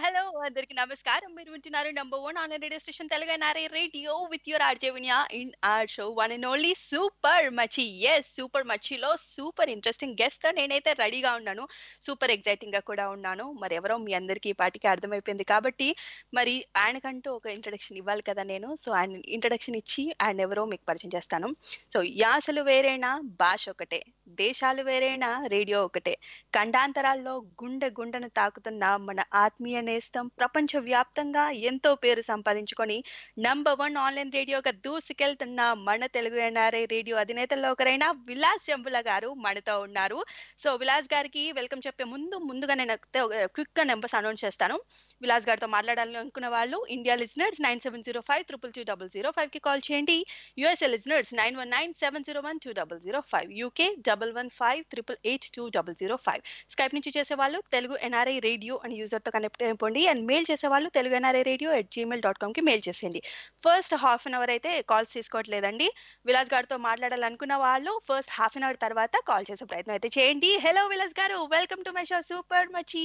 Hello అందరికి నమస్కారం మీరు వింటున్నారు number one online radio station Telangana radio with your RJ Vinay in our show one and only super Machi yes super మచిలో super interesting guest తో నేనైతే రెడీగా ఉన్నాను సూపర్ ఎగ్జైటింగ్ గా కూడా ఉన్నాను మరి ఎవరో మీ అందరికీ ఈ పాటికి అర్థమైపోయింది కాబట్టి మరి ఆయనకంటూ ఒక ఇంట్రడక్షన్ ఇవ్వాలి కదా నేను సో ఆయన ఇంట్రడక్షన్ ఇచ్చి ఆయన ఎవరో మీకు పరిచయం చేస్తాను సో యాసలు వేరేనా భాష ఒకటే దేశాలు వేరేనా రేడియో ఒకటే ఖండాంతరాల్లో గుండె గుండెను తాకుతున్న మన ఆత్మీయ నేస్తం ప్రపంచ వ్యాప్తంగా ఎంతో పేరు సంపాదించుకొని నంబర్ వన్ ఆన్లైన్ రేడియోగా దూసుకెళ్తున్న మన తెలుగు ఎన్ఆర్ఐ రేడియో అధినేతల్లో ఒకరైన విలాస్ జంబుల గారు మనతో ఉన్నారు సో విలాస్ గారికి వెల్కమ్ చెప్పే ముందు ముందుగా నేను క్విక్ గా నెంబర్స్ అనౌన్స్ చేస్తాను విలాస్ గారితో మాట్లాడాలని అనుకున్న వాళ్ళు India listeners nine seven zero five triple two double zero five కి కాల్ చేయండి USA listeners nine one nine seven zero one two double zero five UK double one five triple eight two double zero five Skype నుంచి చేసే వాళ్ళు Telugu NRI radio అని user తో connect అయిపోండి and mail చేసే వాళ్ళు Telugu NRI radio at Gmail dot com కి mail చేసేయండి ఫస్ట్ హాఫ్ అన్ అవర్ అయితే కాల్స్ తీసుకోవట్లేదండి విలాస్ గారితో మాట్లాడాలనుకున్న వాళ్ళు ఫస్ట్ హాఫ్ అన్ అవర్ తర్వాత కాల్ చేసే ప్రయత్నం అయితే చేయండి హలో విలాస్ గారు welcome to my show super Machi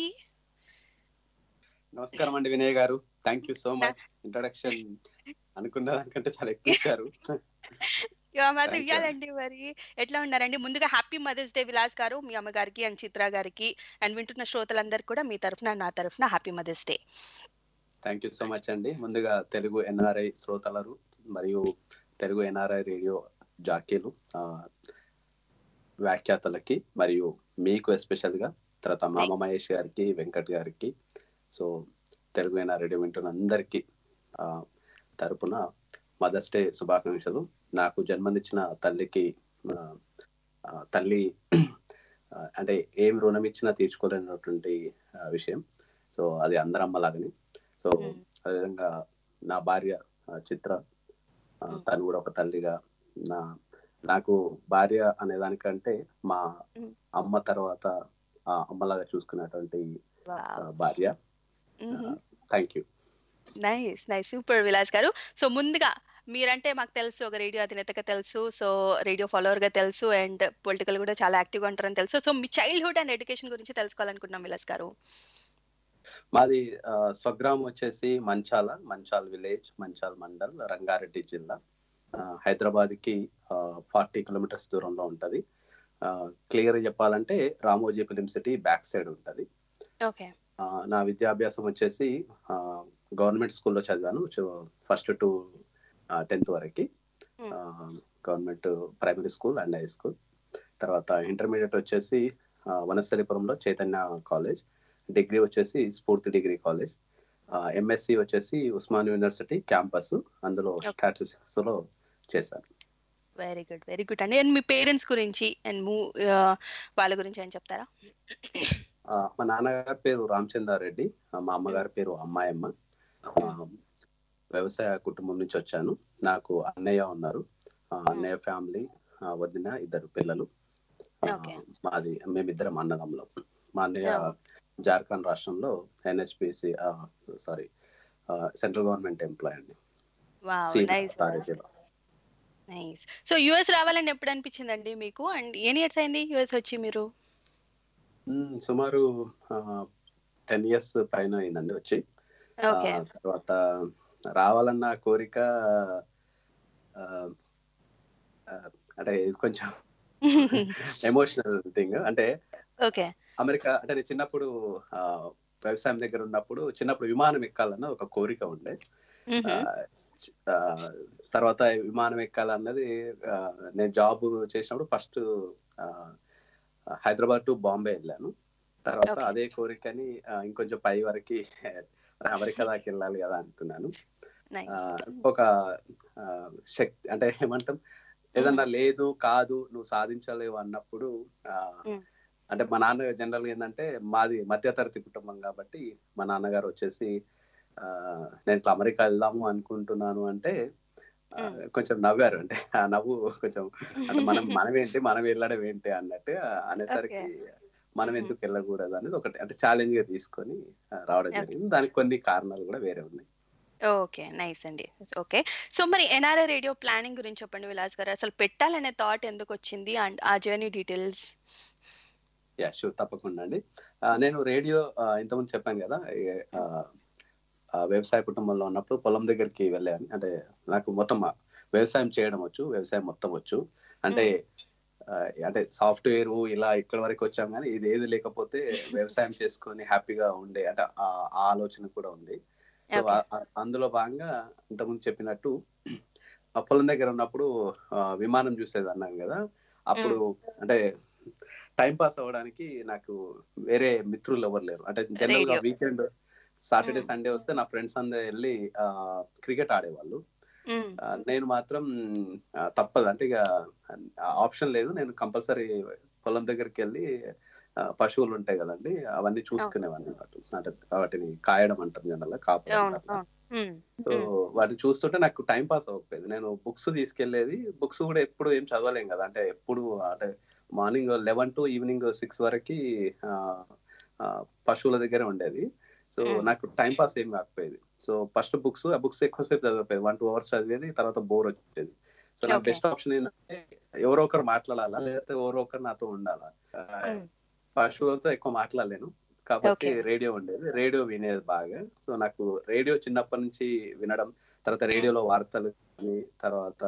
నమస్కారం అండి వినయ్ గారు thank you so much introduction అనుకున్న దానికంటే చాలా ఎక్కువ ఇచ్చారు మాత్రం Thank you. ఇవ్వాలండి మరి ఎట్లా ఉన్నారండి ముందుగా happy mother's day Vilas garu మీ అమ్మగారికి అండ్ చిత్ర గారికి అండ్ వింటున్న శ్రోతలందరికీ కూడా మీ తరఫున నా తరఫున happy mother's day thank you so much అండి ముందుగా తెలుగు ఎన్ఆర్ఐ శ్రోతలరు మరియు తెలుగు ఎన్ఆర్ఐ రేడియో జాకీలు ఆ, వ్యాఖ్యాతలకి మరియు మీకు ఎస్పెషల్ గా తర్వాత మామ మహేష్ గారికి వెంకట్ గారికి సో తెలుగు ఎన్ఆర్ రేడియో వింటున్న అందరికీ ఆ, తరపున మదర్స్ డే శుభాకాంక్షలు నాకు జన్మనిచ్చిన తల్లికి ఆ, ఆ, తల్లి ఆ, అంటే ఏం రుణం ఇచ్చినా తీర్చుకోలేనటువంటి ఆ, విషయం సో అది అందరం అమ్మలాగని సో Mm. అదేవిధంగా నా భార్య ఆ, చిత్ర ఆ, Mm. తను కూడా ఒక తల్లిగా నా నాకు భార్య అనే దానికంటే మా Mm. అమ్మ తర్వాత ఆ అమ్మలాగా చూసుకున్నటువంటి ఆ, భార్య thank you nice nice super Vilas గారు సో ముందుగా మీరంటే మాకు తెలుసు ఒక రేడియో అధినేతగా తెలుసు సో రేడియో ఫాలోవర్ గా తెలుసు అండ్ పొలిటికల్ కూడా చాలా యాక్టివ్ గా ఉంటారని తెలుసు సో మీ చైల్డ్హుడ్ అండ్ ఎడ్యుకేషన్ గురించి తెలుసుకోవాలనుకుంటున్నాం విలాస్ గారు మాది ఆ, స్వగ్రామం వచ్చేసి మంచాల మంచాల్ విలేజ్ మంచాల్ మండల్ రంగారెడ్డి జిల్లా హైదరాబాద్ కి ఫార్టీ కిలోమీటర్స్ దూరంలో ఉంటది క్లియర్ చెప్పాలంటే Ramoji film city back side ఉంటది ఓకే ఆ, నా విద్యాభ్యాసం వచ్చేసి గవర్నమెంట్ స్కూల్లో చదివాను ఫస్ట్ టు టెన్త్ వరకు Hmm. Government primary school and high school తర్వాత ఇంటర్మీడియట్ వచ్చేసి ఆ, వనస్థలిపురంలో చైతన్య కాలేజ్ డిగ్రీ వచ్చేసి స్ఫూర్తి డిగ్రీ కాలేజ్ ఎంఎస్సి వచ్చేసి ఉస్మాన్ యూనివర్సిటీ క్యాంపస్ అందులో Okay. స్టాటిస్టిక్స్ లో చేశాను వెరీ గుడ్ వెరీ గుడ్ అండి అండ్ మీ పేరెంట్స్ గురించి అండ్ మూ వాళ్ళ గురించి ఏం చెప్తారా ఆ, మా నాన్నగారి పేరు రామచంద్రారెడ్డి ఆ, మా అమ్మగారి పేరు అమ్మాయమ్మ ఆ, వ్యవసాయ కుటుంబం నుంచి వచ్చాను నాకు అన్నయ్య ఉన్నారు ఆ, అన్నయ్య ఫ్యామిలీ ఆ, వదిన ఇద్దరు పిల్లలు ఆ, Okay. మాది మేమిద్దరం అన్నదమ్ములం మా అన్నయ్య Oh. జార్ఖండ్ రాష్ట్రంలో NHPC sorry central government employee అండి వావ్ సీల్ నైస్ రంగారెడ్డిలో. నైస్ సో యుఎస్ రావాలని ఎప్పుడు అనిపించిందండి మీకు అండ్ ఎన్ని ఇయర్స్ అయింది యుఎస్ వచ్చి మీరు మ్మ్, సుమారు టెన్ ఇయర్స్ పైన అయిందండి వచ్చి ఓకే ఆ, తర్వాత రావాలన్న కోరిక ఆ, ఆ, అంటే ఇది కొంచెం ఎమోషనల్ థింగ్ అంటే ఓకే అమెరికా అంటే నేను చిన్నప్పుడు ఆ, వ్యవసాయం దగ్గర ఉన్నప్పుడు చిన్నప్పుడు విమానం ఎక్కాలన్న ఒక కోరిక ఉండే ఆ, చ- ఆ, తర్వాత విమానం ఎక్కాలన్నది ఆ, నేను జాబ్ చేసినప్పుడు ఫస్ట్ హైదరాబాద్ టు బాంబే వెళ్ళాను తర్వాత Okay. అదే కోరికని ఆ, ఇంకొంచెం పై వరకు అమెరికా దాకా వెళ్ళాలి కదా అనుకున్నాను ఆ, నైస్ ఒక ఆ, శక్తి అంటే ఏమంటాం ఏదన్నా లేదు కాదు నువ్వు సాధించలేవు అన్నప్పుడు ఆ, Mm. అంటే మా నాన్న జనరల్ గా ఏంటంటే మాది మధ్యతరగతి కుటుంబం కాబట్టి మా నాన్నగారు వచ్చేసి ఆ, నేను ఇట్లా అమెరికా వెళ్దాము అనుకుంటున్నాను అంటే ఆ, Mm. కొంచెం నవ్వారు అంటే ఆ నవ్వు కొంచెం అంటే మనం మనం ఏంటి మనం వెళ్ళడం ఏంటి అన్నట్టు అనేసరికి మనం Mhm. ఎందుకు వెళ్ళకూడదు అనేది ఒకటి అంటే ఛాలెంజ్ గా తీసుకొని ఆ, రావడం Okay. జరిగింది దానికి కొన్ని కారణాలు కూడా వేరే ఉన్నాయి ఓకే నైస్ అండి ఓకే సో మరి ఎన్ఆర్ఐ రేడియో ప్లానింగ్ గురించి చెప్పండి విలాస్ గారు అసలు పెట్టాలనే థాట్ ఎందుకు వచ్చింది అండ్ ఆ జర్నీ డీటెయిల్స్ యా షూర్ తప్పకుండా అండి ఆ, నేను రేడియో ఆ, ఇంతకుముందు చెప్పాను కదా ఏ- ఆ, ఆ, వ్యవసాయ కుటుంబంలో ఉన్నప్పుడు పొలం దగ్గరికి వెళ్ళాను అంటే నాకు మొత్తం ఆ వ్యవసాయం చేయడం వచ్చు వ్యవసాయం మొత్తం వచ్చు అంటే ఆ, అంటే సాఫ్ట్వేర్ ఇలా ఇక్కడ వరకు వచ్చాం కానీ ఇది ఏది లేకపోతే వ్యవసాయం చేసుకొని హ్యాపీగా ఉండే అంటే ఆ ఆ ఆలోచన కూడా ఉంది సో Okay. ఆ- ఆ- అందులో భాగంగా ఇంతకుముందు చెప్పినట్టు ఆ పొలం దగ్గర ఉన్నప్పుడు ఆ, విమానం చూసేది అన్నాను కదా అప్పుడు అంటే టైం పాస్ అవ్వడానికి నాకు వేరే మిత్రులు ఎవరు లేరు అంటే జనరల్ గా Radio. Weekend Saturday Mm. Sunday వస్తే నా ఫ్రెండ్స్ అందరూ వెళ్ళి క్రికెట్ ఆడేవాళ్ళు ఉమ్, ఆ, నేను మాత్రం ఆ, తప్పదు అంటే ఇక ఆప్షన్ లేదు నేను కంపల్సరీ పొలం దగ్గరికి వెళ్ళి ఆ, పశువులు ఉంటాయి కదండి అవన్నీ చూసుకునేవాడిని అన్నమాట అంటే వాటిని కాయడం అంటారు జనరల్ కాపు అవును అవును ఉమ్, సో ఉమ్, వాటిని చూస్తుంటే నాకు టైం పాస్ అవ్వకపోయేది నేను బుక్స్ తీసుకెళ్లేది బుక్స్ కూడా ఎప్పుడు ఏం చదవలేం కదా అంటే ఎప్పుడు అంటే morning eleven to evening six వరకు పశువుల దగ్గర ఉండేది సో Hmm. నాకు టైం పాస్ ఏం కాకపోయేది సో ఫస్ట్ బుక్స్ ఆ బుక్స్ ఎక్కువసేపు చదివేది వన్ టూ అవర్స్ చదివేది తర్వాత బోర్ వచ్చేది సో నాకు Okay. బెస్ట్ ఆప్షన్ ఏంటంటే ఎవరో ఒకరు మాట్లాడాలా లేకపోతే ఎవరో ఒకరు నాతో ఉండాలా ఆ, ఉమ్, పశువులతో ఎక్కువ మాట్లాడలేను కాబట్టి Okay. రేడియో ఉండేది రేడియో వినేది బాగా సో నాకు రేడియో చిన్నప్పటి నుంచి వినడం తర్వాత రేడియోలో వార్తలు కానీ తర్వాత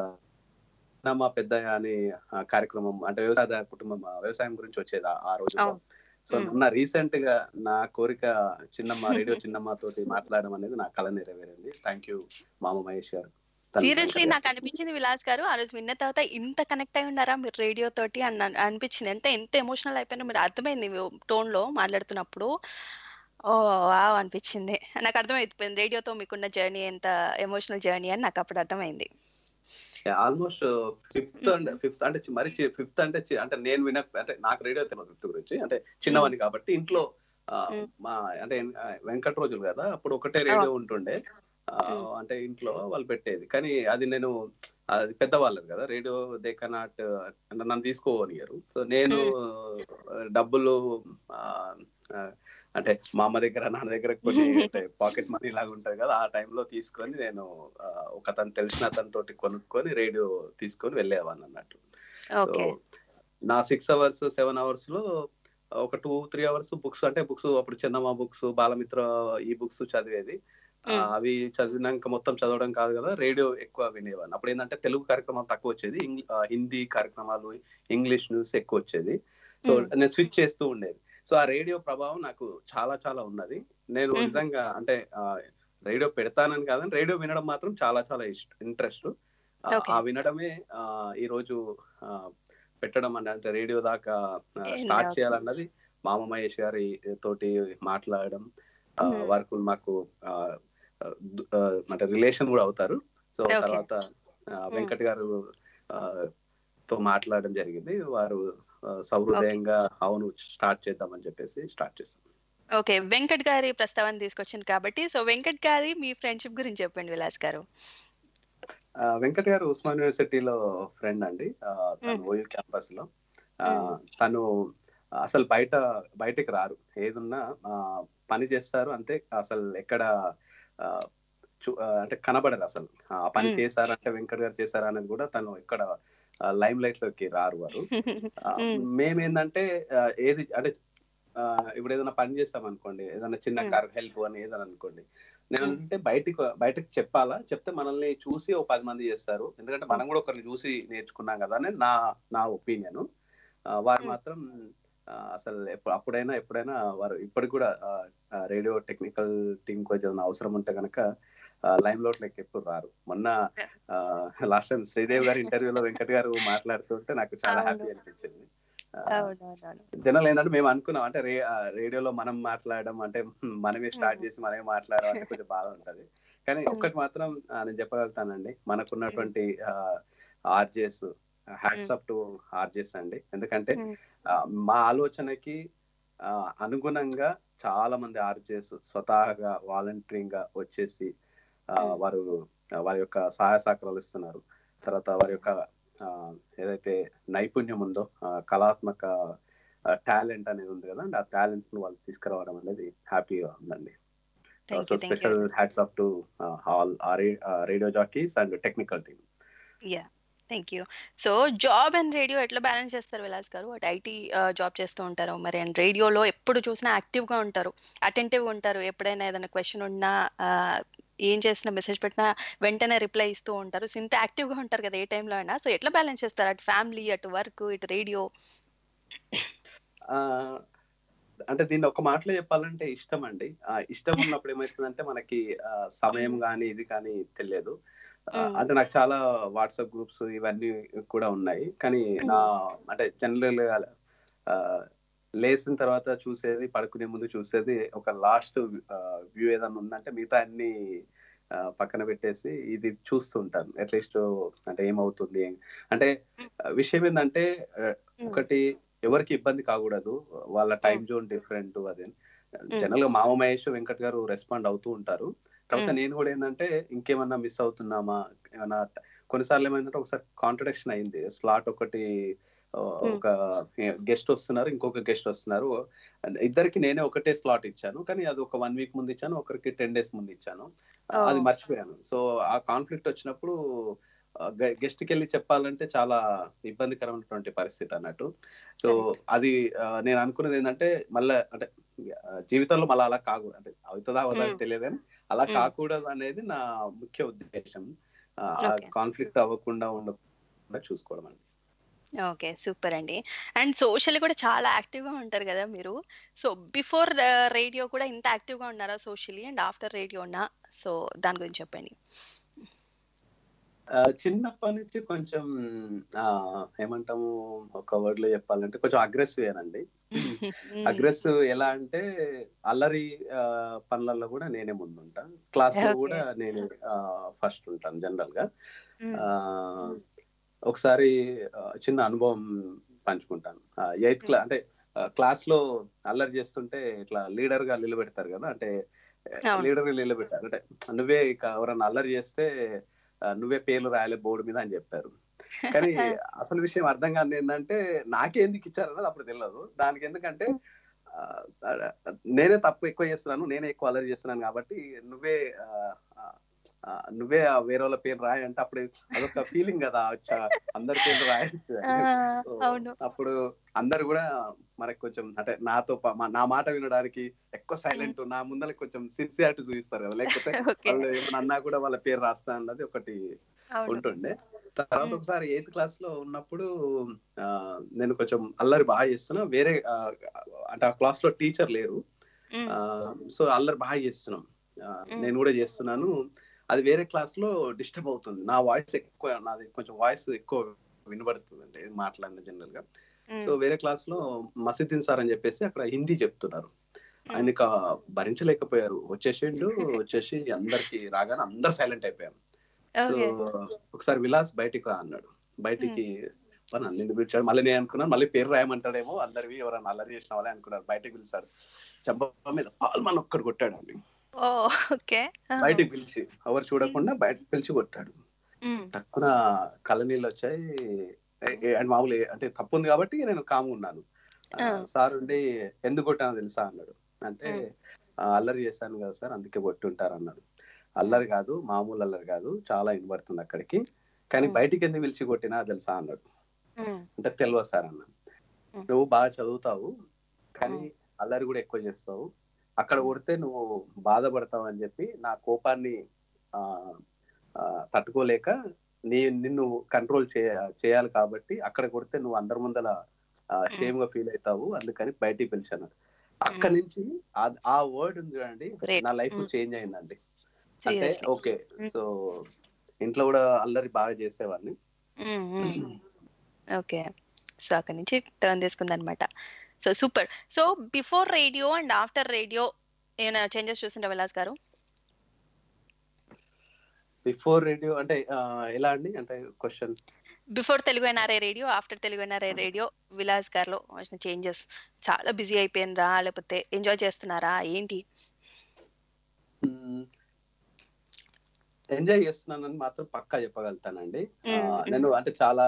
మా పెద్ద అని ఆ కార్యక్రమం అంటే వ్యవసాయ కుటుంబం ఆ వ్యవసాయం గురించి వచ్చేది ఆ- ఆ రోజుల్లో అవును. So Mm. మొన్న రీసెంట్ గా నా కోరిక చిన్నమ్మ రేడియో చిన్నమ్మ తోటి మాట్లాడడం అనేది నా కళ నెరవేరింది థ్యాంక్ యూ మామ మహేష్ గారు తను సీరియస్లీ వెంకయ్య. నాకు అనిపించింది విలాస్ గారు ఆ రోజు విన్న తర్వాత ఇంత కనెక్ట్ అయి ఉన్నారా మీరు రేడియో తోటి అని అన్- అనిపించింది ఎంత ఎంత ఎమోషనల్ అయిపోయినా మీరు అర్థమైంది టోన్ లో మాట్లాడుతున్నప్పుడు ఓ వావ్ అనిపించింది నాకు అర్థమైపోయింది రేడియోతో మీకున్న జర్నీ ఎంత ఎమోషనల్ జర్నీ అని నాకు అప్పుడు అర్థమైంది ఆల్మోస్ట్ ఫిఫ్త్ అండ్ ఫిఫ్త్ అంటే చి- మరి ఫిఫ్త్ అంటే చి- అంటే నేను విన అంటే నాకు రేడియో తెలియదు ఫిఫ్త్ గురించి అంటే చిన్నవాడిని కాబట్టి ఇంట్లో ఆ, Mm. మా అంటే ఆ, వెంకట రోజులు కదా అప్పుడు ఒకటే రేడియో ఉంటుండే ఆ, Mm. అంటే ఇంట్లో వాళ్ళు పెట్టేది కానీ అది నేను అది పెద్దవాళ్ళది కదా రేడియో దే కెనాట్ నన్ను తీసుకోనియరు సో నేను డబ్బులు ఆ, ఆ, అంటే మా అమ్మ దగ్గర నాన్న దగ్గర కొన్ని అంటే పాకెట్ మనీ లాగా ఉంటది కదా ఆ టైంలో తీసుకొని నేను ఆ, ఒక అతను తెలిసిన అతని తోటి కొనుక్కొని రేడియో తీసుకొని వెళ్ళేవాడిని అన్నట్టు సో ఓకే నా సిక్స్ అవర్స్ సెవెన్ అవర్స్ లో ఒక టూ త్రీ అవర్స్ బుక్స్ అంటే బుక్స్ అప్పుడు చందమా బుక్స్ బాలమిత్ర ఈ బుక్స్ చదివేది ఆ, Mm. అవి చదివినాక మొత్తం చదవడం కాదు కదా రేడియో ఎక్కువ వినేవాడిని అప్పుడు ఏంటంటే తెలుగు కార్యక్రమాలు తక్కువ వచ్చేది ఇంగ్- ఆ, హిందీ కార్యక్రమాలు ఇంగ్లీష్ న్యూస్ ఎక్కువ వచ్చేది సో Mm. నేను స్విచ్ చేస్తూ ఉండేది సో ఆ రేడియో ప్రభావం నాకు చాలా చాలా ఉన్నది నేను Mhm. నిజంగా అంటే ఆ, రేడియో పెడతానని కాదని రేడియో వినడం మాత్రం చాలా చాలా ఇష్ట ఇంట్రెస్ట్ Okay. ఆ వినడమే ఆ, ఈ రోజు ఆ, పెట్టడం అంటే అంటే రేడియో దాకా End స్టార్ట్ అవుతుంది. చేయాలన్నది మామ మహేష్ గారి తోటి మాట్లాడడం ఆ, Mhm. వరకు మాకు ఆ, దు- ఆ, అంటే రిలేషన్ కూడా అవుతారు సో Okay. తర్వాత ఆ, వెంకట్ గారు ఆ, తో మాట్లాడడం జరిగింది వారు ఆ, సహృదయంగా అవును స్టార్ట్ చేద్దామని చెప్పేసి స్టార్ట్ చేస్తాం ఓకే వెంకట్ గారి ప్రస్తావన తీసుకొచ్చింది కాబట్టి సో వెంకట్ గారి మీ ఫ్రెండ్షిప్ గురించి చెప్పండి విలాస్ గారు ఆ, వెంకట్ గారు ఉస్మాన్ యూనివర్సిటీలో ఫ్రెండ్ అండి ఆ, తను Mm. ఓయూ క్యాంపస్ లో ఆ, Mm. తను అసలు బయట బయటకు రారు ఏదున్నా ఆ, పని చేస్తారు అంతే అసలు ఎక్కడ ఆ, చూ- ఆ, అంటే కనబడరు అసలు ఆ పని Mm. చేశారంటే వెంకట్ గారు చేశారా అనేది కూడా తను ఎక్కడ లైమ్ లైట్ లోకి రారు వారు ఆ, Mm. మేమేందంటే ఆ, ఏది అంటే ఆ, ఇప్పుడు ఏదైనా పని చేస్తాం అనుకోండి ఏదైనా చిన్న Mm. కార్ హెల్ప్ అని ఏదైనా అనుకోండి నేను Mm. అంటే బయటికి బయటకు చెప్పాలా చెప్తే మనల్ని చూసి ఓ పది మంది చేస్తారు ఎందుకంటే మనం కూడా ఒకరిని చూసి నేర్చుకున్నాం కదా అనేది నా నా ఒపీనియన్ వారు Mm. మాత్రం ఆ, అసలు ఎప్పుడు అప్పుడైనా ఎప్పుడైనా వారు ఇప్పటికి కూడా రేడియో టెక్నికల్ టీం కొంచెం ఏదైనా అవసరం ఉంటే కనుక లైమ్ లోట్ లెక్క ఎప్పుడు రారు మొన్న లాస్ట్ టైం శ్రీదేవి గారి ఇంటర్వ్యూలో వెంకట్ గారు మాట్లాడుతుంటే నాకు చాలా అవును. హ్యాపీ అనిపించింది ఆ, అవునవునవును జనరల్ ఏంటంటే మేము అనుకున్నాం అంటే రే ఆ, రేడియోలో మనం మాట్లాడడం అంటే హ్మ్, మనమే స్టార్ట్ Mm. చేసి మనమే మాట్లాడడం అంటే కొంచెం బాధ ఉంటది కానీ Mm. ఒక్కటి మాత్రం ఆ, నేను చెప్పగలుగుతానండి మనకున్నటువంటి RJs hats up to RJs అండి ఎందుకంటే Mm. ఆ, మా ఆలోచనకి ఆ, అనుగుణంగా చాలా మంది ఆర్జేస్ స్వతహాగా వాలంటరింగ్ గా వచ్చేసి ఆ, Mm. వారు ఆ, వారి యొక్క సహాయ సహకారాలు ఇస్తున్నారు తర్వాత వారి యొక్క ఆ, ఏదైతే నైపుణ్యం ఉందో ఆ, కళాత్మక టాలెంట్ అనేది ఉంది కదా ఆ టాలెంట్ ను వాళ్ళు తీసుకురావడం అనేది హ్యాపీగా ఉందండి thank so you thank special you hats up to all radio jockeys and technical team yeah thank you so job and radio ఎట్లా బ్యాలెన్స్ చేస్తారు విలాస్ గారు అటు ఐటీ జాబ్ చేస్తూ ఉంటారు మరి అండ్ రేడియోలో ఎప్పుడు చూసినా యాక్టివ్గా ఉంటారు అటెంటివ్గా ఉంటారు ఎప్పుడైనా ఏదైనా క్వశ్చన్ ఉన్నా ఆ, ఏం చేసినా మెసేజ్ పెట్టినా వెంటనే రిప్లై ఇస్తూ ఉంటారు సో ఇంత యాక్టివ్గా ఉంటారు కదా ఏ టైంలో అయినా సో ఎట్లా బ్యాలెన్స్ చేస్తారు అటు ఫ్యామిలీ అటు వర్క్ ఇటు రేడియో ఆ, అంటే దీన్ని ఒక మాటలో చెప్పాలంటే ఇష్టం అండి ఆ ఇష్టం ఉన్నప్పుడు ఏమవుతుందంటే మనకి ఆ, సమయం కానీ ఇది కానీ తెలియదు ఆ, మ్మ్. అంటే నాకు చాలా వాట్సాప్ గ్రూప్స్ ఇవన్నీ కూడా ఉన్నాయి కానీ నా అంటే జనరల్ గా ఆ, లేచిన తర్వాత చూసేది పడుకునే ముందు చూసేది ఒక లాస్ట్ వ్యూ ఏదైనా ఉందంటే మిగతా అన్ని ఆ, పక్కన పెట్టేసి ఇది చూస్తూ ఉంటాను అట్లీస్ట్ అంటే ఏమవుతుంది ఏం- అంటే ఆ, విషయం ఏంటంటే ఆ, ఒకటి ఎవరికి ఇబ్బంది కాకూడదు వాళ్ళ టైం జోన్ డిఫరెంట్ అదే జనరల్ గా మామ మహేష్ వెంకట్ గారు రెస్పాండ్ అవుతూ ఉంటారు కాకపోతే Mm. నేను కూడా ఏంటంటే ఇంకేమన్నా మిస్ అవుతున్నామా ఏమన్నా కొన్నిసార్లు ఏమైందంటే ఒకసారి కాంట్రడిక్షన్ అయింది స్లాట్ ఒకటి ఆ, ఒక గెస్ట్ వస్తున్నారు ఇంకొక గెస్ట్ వస్తున్నారు ఇద్దరికి నేనే ఒకటే స్లాట్ ఇచ్చాను కానీ అది ఒక వన్ వీక్ ముందు ఇచ్చాను ఒకరికి టెన్ డేస్ ముందు ఇచ్చాను Oh. అది మర్చిపోయాను సో ఆ కాన్ఫ్లిక్ట్ వచ్చినప్పుడు గెస్ట్ కి వెళ్ళి చెప్పాలంటే చాలా ఇబ్బందికరమైనటువంటి పరిస్థితి అన్నట్టు సో అది ఆ, నేను అనుకున్నది ఏంటంటే మళ్ళీ అంటే ఆ, జీవితంలో మళ్ళీ అలా కాకూడదు అంటే అవుతుందా అవుతుందా Mm. తెలియదు కానీ అలా Mm. కాకూడదు అనేది నా ముఖ్య ఉద్దేశం Okay. కాన్ఫ్లిక్ట్ అవ్వకుండా ఉండకుండా చూసుకోవడం అండి ఓకే సూపర్ అండి అండ్ సోషల్ కూడా చాలా యాక్టివ్గా ఉంటారు కదా మీరు సో బిఫోర్ రేడియో కూడా ఇంత యాక్టివ్గా ఉన్నారా సోషల్లీ అండ్ ఆఫ్టర్ రేడియో ఉన్నా సో దాని గురించి చెప్పండి ఆ, చిన్నప్పటి నుంచి కొంచెం ఆ, ఏమంటాము ఒక వర్డ్ లో చెప్పాలంటే కొంచెం అగ్రెసివ్ ఏనండి అగ్రెసివ్ ఎలా అంటే అల్లరి ఆ, పనులలో కూడా నేనే ముందుంటా క్లాస్ లో Okay. కూడా నేనే ఫస్ట్ ఉంటాను జనరల్ గా ఆ, ఒకసారి ఆ, చిన్న అనుభవం పంచుకుంటాను ఎయిత్ క్లా అంటే క్లాస్ లో అల్లరి చేస్తుంటే ఇట్లా లీడర్ గా నిలబెడతారు కదా అంటే అవును. లీడర్ గా నిలబెట్టారు అంటే నువ్వే ఇక ఎవరన్నా అల్లరి చేస్తే ఆ, నువ్వే పేర్లు రాయాలి బోర్డు మీద అని చెప్పారు కానీ అసలు విషయం అర్థం కాదు ఏంటంటే నాకే ఎందుకు ఇచ్చారన్నది అప్పుడు తెలియదు దానికి ఎందుకంటే ఆ, నేనే తప్పు ఎక్కువ చేస్తున్నాను నేనే ఎక్కువ అలరి చేస్తున్నాను కాబట్టి నువ్వే ఆ, ఆ, ఆ, నువ్వే ఆ వేరే వాళ్ళ పేరు రాయి అంటే అప్పుడు అదొక ఫీలింగ్ కదా అచ్చా, అందరి పేర్లు రాయొచ్చు అని. సో, అవును అప్పుడు అందరు కూడా మనకి కొంచెం అంటే నాతో పా- మా- నా మాట వినడానికి ఎక్కువ సైలెంట్ నా ముందర కొంచెం సిన్సియారిటీ చూపిస్తారు కదా లేకపోతే ఓకే వాళ్ళు ఏమన్నా అన్నా కూడా వాళ్ళ పేరు రాస్తా అన్నది ఒకటి అవును ఉంటుండే తర్వాత మ్మ్. ఒకసారి ఎయిత్ క్లాస్ లో ఉన్నప్పుడు ఆ, నేను కొంచెం అల్లరి బాగా చేస్తున్నా వేరే ఆ, అంటే ఆ క్లాస్ లో టీచర్ లేరు మ్మ్. ఆ, సో అల్లరి బాగా చేస్తున్నాం ఆ, మ్మ్. నేను కూడా చేస్తున్నాను అది వేరే క్లాస్ లో డిస్టర్బ్ అవుతుంది నా వాయిస్ ఎక్కువ నాది కొంచెం వాయిస్ ఎక్కువ వినబడుతుంది అంటే మాట్లాడిన జనరల్ గా మ్మ్. సో వేరే క్లాస్ లో మసీద్దీన్ సార్ అని చెప్పేసి అక్కడ హిందీ చెప్తున్నారు ఆయన ఇక భరించలేకపోయారు వచ్చేసిండు వచ్చేసి అందరికి రాగానే అందరు సైలెంట్ అయిపోయారు సో ఓకే ఒకసారి విలాస్ బయటికి రా అన్నాడు బయటికి "అబ్బా, నన్ను ఎందుకు పిలిచాడు మళ్ళీ నేను అనుకున్నాను మళ్ళీ పేరు రాయమంటాడేమో అందరివి ఎవరైనా అల్లరి చేసిన వాళ్ళే అనుకున్నారు బయటికి పిలిచాడు చెంప మీద పాల్మన్ ఒక్కడు కొట్టాడండి ఓ ఓకే బయటికి పిలిచి ఎవరు చూడకుండా బయటకు పిలిచి కొట్టాడు మ్మ్. టక్కున కళ్ళ నీళ్ళు వచ్చాయి ఏ- ఏ- అండ్ మామూలు ఏ- అంటే తప్పు ఉంది కాబట్టి నేను కామ్ ఉన్నాను ఆ, ఆ. సార్ ఉండి ఎందుకు కొట్టానో తెలుసా అన్నాడు అంటే మ్మ్. "ఆ, అల్లరి చేశాను కదా సార్ అందుకే కొట్టి ఉంటారు అన్నాడు అల్లరి కాదు మామూలు అల్లరి కాదు చాలా వినబడుతుంది అక్కడికి కానీ మ్మ్. బయటికి ఎందుకు పిలిచి కొట్టినా తెలుసా అన్నాడు మ్మ్. అంటే తెలియదు సార్ అన్న మ్మ్. నువ్వు బాగా చదువుతావు కానీ మ్మ్. అల్లరి కూడా ఎక్కువ చేస్తావు అక్కడ కొడితే నువ్వు బాధపడతావు అని చెప్పి నా కోపాన్ని ఆ ఆ, తట్టుకోలేక నీ నిన్ను కంట్రోల్ చేయ చేయాలి కాబట్టి అక్కడ కొడితే నువ్వు అందరి ముందల షేమ్ గా ఫీల్ అవుతావు అందుకని బయటికి పిలిచాను అక్కడ నుంచి ఆ- ఆ వర్డ్ ఉంది చూడండి Great. నా లైఫ్ Mm. చేంజ్ అయిందండి అంటే Seriously. Okay Mm. సో ఇంట్లో కూడా అల్లరి బాగా చేసేవాడిని మ్మ్. మ్మ్. ఓకే సో అక్కడి నుంచి టర్న్ తీసుకుంది అనమాట so super so before radio and after radio ఏమైనా చేంజెస్ చూసిండ్రా విలాస్ గారు బిఫోర్ రేడియో అంటే ఆ, ఎలా అండి అంటే question before Telugu NRI radio after Telugu NRI radio Vilas గారిలో వచ్చిన చేంజెస్ చాలా బిజీ అయిపోయినరా లేకపోతే ఎంజాయ్ చేస్తున్నారా ఏంటి ఎంజాయ్ చేస్తున్నానని మాత్రం పక్కా చెప్పగలుగుతానండి ఆ, మ్మ్. నేను అంటే చాలా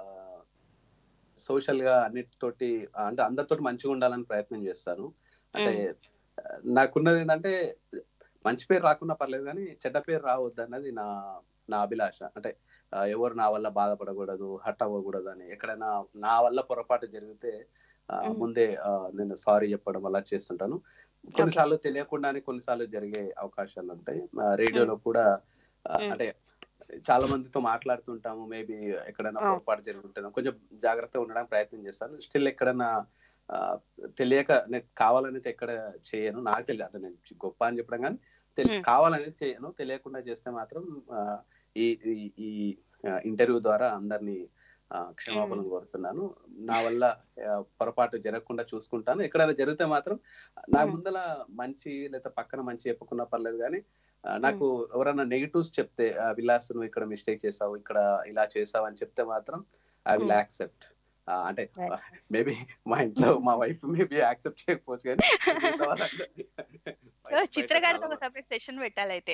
సోషల్ గా అన్నిటితోటి అంటే అందరితోటి మంచిగా ఉండాలని ప్రయత్నం చేస్తాను అంటే ఆ, నాకున్నది ఏంటంటే మంచి పేరు రాకున్నా పర్లేదు కానీ చెడ్డ పేరు రావద్దు అన్నది నా నా అభిలాష అంటే ఆ, ఎవరు నా వల్ల బాధపడకూడదు హట్ అవ్వకూడదు అని ఎక్కడైనా నా వల్ల పొరపాటు జరిగితే ఆ, మ్మ్. ముందే ఆ, నేను సారీ చెప్పడం అలా చేస్తుంటాను కొన్నిసార్లు తెలియకుండానే కొన్నిసార్లు జరిగే అవకాశాలు ఉంటాయి ఆ, రేడియోలో కూడా ఆ, మ్మ్. అంటే చాలా మందితో మాట్లాడుతుంటాము మేబీ ఎక్కడైనా ఆ. పొరపాటు జరుగుతుంటాం కొంచెం జాగ్రత్తగా ఉండడానికి ప్రయత్నం చేస్తాను స్టిల్ ఎక్కడైనా ఆ, తెలియక నేను కావాలని అయితే ఎక్కడ చేయను నాకు తెలియదు అంటే నేను గొప్ప అని చెప్పడం కానీ తెలి మ్మ్. కావాలని చేయను తెలియకుండా చేస్తే మాత్రం ఆ, ఈ ఈ- ఈ ఇంటర్వ్యూ ద్వారా అందరినీ ఆ, క్షమాపణ కోరుతున్నాను నా వల్ల ఆ, పొరపాటు జరగకుండా చూసుకుంటాను ఎక్కడైనా జరిగితే మాత్రం నా మ్మ్. ముందల మంచి లేదా పక్కన మంచి చెప్పుకున్నా పర్లేదు కానీ ఆ, నాకు ఎవరైనా నెగిటివ్స్ చెప్తే ఆ, విలాస్ నువ్వు ఇక్కడ మిస్టేక్ చేసావు ఇక్కడ ఇలా చేసావు అని చెప్తే మాత్రం ఐ విల్ మ్మ్. యాక్సెప్ట్ అంటే Right. మేబీ మా ఇంట్లో మా వైఫ్ మేబీ యాక్సెప్ట్ చేయకపోవచ్చు కానీ మిగతా వాళ్ళందరూ సో బయట- చిత్ర బయట గారితో చాలా ఒక సెపరేట్ సెషన్ పెట్టాలైతే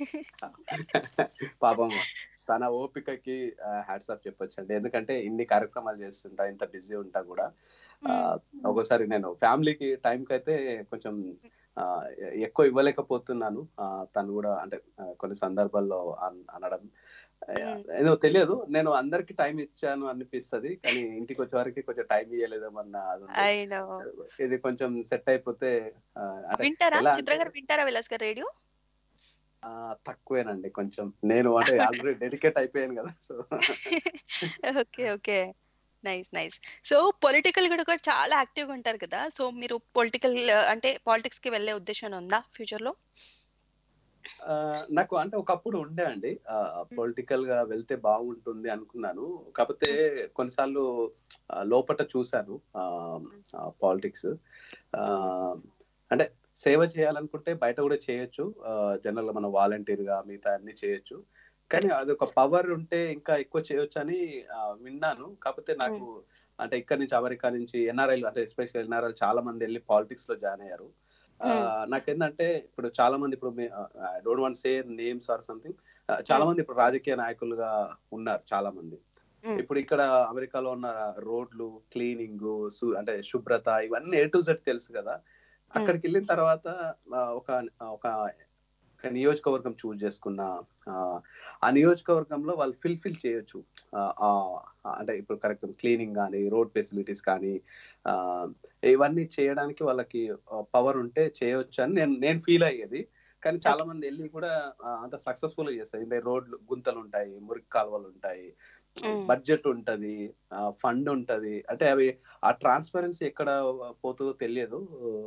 పాపం తన ఓపికకి హ్యాట్సాప్ చెప్పొచ్చు అండి ఎందుకంటే ఇన్ని కార్యక్రమాలు చేస్తుంటా ఇంత బిజీ ఉంటా కూడా ఆ, ఒక్కోసారి నేను ఫ్యామిలీకి టైంకి అయితే కొంచెం ఆ, ఎక్కువ ఇవ్వలేకపోతున్నాను ఆ, తను కూడా అంటే ఆ, కొన్ని సందర్భాల్లో అన్- అనడం ఆ, మ్మ్. ఏదో తెలియదు నేను అందరికి టైం ఇచ్చాను అనిపిస్తది కానీ ఇంటికి వచ్చే వరకు కొంచెం టైం ఇవ్వలేదేమన్న అది ఉంది. ఐ నో ఇది కొంచెం సెట్ అయిపోతే ఆ, అంటే వింటారా ఎలా చిత్ర అంటే- గారు వింటారా విలాస్ గారు రేడియో ఆ, తక్కువేనండి కొంచెం నేను అంటే ఆల్రెడీ డెడికేట్ అయిపోయాను కదా so okay okay nice nice so political కూడా కూడా చాలా యాక్టివ్ గా ఉంటారు కదా సో మీరు పొలిటికల్ అంటే పాలిటిక్స్ కి వెళ్ళే ఉద్దేశం ఉందా ఫ్యూచర్ లో ఆ, నాకు అంటే ఒకప్పుడు ఉండే అండి పొలిటికల్ గా వెళ్తే బాగుంటుంది అనుకున్నాను కాకపోతే కొన్నిసార్లు ఆ, లోపట చూశాను పాలిటిక్స్ అంటే సేవ చేయాలనుకుంటే బయట కూడా చేయొచ్చు జనరల్ గా మనం వాలంటీర్ గా మిగతా అన్ని చేయొచ్చు కానీ అది ఒక పవర్ ఉంటే ఇంకా ఎక్కువ చేయొచ్చు అని ఆ, విన్నాను కాకపోతే నాకు అంటే ఇక్కడ నుంచి అమెరికా నుంచి ఎన్ఆర్ఐలు అంటే ఎస్పెషల్ ఎన్ఆర్ఐ చాలా మంది వెళ్ళి పాలిటిక్స్ లో జాయిన్ అయ్యారు ఆ, నాకేంటంటే ఇప్పుడు చాలా మంది ఇప్పుడు don't want say names or something చాలా మంది ఇప్పుడు రాజకీయ నాయకులుగా ఉన్నారు చాలా మంది Mm. ఇప్పుడు ఇక్కడ అమెరికాలో ఉన్న రోడ్లు క్లీనింగ్ అంటే శుభ్రత ఇవన్నీ ఏ టు జెడ్ తెలుసు కదా అక్కడికి వెళ్ళిన తర్వాత ఆ, ఒక ఒక ఒక నియోజకవర్గం చూజ్ చేసుకున్న ఆ, ఆ నియోజకవర్గంలో వాళ్ళు ఫిల్ఫిల్ చేయొచ్చు ఆ, ఆ, అంటే ఇప్పుడు కరెక్ట్ క్లీనింగ్ కానీ రోడ్ ఫెసిలిటీస్ కానీ ఆ, ఇవన్నీ చేయడానికి వాళ్ళకి పవర్ ఉంటే చేయొచ్చు అని నేను నేను ఫీల్ అయ్యేది కానీ చాలా మంది వెళ్ళి కూడా ఆ, అంత సక్సెస్ఫుల్ గా చేస్తారు అంటే రోడ్లు గుంతలు ఉంటాయి మురికి కాలువలు ఉంటాయి Mm. బడ్జెట్ ఉంటది ఫండ్ ఉంటది అంటే అవి ఆ ట్రాన్స్పరెన్సీ ఎక్కడ పోతుందో తెలియదు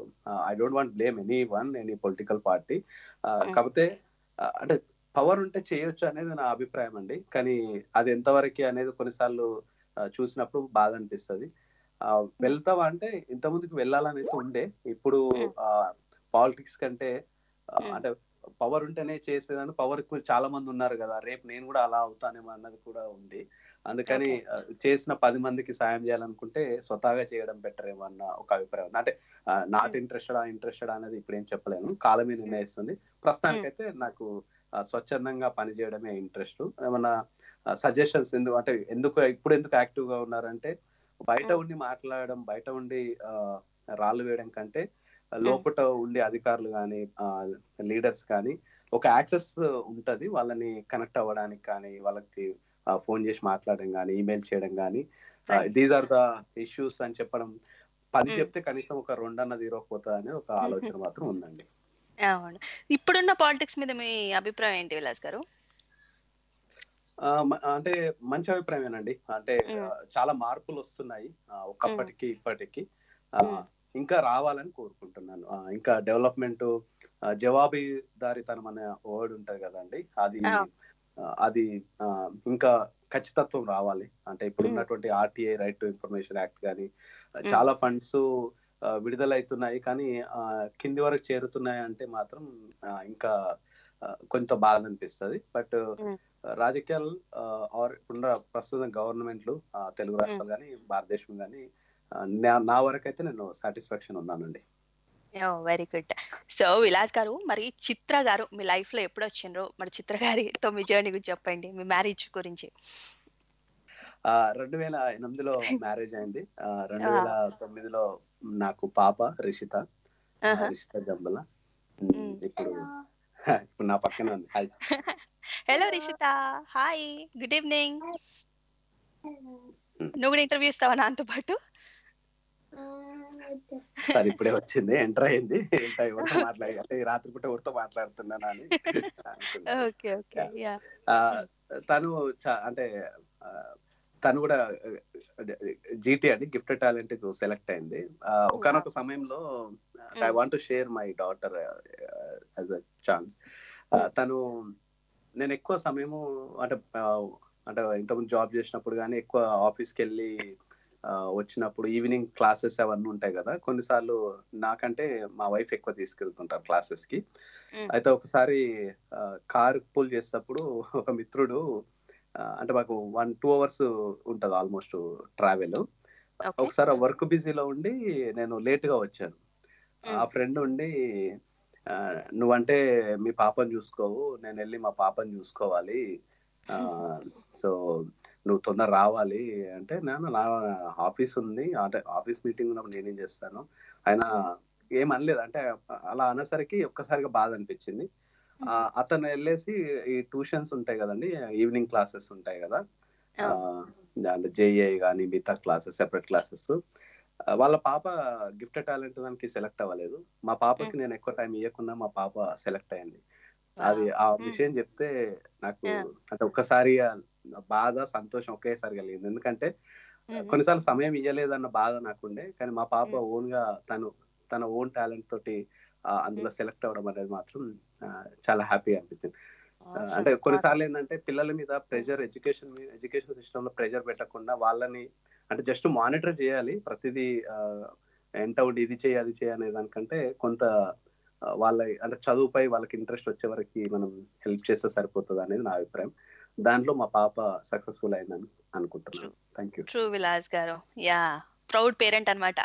I don't want blame any one any political party Mm. కాకపోతే ఆ, అంటే పవర్ ఉంటే చేయొచ్చు అనేది నా అభిప్రాయం అండి కానీ అది ఎంతవరకు అనేది కొన్నిసార్లు ఆ, చూసినప్పుడు బాధ అనిపిస్తుంది వెళ్తావా అంటే ఇంత ముందుకు వెళ్ళాలని అయితే ఉండే ఇప్పుడు Mm. పాలిటిక్స్ కంటే ఆ, Mm. అంటే పవర్ ఉంటేనే చేసేదాన్ని పవర్ చాలా మంది ఉన్నారు కదా రేపు నేను కూడా అలా అవుతానేమో అన్నది కూడా ఉంది అందుకని Okay. ఆ, చేసిన పది మందికి సాయం చేయాలనుకుంటే స్వతహాగా చేయడం బెటర్ ఏమో అన్న ఒక అభిప్రాయం ఉంది. అంటే నాట్ Mm. ఇంట్రెస్టెడ్ ఆ ఇంట్రెస్టెడ్ అనేది ఇప్పుడు ఏం చెప్పలేను కాలమే నిర్ణయిస్తుంది ప్రస్తుతానికైతే నాకు ఆ, స్వచ్ఛందంగా పనిచేయడమే ఇంట్రెస్ట్ ఏమన్నా సజెషన్స్ ఎందుకు అంటే ఎందుకు ఇప్పుడు ఎందుకు యాక్టివ్ గా ఉన్నారంటే బయట Mm. ఉండి మాట్లాడడం బయట ఉండి ఆ, రాళ్ళు వేయడం కంటే లోపల ఉండే అధికారులు కానీ లీడర్స్ కానీ ఒక యాక్సెస్ ఉంటది వాళ్ళని కనెక్ట్ అవ్వడానికి కానీ వాళ్ళకి ఫోన్ చేసి మాట్లాడడం కానీ ఈమెయిల్ చేయడం కానీ Right. These are the issues అని చెప్పడం పది Mm. చెప్తే కనీసం ఒక రెండు అన్నది తీరకపోతుంది అనే ఒక ఆలోచన మాత్రం ఉందండి అవును ఇప్పుడున్న పాలిటిక్స్ మీద మీ అభిప్రాయం ఏంటి విలాస్ గారు ఆ, మ- అంటే మంచి అభిప్రాయమేనండి అంటే Mm. ఆ, చాలా మార్పులు వస్తున్నాయి ఆ, ఒకప్పటికి ఇప్పటికి ఆ, Mm. ఇంకా రావాలని కోరుకుంటున్నాను ఆ, ఇంకా డెవలప్మెంట్ జవాబుదారితనం అనే వర్డ్ ఉంటది కదండి అది Ah. ఆ, అది ఆ, ఇంకా ఖచ్చితత్వం రావాలి అంటే ఇప్పుడు Mm. ఉన్నటువంటి RTI right to information act కానీ చాలా ఫండ్స్ విడుదలవుతున్నాయి కానీ ఆ, కింది వరకు చేరుతున్నాయి అంటే మాత్రం ఆ, ఇంకా ఆ, కొంత బాధ అనిపిస్తుంది బట్ Mm. రాజకీయాలు ఆర్ ఇప్పుడున్న ప్రస్తుతం గవర్నమెంట్లు తెలుగు రాష్ట్రాలు కానీ భారతదేశం కానీ నా వరకు అయితే నేను సాటిస్ఫాక్షన్ ఉన్నానండి వెరీ గుడ్ సో విలాస్ గారు మరి చిత్ర గారు మీ లైఫ్ లో ఎప్పుడు వచ్చిండ్రు మరి చిత్ర గారితో మీ జర్నీ గురించి చెప్పండి మీ మ్యారేజ్ గురించి ఆ, రెండు వేల ఎనిమిదిలో మ్యారేజ్ అయింది ఆ, రెండు వేల తొమ్మిదిలో నాకు పాప రిషిత ఆ, ఆహా. రిషిత జంబల Mm. ఇప్పుడు ఇప్పుడు నా పక్కన ఉంది hi hello Rishitha hi good evening నువ్వు కూడా ఇంటర్వ్యూ ఇస్తావా నాతో పాటు సార్ ఇప్పుడే వచ్చింది ఎంటర్ అయింది ఏంటో ఎవరితో మాట్లాడి అంటే ఈ రాత్రి పూట ఎవరితో మాట్లాడుతున్నాను అని అనుకున్నా. ఓకే ఓకే యా ఆ, తను చా- అంటే ఆ, తను కూడా జీటీ అండి గిఫ్ట్ టాలెంట్ సెలెక్ట్ అయింది ఒకనొక సమయంలో I want to share my daughter as a chance తను నేను ఎక్కువ సమయము అంటే ఆ, అంటే ఇంతకుముందు జాబ్ చేసినప్పుడు కానీ ఎక్కువ ఆఫీస్కి వెళ్ళి ఆ, వచ్చినప్పుడు ఈవినింగ్ క్లాసెస్ అవన్నీ ఉంటాయి కదా కొన్నిసార్లు నాకంటే మా వైఫ్ ఎక్కువ తీసుకెళ్తుంటారు క్లాసెస్ కి Mm. అయితే ఒకసారి కార్ పుల్ చేసేటప్పుడు ఒక మిత్రుడు ఆ, అంటే మాకు వన్ టూ అవర్స్ ఉంటది ఆల్మోస్ట్ ట్రావెల్ ఓకే ఒకసారి వర్క్ బిజీలో ఉండి నేను లేట్ గా వచ్చాను ఆ ఫ్రెండ్ ఉండి ఆ, నువ్వంటే మీ పాపని చూసుకోవు నేను వెళ్ళి మా పాపని చూసుకోవాలి సో నువ్వు తొందర రావాలి అంటే నేను నా ఆఫీస్ ఉంది అంటే ఆఫీస్ మీటింగ్ ఉన్నప్పుడు నేనేం చేస్తాను ఆయన ఏం అనలేదు అంటే అలా అనేసరికి ఒక్కసారిగా బాధ అనిపించింది ఆ, అతను వెళ్ళేసి ఈ ట్యూషన్స్ ఉంటాయి కదండి ఈవినింగ్ క్లాసెస్ ఉంటాయి కదా ఆ, దాంట్లో జేఏ కానీ మిగతా క్లాసెస్ సెపరేట్ క్లాసెస్ వాళ్ళ పాప గిఫ్ట్ టాలెంట్ దానికి సెలెక్ట్ అవ్వలేదు మా పాపకి నేను ఎక్కువ టైం ఇవ్వకుండా మా పాప సెలెక్ట్ అయింది అది ఆ Mm. విషయం చెప్తే నాకు Yeah. అంటే ఒక్కసారి బాధ సంతోషం ఒకేసారి కలిగింది ఎందుకంటే కొన్నిసార్లు సమయం ఇవ్వలేదన్న బాధ నాకుండే కానీ మా పాప Mm. ఓన్ గా తను తన ఓన్ టాలెంట్ తోటి ఆ, అందులో సెలెక్ట్ అవ్వడం అనేది మాత్రం ఆ, చాలా హ్యాపీ అనిపించింది ఆ, అంటే కొన్నిసార్లు ఏంటంటే పిల్లల మీద ప్రెషర్ ఎడ్యుకేషన్ ఎడ్యుకేషన్ సిస్టమ్ లో ప్రెషర్ పెట్టకుండా వాళ్ళని అంటే జస్ట్ మానిటర్ చేయాలి ప్రతిదీ ఆ, ఎంత ఉండి ఇది చేయి అది చేయి అనే దానికంటే కొంత ఆ, వాళ్ళ అంటే చదువుపై వాళ్ళకి ఇంట్రెస్ట్ వచ్చే వరకు మనం హెల్ప్ చేస్తే సరిపోతుంది అనేది నా అభిప్రాయం దాంట్లో మా పాప సక్సెస్ఫుల్ అయిందని అనుకుంటున్నాను thank you true Vilas garu yeah proud parent అన్నమాట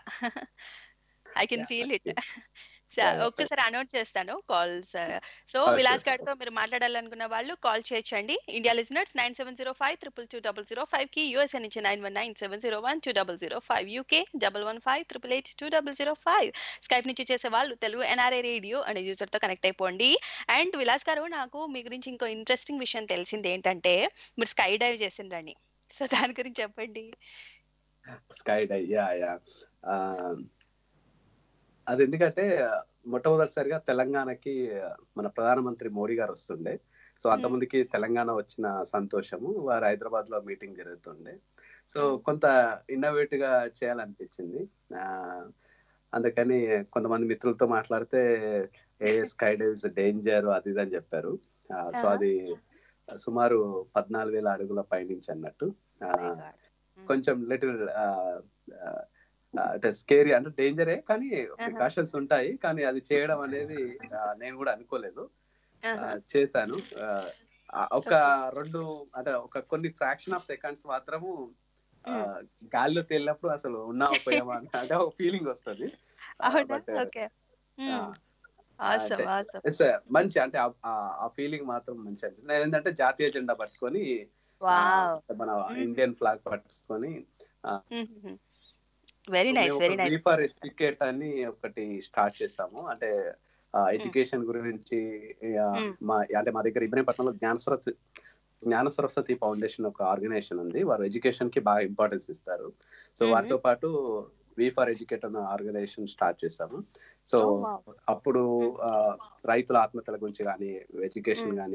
I can Yeah, feel it thank Yeah, yeah, ఒక్కసారి అనౌన్స్ చేస్తాను calls so sure, Vilas sure. గారితో మీరు మాట్లాడాలనుకున్న వాళ్ళు కాల్ చేయొచ్చండి India listeners nine seven zero five triple two double zero five కి USA నుంచి nine one nine seven zero one two double zero five UK double one five triple eight two double zero five Skype నుంచి చేసే వాళ్ళు Telugu NRI radio అనే user తో connect అయిపోండి and Vilas garu నాకు మీ గురించి ఇంకో ఇంట్రెస్టింగ్ విషయం తెలిసింది ఏంటంటే మీరు స్కై డైవ్ చేసిండ్రని సో దాని గురించి చెప్పండి స్కై డై యా యా అది ఎందుకంటే మొట్టమొదటిసారిగా తెలంగాణకి మన ప్రధానమంత్రి మోడీ గారు వస్తుండే సో అంతమందికి తెలంగాణ వచ్చిన సంతోషము వారు హైదరాబాద్ లో మీటింగ్ జరుగుతుండే సో కొంత ఇన్నోవేటివ్ గా చేయాలనిపించింది ఆ, అందుకని కొంతమంది మిత్రులతో మాట్లాడితే ఏ స్కై డైవ్స్ డేంజర్ అది ఇది అని చెప్పారు ఆ, సో ఆహా. అది సుమారు పద్నాలుగు వేల అడుగుల పైనుంచి అన్నట్టు ఆ, Very good. కొంచెం లిటిల్ అంటే స్కేరీ అంటే డేంజరే కానీ ప్రికాషన్స్ ఉంటాయి కానీ అది చేయడం అనేది ఆ, నేను కూడా అనుకోలేదు ఆ, ఆహా. చేశాను ఆ, ఆ, ఒక రెండు అంటే ఒక కొన్ని ఫ్రాక్షన్ ఆఫ్ సెకండ్స్ మాత్రము ఆ, గాల్లో తేలినప్పుడు అసలు ఉన్నామా పోయామా అని అంటే ఒక ఫీలింగ్ వస్తుంది అవునా బట్ ఓకే ఆ, ఆసమ్ అంటే- ఆసమ్ ఇట్స్ మంచి అంటే ఆ- ఆ- ఆ ఫీలింగ్ మాత్రం మంచి అనిపిస్తుంది నేను ఏంటంటే జాతీయ జెండా పట్టుకొని ఆ, వావ్ మన Mm. ఇండియన్ ఫ్లాగ్ పట్టుకొని very nice very nice for educate అని ఒకటి స్టార్ట్ చేసాము అంటే ఎడ్యుకేషన్ గురించి ఆ, Mm. మా అంటే మా దగ్గర ఇబ్రహీంపట్నంలో జ్ఞాన సరస్వతి జ్ఞాన సరస్వతి ఫౌండేషన్ ఒక ఆర్గనైజేషన్ ఉంది వారు ఎడ్యుకేషన్ కి బాగా ఇంపార్టెన్స్ ఇస్తారు సో Mhm. వారితో పాటు వి ఫర్ ఎడ్యుకేట్ అన్న ఆర్గనైజేషన్ స్టార్ట్ చేసాము సో Oh, wow. అప్పుడు ఆ, రైతుల ఆత్మహత్యల గురించి కానీ ఎడ్యుకేషన్ Mm. కానీ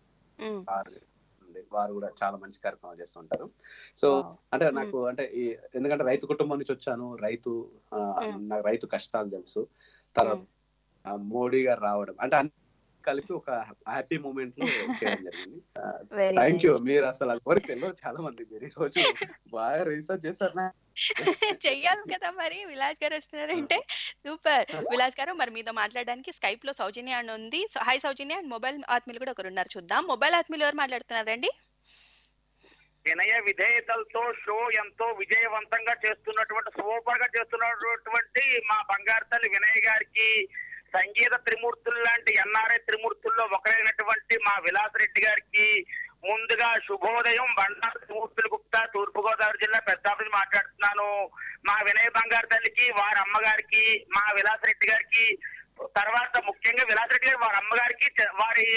వారు కూడా చాలా మంచి కార్యక్రమాలు చేస్తుంటారు సో Wow. అంటే నాకు అంటే ఈ ఎందుకంటే రైతు కుటుంబం నుంచి వచ్చాను రైతు ఆ, Mm. నాకు రైతు కష్టాలు తెలుసు తర్వాత ఆ, మోడీ గారు రావడం అంటే అన్ని కలిపి ఒక హ్యాపీ మూమెంట్ లో చేయడం జరిగింది వెరీ థ్యాంక్ యూ మీరు అసలు ఎవరికి తెలియదు చాలా మంది మీరు ఈ రోజు బాగా రీసెర్చ్ చేశారు నా? చెయ్యాలి కదా మరి విలాస్ గారు వస్తున్నారంటే సూపర్ విలాస్ గారు మరి మీతో మాట్లాడడానికి స్కైప్ లో సౌజన్య అని ఉంది హాయ్ సౌజన్య అండ్ మొబైల్ ఆత్మీయులు కూడా ఒకరు ఉన్నారు చూద్దాం మొబైల్ ఆత్మీయులు ఎవరు మాట్లాడుతున్నారండి వినయ విధేయతలతో షో ఎంతో విజయవంతంగా చేస్తున్నటువంటి సూపర్ గా చేస్తున్నటువంటి మా బంగారు తల్లి వినయ్ గారికి సంగీత త్రిమూర్తులు లాంటి ఎన్ఆర్ఐ త్రిమూర్తుల్లో ఒకరైనటువంటి మా విలాస్ రెడ్డి గారికి ముందుగా శుభోదయం బండారు త్రిమూర్తులు గుప్తా తూర్పు గోదావరి జిల్లా పెద్దాపతి మాట్లాడుతున్నాను మా వినయ్ బంగారు తల్లికి వారి అమ్మగారికి మా విలాస్ రెడ్డి గారికి తర్వాత ముఖ్యంగా విలాస్ రెడ్డి గారు వారి అమ్మగారికి చ- వారి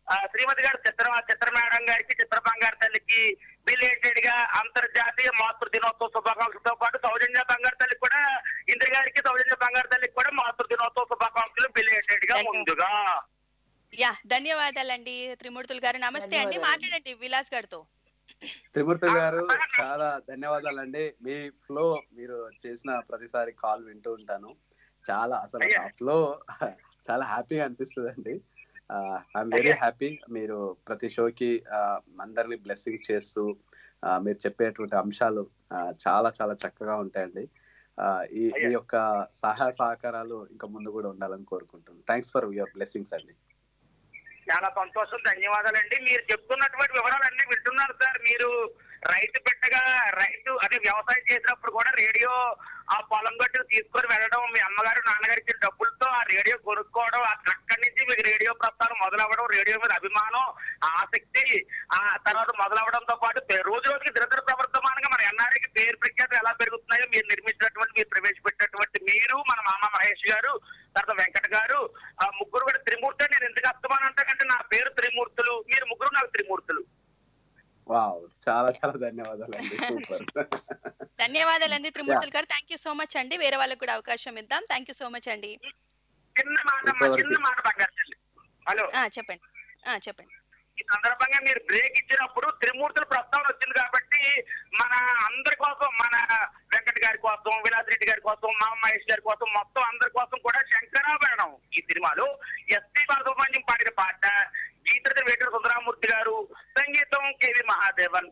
ఆ, శ్రీమతి గారు చిత్ర చిత్ర మేడం గారికి చిత్ర బంగారు తల్లికి బిలేటెడ్ గా అంతర్జాతీయ మాతృ దినోత్సవ శుభాకాంక్షలతో పాటు సౌజన్య బంగారు తల్లికి కూడా ఇంద్ర గారికి సౌజన్య బంగారు తల్లికి కూడా మాతృ దినోత్సవ శుభాకాంక్షలు బిలేటెడ్ గా ధన్యవాదాలు. ముందుగా యా ధన్యవాదాలండి త్రిమూర్తులు గారు నమస్తే అండి ధన్యవాదాలు. మాట్లాడండి విలాస్ గారితో త్రిమూర్తి గారు చాలా ధన్యవాదాలండి మీ ఫ్లో మీరు చేసిన ప్రతిసారి కాల్ వింటూ ఉంటాను చాలా అసలు ఆ ఫ్లో చాలా హ్యాపీగా అనిపిస్తుంది అండి ఐఎమ్ వెరీ హ్యాపీ మీరు ప్రతి షోకి అందరినీ బ్లెస్సింగ్స్ చేస్తూ ఆ, మీరు చెప్పేటువంటి అంశాలు ఆ, చాలా చాలా చక్కగా ఉంటాయండి ఆ, ఈ ఈ యొక్క సహాయ సహకారాలు ఇంకా ముందు కూడా ఉండాలని కోరుకుంటున్నాను థ్యాంక్స్ ఫర్ యువర్ బ్లెస్సింగ్స్ అండి చాలా సంతోషం ధన్యవాదాలండి మీరు చెప్తున్నటువంటి వివరాలన్నీ వింటున్నారు సార్ మీరు రైతు పెట్టగా రైతు అదే వ్యవసాయం చేసినప్పుడు కూడా రేడియో ఆ పొలం గట్టు తీసుకొని వెళ్ళడం మీ అమ్మగారు నాన్నగారు ఇచ్చిన డబ్బులతో ఆ రేడియో కొనుక్కోవడం ఆ- అక్కడి నుంచి మీకు రేడియో ప్రస్థానం మొదలవ్వడం రేడియో మీద అభిమానం ఆసక్తి ఆ తర్వాత మొదలవడంతో పాటు పే- రోజు రోజుకి దినదిన ప్రవర్తమానంగా మన ఎన్ఆర్ఐకి పేరు ప్రఖ్యాతి ఎలా పెరుగుతున్నాయో మీరు నిర్మించినటువంటి మీరు ప్రవేశపెట్టినటువంటి మీరు మన మామ మహేష్ గారు తర్వాత వెంకట గారు ఆ ముగ్గురు కూడా త్రిమూర్తులు నేను ఎందుకు అస్తమానం అంటానంటే నా పేరు త్రిమూర్తులు మీరు ముగ్గురు నాకు త్రిమూర్తులు వావ్ చాలా చాలా ధన్యవాదాలండి సూపర్ ధన్యవాదాలండి త్రిమూర్తులు గారు థ్యాంక్ యూ సో మచ్ అండి వేరే వాళ్ళకి కూడా అవకాశం ఇద్దాం థ్యాంక్ యూ సో మచ్ అండి చిన్న మాట అమ్మా, చిన్న మాట బంగారు తల్లి. హలో ఆ చెప్పండి ఆ చెప్పండి ఈ సందర్భంగా మీరు బ్రేక్ ఇచ్చినప్పుడు త్రిమూర్తుల ప్రస్తావన వచ్చింది కాబట్టి మన అందరి కోసం మన వెంకట గారి కోసం విలాస్ రెడ్డి గారి కోసం మా మహేష్ గారి కోసం మొత్తం అందరి కోసం కూడా శంకరాభరణం ఈ సినిమాలో ఎస్పి బాలసుబ్రహ్మణ్యం పాడిన పాట గీత వెంకట సుందరామూర్తి గారు సంగీతం కేవి మహాదేవన్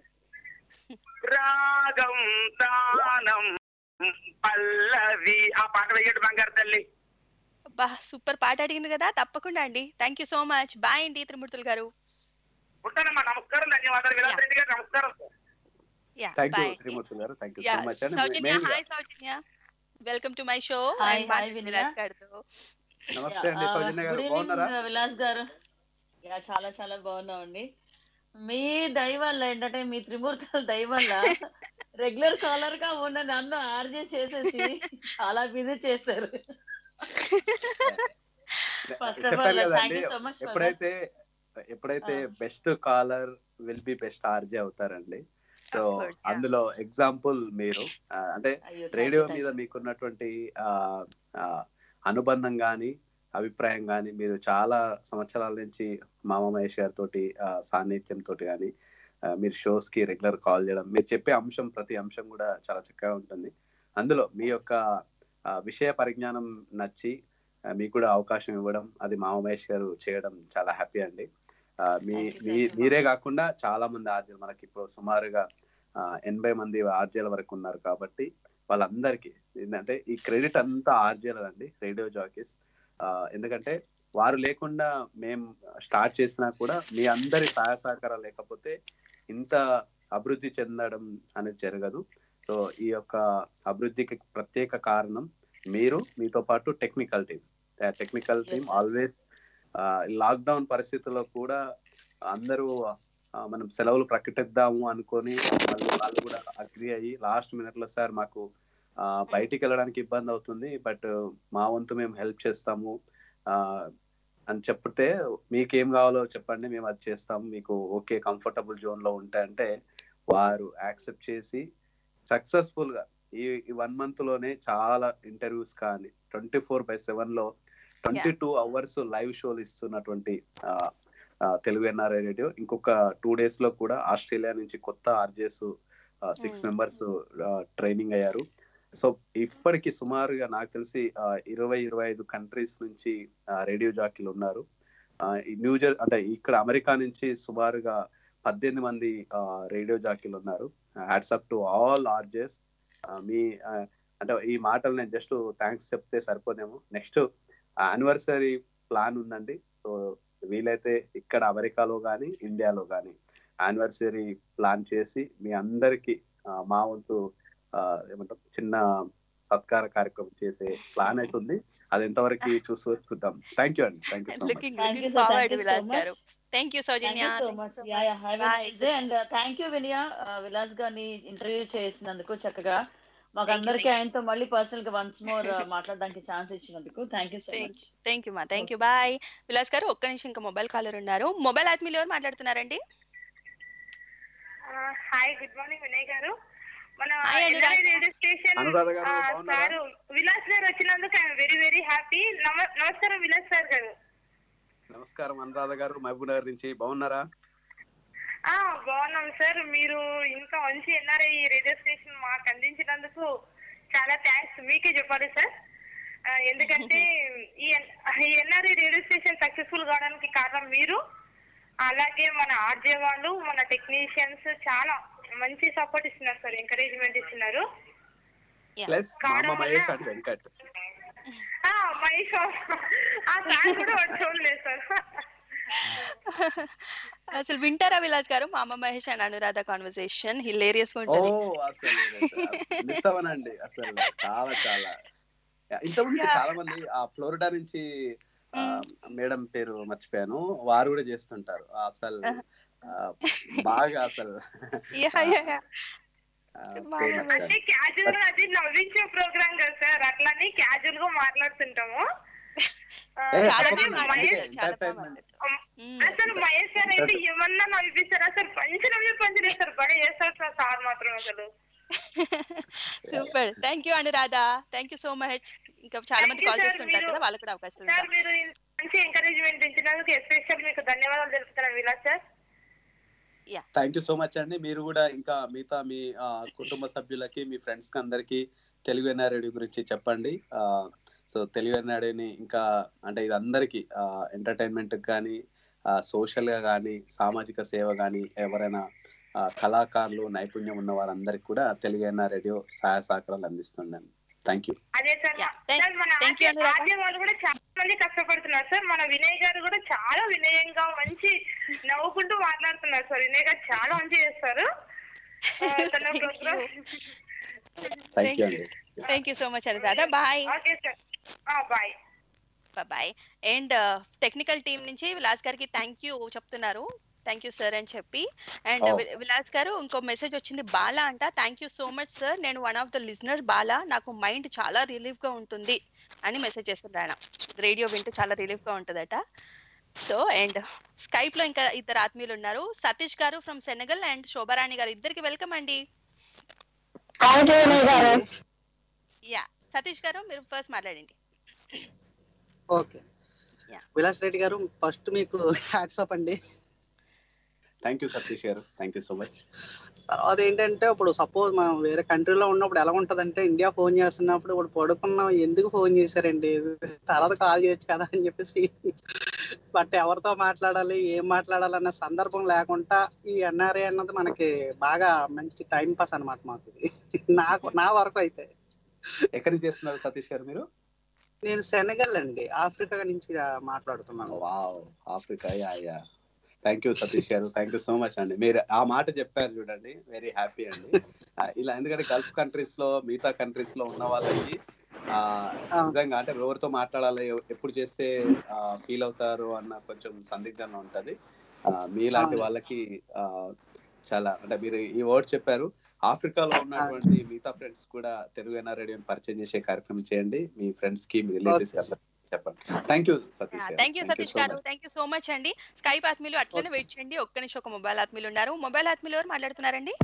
రాగం తానం పల్లవి ఆ పాట వేయడు బంగారు తల్లి బా సూపర్ పాట అడిగింది కదా తప్పకుండా అండి thank you so much bye అండి త్రిమూర్తులు గారు ఉంటానమ్మా నమస్కారం ధన్యవాదాలు విలాస్ రెడ్డి గారు నమస్కారం sir yeah thank you bye Trimurthy garu thank you yeah so much అండి సౌజన్య మెయిన్ గా hi Soujanya welcome to my show Hi, and hi, Vinaya. Vilas గారితో నమస్తే అండి సౌజన్య గారు గుడ్ బాగున్నారా ఈవినింగ్ విలాస్ గారు యా చాలా చాలా బాగున్నామండి మీ దయ వల్ల ఏంటంటే మీ త్రిమూర్తుల దయ వల్ల రెగ్యులర్ కాలర్ గా ఉన్న నన్ను ఆర్జే చేసేసి చాలా బిజీ చేశారు ఫస్ట్ ఆఫ్ చెప్పాను ఆల్ థ్యాంక్ కదండి యూ సో మచ్ ఎప్పుడైతే ఎప్పుడైతే Ah. Best caller will be best RJ అవుతారండి సో Of course, yeah. అందులో ఎగ్జాంపుల్ మీరు ఆ, అంటే రేడియో మీద మీకున్నటువంటి ఆ, ఆ, అనుబంధం గాని అభిప్రాయం గాని మీరు చాలా సంవత్సరాల నుంచి మామ మహేష్ గారితో సాన్నిధ్యం తోటి కానీ మీరు షోస్ కి రెగ్యులర్ కాల్ చేయడం మీరు చెప్పే అంశం ప్రతి అంశం కూడా చాలా చక్కగా ఉంటుంది అందులో మీ యొక్క ఆ, విషయ పరిజ్ఞానం నచ్చి ఆ, మీకు కూడా అవకాశం ఇవ్వడం అది మామ మహేష్ గారు చేయడం చాలా హ్యాపీ అండి ఆ, మీ Thank you, me thank you, మీరే కాకుండా చాలా మంది ఆర్జీలు మనకి ఇప్పుడు సుమారుగా ఆ, ఎనభై మంది ఆర్జీల వరకు ఉన్నారు కాబట్టి వాళ్ళందరికీ ఏంటంటే ఈ క్రెడిట్ అంతా ఆర్జీలదండి రేడియో జాకీస్ ఎందుకంటే వారు లేకుండా మేము స్టార్ట్ చేసినా కూడా మీ అందరి సహాయ సహకారాలు లేకపోతే ఇంత అభివృద్ధి చెందడం అనేది జరగదు సో ఈ యొక్క అభివృద్ధికి ప్రత్యేక కారణం మీరు మీతో పాటు technical team technical team Yes, sir. Always lockdown పరిస్థితుల్లో కూడా అందరూ ఆ, మనం సెలవులు ప్రకటిద్దాము అనుకొని వాళ్ళు వాళ్ళు కూడా అగ్రి అయ్యి లాస్ట్ మినిట్ లో సార్ మాకు ఆ, బయటికి వెళ్ళడానికి ఇబ్బంది అవుతుంది బట్ మా వంతు మేము హెల్ప్ చేస్తాము ఆ, అని చెప్తే మీకు ఏం కావాలో చెప్పండి మేము అది చేస్తాము మీకు ఓకే కంఫర్టబుల్ జోన్ లో ఉంటాయంటే వారు యాక్సెప్ట్ చేసి సక్సెస్ఫుల్ గా ఈ వన్ మంత్ లోనే చాలా ఇంటర్వ్యూస్ కానీ ట్వంటీ ఫోర్ బై సెవెన్ లో ట్వంటీ టూ అవర్స్ లైవ్ షోలు ఇస్తున్నటువంటి ఆ, ఆ, తెలుగు ఎన్ఆర్ఐ రేడియో ఇంకొక టూ డేస్ లో కూడా ఆస్ట్రేలియా నుంచి కొత్త RJs six Hmm. Members training అయ్యారు సో ఇప్పటికి సుమారుగా నాకు తెలిసి ఆ, ఇరవై ఇరవై ఐదు కంట్రీస్ నుంచి రేడియో జాకీలు ఉన్నారు ఆ, ఈ న్యూజర్ అంటే ఇక్కడ అమెరికా నుంచి సుమారుగా పద్దెనిమిది మంది రేడియో జాకీలు ఉన్నారు హ్యాట్సప్ టు ఆల్ ఆర్జెస్ మీ ఆ, అంటే ఈ మాటలు నేను జస్ట్ థ్యాంక్స్ చెప్తే సరిపోదేమో నెక్స్ట్ యానివర్సరీ ప్లాన్ ఉందండి సో వీలైతే ఇక్కడ అమెరికాలో కానీ ఇండియాలో కానీ యానివర్సరీ ప్లాన్ చేసి మీ అందరికి మా వంతు ఆ, ఏమంటాం చిన్న సత్కార కార్యక్రమం చేసే ప్లాన్ అయితే ఉంది అది ఎంతవరకు చూస్తూ చూద్దాం థ్యాంక్ యూ అండి thank you so much looking thank you looking sir forward thank you so Vilas much garu thank you thank Soujanya you so much yeah yeah have Bye. Day and thank you Vinaya Vilas గారిని interview చేసినందుకు చక్కగా మాకు Thank you, అందరికి thank ఆయనతో మళ్ళీ personal గా once more మాట్లాడడానికి chance ఇచ్చినందుకు thank you so Thank much thank you మా thank you bye Vilas garu ఒక్క నిమిషం ఇంకా మొబైల్ కాలర్ ఉన్నారు మొబైల్ ఆత్మీయులు ఎవరు మాట్లాడుతున్నారండి hi good morning Vinay garu మన Hi, అనురాధ. NRI radio station Anuradha garu, ఆ, బాగున్నారా? సారు విలాస్ గారు వచ్చినందుకు ఐఎమ్ వెరీ వెరీ హ్యాపీ నమస్కారం విలాస్ సార్ గారు నమస్కారం అనురాధ గారు మహబూబ్ నగర్ నుంచి బాగున్నారా ఆ బాగున్నాం సార్ మీరు ఇంత మంచి ఎన్ఆర్ఐ రేడియో స్టేషన్ మాకు అందించినందుకు చాలా థ్యాంక్స్ మీకే చెప్పాలి సార్ ఆ, ఎందుకంటే ఈ ఎన్ఆర్ఐ రేడియో స్టేషన్ సక్సెస్ఫుల్ కావడానికి కారణం మీరు అలాగే మన ఆర్జే వాళ్ళు మన టెక్నీషియన్స్ చాలా మంచి సపోర్ట్ ఇస్తున్నారు సార్ ఎంకరేజ్మెంట్ ఇస్తున్నారు Yeah. ప్లస్ కారణం మామ మహేష్ వల్ల- అండ్ వెంకట్ ఆ, మహేష్ బాబు. ఆ సార్ కూడా వాడు చూడలేదు సార్ అసలు వింటారా విలాస్ గారు మా అమ్మ Mahesh and Anuradha conversation hilarious గా ఓ ఉంటుంది అసలు మిస్ అవ్వనండి అసలు చాలా చాలా ఇంతకుముందు Yeah. చాలా మంది ఆ ఫ్లోరిడా నుంచి ఆ, మేడం పేరు మర్చిపోయాను వారు కూడా చేస్తుంటారు అసలు ఆ, బాగా అసలు Yeah, yeah, yeah. ఆ, మా పేరు అమ్మ మర్చిపోయాను. అంటే క్యాజువల్ గా అది నవ్వించే ప్రోగ్రామ్ కదా సార్ అట్లానే క్యాజువల్ గా మాట్లాడుతుంటాము ఆ, ఏ, చాలా అలాగే బాగా మహేష్ మాట్లాడారు, చాలా బాగా entertainment. మాట్లాడారు. మ్మ్. అసలు మహేష్ సార్ అయితే ఏమన్నా నవ్విస్తారా సార్ పంచి నవ్వి పంచి చేస్తారు బడే చేస్తారు సార్ సార్ మాత్రం అసలు super thank you Anuradha thank you so much ఇంకా చాలా మంది Thank you, కాల్ sir. చేస్తుంటారు మీరు- కదా వాళ్ళకి కూడా అవకాశం సార్ ఇద్దాం మీరు ఇంత మంచి ఎంకరేజ్మెంట్ ఇచ్చినందుకు ఎస్పెషల్ మీకు ధన్యవాదాలు తెలుపుతున్నాను Vilas sir thank you so much అండి మీరు కూడా ఇంకా మిగతా మీ ఆ, కుటుంబ సభ్యులకి మీ ఫ్రెండ్స్ కి అందరికి తెలుగు ఎన్ఆర్ఐడి గురించి చెప్పండి సో తెలుగు ఎన్ఆర్ఐని ఇంకా అంటే ఇది అందరికి ఎంటర్టైన్మెంట్ కానీ సోషల్ గా కానీ సామాజిక సేవ కానీ ఎవరైనా ఆ, కళాకారులు నైపుణ్యం ఉన్న వారందరికి కూడా తెలుగు ఎన్ఆర్ రేడియో సహాయ సహకారాలు అందిస్తున్నాను థ్యాంక్ యూ అదే సార్ Yeah, thank- సార్ మన thank you, RJ- Anuradha. RJ వాళ్ళు కూడా చాలా మంది కష్టపడుతున్నారు సార్ మన వినయ్ గారు కూడా చాలా వినయంగా మంచి నవ్వుకుంటూ మాట్లాడుతున్నారు సార్ వినయ్ గారు చాలా మంచి చేస్తారు ఆ, తన Thank ప్రోగ్రామ్ థ్యాంక్ యూ అండి thank you so much Anuradha bye okay sir bye bye and technical team నుంచి విలాస్ గారికి థ్యాంక్ యూ చెప్తున్నారు థ్యాంక్ యూ సార్ అని చెప్పి అండ్ Oh. విలాస్ గారు ఇంకో మెసేజ్ వచ్చింది బాలా అంట thank you so much sir నేను one of the listener Bala నాకు మైండ్ చాలా రిలీఫ్ గా ఉంటుంది అని మెసేజ్ చేస్తుండ్రు ఆయన రేడియో వింటూ చాలా రిలీఫ్ గా ఉంటుందట సో అండ్ స్కైప్ లో ఇంకా ఇద్దరు ఆత్మీయులు ఉన్నారు సతీష్ గారు ఫ్రమ్ సెనగల్ అండ్ శోభారాణి గారు ఇద్దరికి వెల్కమ్ అండి యా సతీష్ గారు మీరు ఫస్ట్ మాట్లాడండి ఓకే Yeah. విలాస్ రెడ్డి గారు ఫస్ట్ మీకు హ్యాట్సప్ అండి thank you Satish garu thank you so much తర్వాత ఏంటంటే ఇప్పుడు సపోజ్ మనం వేరే కంట్రీలో ఉన్నప్పుడు ఎలా ఉంటదంటే ఇండియా ఫోన్ చేస్తున్నప్పుడు ఇప్పుడు పడుకున్నాం ఎందుకు ఫోన్ చేశారండి తర్వాత కాల్ చేయొచ్చు కదా అని చెప్పేసి బట్ ఎవరితో మాట్లాడాలి ఏం మాట్లాడాలన్న సందర్భం లేకుండా ఈ ఎన్ఆర్ఏ అన్నది మనకి బాగా మంచి టైం పాస్ అన్నమాట మాకు ఇది. నాకు నా వరకు అయితే ఎక్కడి నుంచి చేస్తున్నారు సతీష్ గారు మీరు నేను సెనగల్ అండి ఆఫ్రికా నుంచి ఆ, మాట్లాడుతున్నాను wow Africa yeah yeah thank you Satish garu thank you so much అండి మీరు ఆ మాట చెప్పారు చూడండి వెరీ హ్యాపీ అండి ఆ, ఇలా ఎందుకంటే గల్ఫ్ కంట్రీస్ లో మిగతా కంట్రీస్ లో ఉన్న వాళ్ళకి ఆ, ఆ. నిజంగా అంటే ఎవరితో మాట్లాడాలి ఎ- ఎప్పుడు చేస్తే ఫీల్ అవుతారు అన్న కొంచెం సందిగ్ధంగా ఉంటది ఆ, మీలాంటి అవును. వాళ్ళకి ఆ, చాలా అంటే మీరు ఈ వర్డ్ చెప్పారు ఆఫ్రికాలో ఉన్నటువంటి మిగతా ఫ్రెండ్స్ కూడా తెలుగు ఎన్ఆర్ రేడియోని పరిచయం చేసే కార్యక్రమం చేయండి మీ ఫ్రెండ్స్ కి మీ రిలేటివ్స్ కి అందరికీ చెప్పండి thank you Satish garu thank you Thank you Satish so garu much. Thank you so much అండి స్కైప్ ఆత్మీయులు అట్లనే వెయిట్ చేయండి ఒక్క నిమిషం ఒక మొబైల్ ఆత్మీయులు ఉన్నారు మొబైల్ ఆత్మీయులు ఎవరు మాట్లాడుతున్నారండి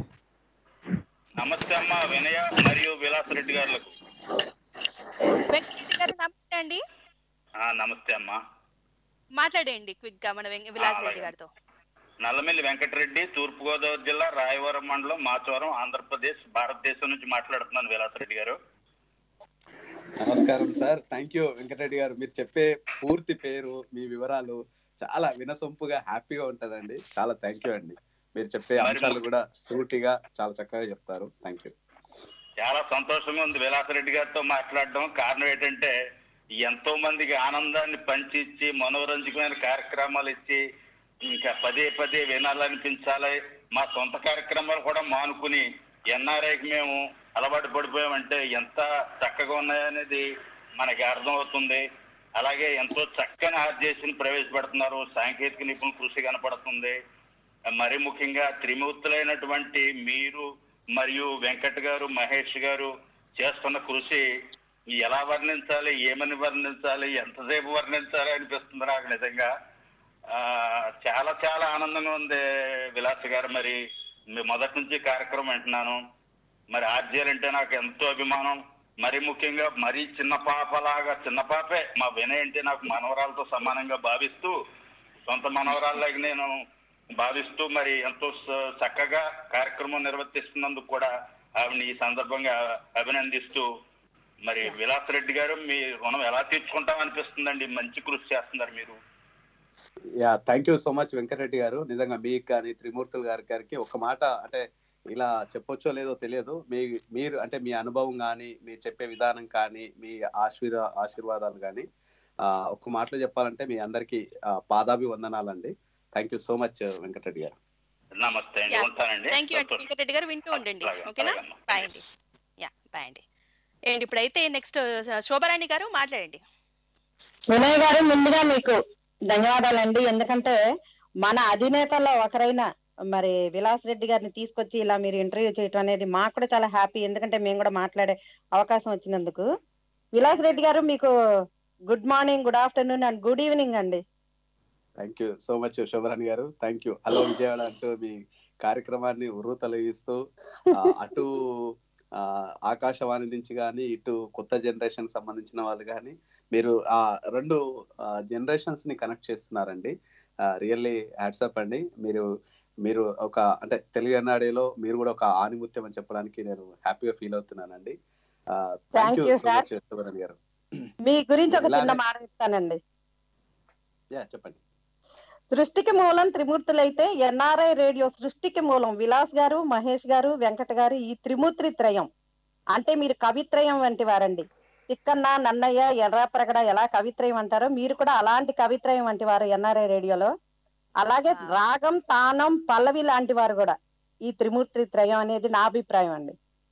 నమస్తే అమ్మ వినయ మరియు విలాస్ రెడ్డి గారులకు వెంకటరెడ్డి గారు నమస్తే అండి ఆ, నమస్తే అమ్మ మాట్లాడేయండి క్విక్ గా మన వెంక- విలాస్ రెడ్డి అలాగే. గారితో నల్లమిల్లి వెంకటరెడ్డి తూర్పుగోదావరి జిల్లా రాయవరం మండలం మాచవరం ఆంధ్రప్రదేశ్ భారతదేశం నుంచి మాట్లాడుతున్నాను విలాస్ రెడ్డి గారు నమస్కారం సార్ థ్యాంక్ యూ వెంకటరెడ్డి గారు మీరు చెప్పే పూర్తి పేరు మీ వివరాలు చాలా వినసొంపుగా హ్యాపీగా ఉంటదండి చాలా థ్యాంక్ యూ అండి మీరు చెప్పే మరి- అంశాలు కూడా సూటిగా చాలా చక్కగా చెప్తారు థ్యాంక్ యూ చాలా సంతోషంగా ఉంది విలాసరెడ్డి గారితో మాట్లాడడం కారణం ఏంటంటే ఎంతో మందికి ఆనందాన్ని పంచిచ్చి మనోరంజకమైన కార్యక్రమాలు ఇచ్చి ఇంకా పదే పదే వినాలనిపించాలి మా సొంత కార్యక్రమాలు కూడా మానుకుని ఎన్ఆర్ఐకి మేము అలవాటు పడిపోయామంటే ఎంత చక్కగా ఉన్నాయనేది మనకి అర్థమవుతుంది అలాగే ఎంతో చక్కని ఆర్జేషన్ ప్రవేశపెడుతున్నారు సాంకేతిక నిపుణుల కృషి కనపడుతుంది మరి ముఖ్యంగా త్రిమూర్తులైనటువంటి మీరు మరియు వెంకట్ గారు మహేష్ గారు చేస్తున్న కృషి ఎలా వర్ణించాలి ఏమని వర్ణించాలి ఎంతసేపు వర్ణించాలి అనిపిస్తుంది నాకు నిజంగా ఆ, చాలా చాలా ఆనందంగా ఉంది విలాస్ గారు మరి మీ మొదటి నుంచి కార్యక్రమం వింటున్నాను మరి ఆర్జీలు అంటే నాకు ఎంతో అభిమానం మరి ముఖ్యంగా మరీ చిన్న పాపలాగా చిన్న పాపే మా వినయ్ అంటే నాకు మనవరాలతో సమానంగా భావిస్తూ సొంత మనవరాళ్ళకి నేను భావిస్తూ మరి ఎంతో స- చక్కగా కార్యక్రమం నిర్వర్తిస్తున్నందుకు కూడా ఆవిడని ఈ సందర్భంగా అభినందిస్తూ మరి విలాస్ రెడ్డి గారు మీ రుణం ఎలా తీర్చుకుంటాం అనిపిస్తుందండి మంచి కృషి చేస్తున్నారు మీరు yeah thank you so much Venkatareddy garu నిజంగా మీకు కానీ త్రిమూర్తులు గారి గారికి ఒక మాట అంటే ఇలా చెప్పొచ్చో లేదో తెలియదు మీ మీరు అంటే మీ అనుభవం కానీ మీరు చెప్పే విధానం కానీ మీ ఆశీర్వా ఆశీర్వాదాలు కానీ ఒక మాటలో చెప్పాలంటే మీ అందరికీ ఆ, పాదాభివందనాలండి thank you so much Venkatareddy garu నమస్తే అండి Yeah. ఉంటానండి థ్యాంక్ యూ అండి సంతోషం. వెంకటరెడ్డి గారు వింటూ ఉండండి అలాగే, ఓకేనా అలాగే అమ్మా. బాయ్ అండి యా బాయ్ అండి అండ్ ఇప్పుడైతే నెక్స్ట్ శోభరాణి గారు మాట్లాడండి వినయ్ గారు ముందుగా మీకు ధన్యవాదాలండి ఎందుకంటే మన అధినేతల్లో ఒకరైన మరి విలాస్ రెడ్డి గారిని తీసుకొచ్చి ఇలా మీరు ఇంటర్వ్యూ చేయటం అనేది మాకు కూడా చాలా హ్యాపీ ఎందుకంటే మేము కూడా మాట్లాడే అవకాశం వచ్చినందుకు విలాస్ రెడ్డి గారు మీకు good morning good afternoon and good evening అండి thank you so much Shobharani garu thank you hello Vijayawada అంటూ మీ కార్యక్రమాన్ని ఉర్రు తొలగిస్తూ ఆ, అటు ఆ, ఆకాశవాణి నుంచి కానీ ఇటు కొత్త జనరేషన్ సంబంధించిన వాళ్ళు కానీ మీరు ఆ రెండు జనరేషన్స్ ని కనెక్ట్ చేస్తున్నారండి రియల్లీ హ్యాట్సప్ అండి మీరు మీరు ఒక అంటే తెలుగు ఎన్ఆర్డీలో మీరు కూడా ఒక ఆనిముత్యం అని చెప్పడానికి నేను హ్యాపీగా ఫీల్ అవుతున్నానండి Thank thank you you, so sir. Much Shobharani garu మీ గురించి ఒక చిన్న ఇలానే- మాట చెప్తానండి యా చెప్పండి సృష్టికి మూలం త్రిమూర్తులైతే ఎన్ఆర్ఐ రేడియో సృష్టికి మూలం విలాస్ గారు మహేష్ గారు వెంకట గారు ఈ త్రిమూర్తి త్రయం అంటే మీరు కవిత్రయం వంటి వారండి తిక్కన్న నన్నయ్య ఎర్రాప్రగడ ఎలా కవిత్రయం అంటారో మీరు కూడా అలాంటి కవిత్రయం వంటి వారు ఎన్ఆర్ఐ రేడియోలో అలాగే Wow. రాగం తానం పల్లవి లాంటి వారు కూడా ఈ త్రిమూర్తి త్రయం అనేది నా అభిప్రాయం అండి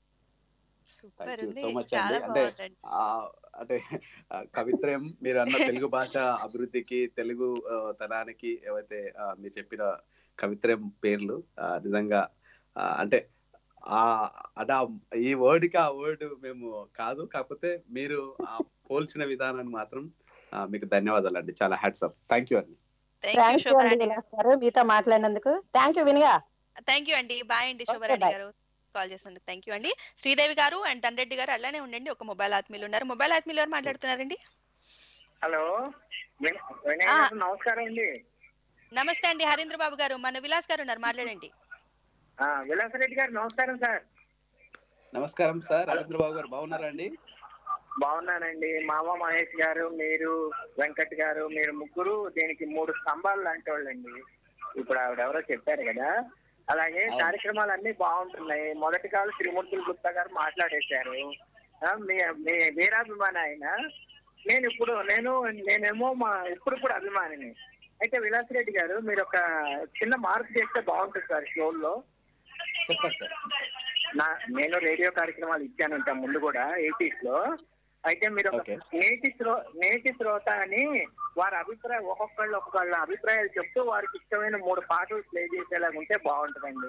సూపర్ Thank you ఉంది so much చాలా అండి. అంటే బాగుందండి ఆ అంటే ఆ, కవిత్రయం మీరు అన్న తెలుగు భాష అభివృద్ధికి తెలుగు ఆ, తనానికి ఏవైతే ఆ, మీరు చెప్పిన కవిత్రయం పేర్లు ఆ, నిజంగా ఆ, అంటే ఆ అంటే ఆ- ఈ వర్డ్ కి ఆ వర్డ్ మేము కాదు కాకపోతే మీరు ఆ పోల్చిన విధానాన్ని మాత్రం ఆ, మీకు ధన్యవాదాలు అండి చాలా హ్యాట్సప్ థ్యాంక్ యూ అండి థ్యాంక్ యూ థ్యాంక్ యూ అండి శోభరాణి విలాస్ గారు మీతో మాట్లాడినందుకు థ్యాంక్ యూ వినిగా థ్యాంక్ యూ అండి బాయ్ అండి Okay, Shobharani bye. Garu call చేసినందుకు థ్యాంక్ యూ అండి శ్రీదేవి గారు అండ్ ధనరెడ్డి గారు అలానే ఉండండి ఒక మొబైల్ ఆత్మీయులు ఉన్నారు మొబైల్ ఆత్మీయులు గారు మాట్లాడుతున్నారండి హలో విన- వినయ్ ఆ. గారు నమస్కారం అండి నమస్తే అండి హరీంద్ర బాబు గారు మన విలాస్ గారు ఉన్నారు మాట్లాడండి ఆ, విలాసరెడ్డి గారు నమస్కారం సార్ నమస్కారం సార్ రవీంద్రబాబు గారు బాగున్నారా అండి బాగున్నానండి మామ మహేష్ గారు మీరు వెంకట్ గారు మీరు ముగ్గురు దీనికి మూడు స్తంభాలు లాంటి వాళ్ళండి ఇప్పుడు ఆవిడ ఎవరో చెప్పారు కదా అలాగే అవును. కార్యక్రమాలు అన్ని బాగుంటున్నాయి మొదటి కాలు శ్రీమూర్తులు గుప్తా గారు మాట్లాడేశారు ఆ, మీ మీ వీరాభిమాని ఆయన నేను ఇప్పుడు నేను నేనేమో మా ఇప్పుడు కూడా అభిమానిని అయితే విలాస్ రెడ్డి గారు మీరు ఒక చిన్న మార్పు చేస్తే బాగుంటుంది సార్ షోల్లో చెప్పండి సార్ నా నేను రేడియో కార్యక్రమాలు ఇచ్చాను ఇంత ముందు కూడా ఎయిటీస్ లో అయితే మీరు ఒక Okay. నేటి శ్రో నేటి శ్రోత అని వారి అభిప్రాయం ఒక్కొక్కళ్ళు ఒక్కొక్కళ్ళ అభిప్రాయాలు చెప్తూ వారికి ఇష్టమైన మూడు పాటలు ప్లే చేసేలాగా ఉంటే బాగుంటుందండి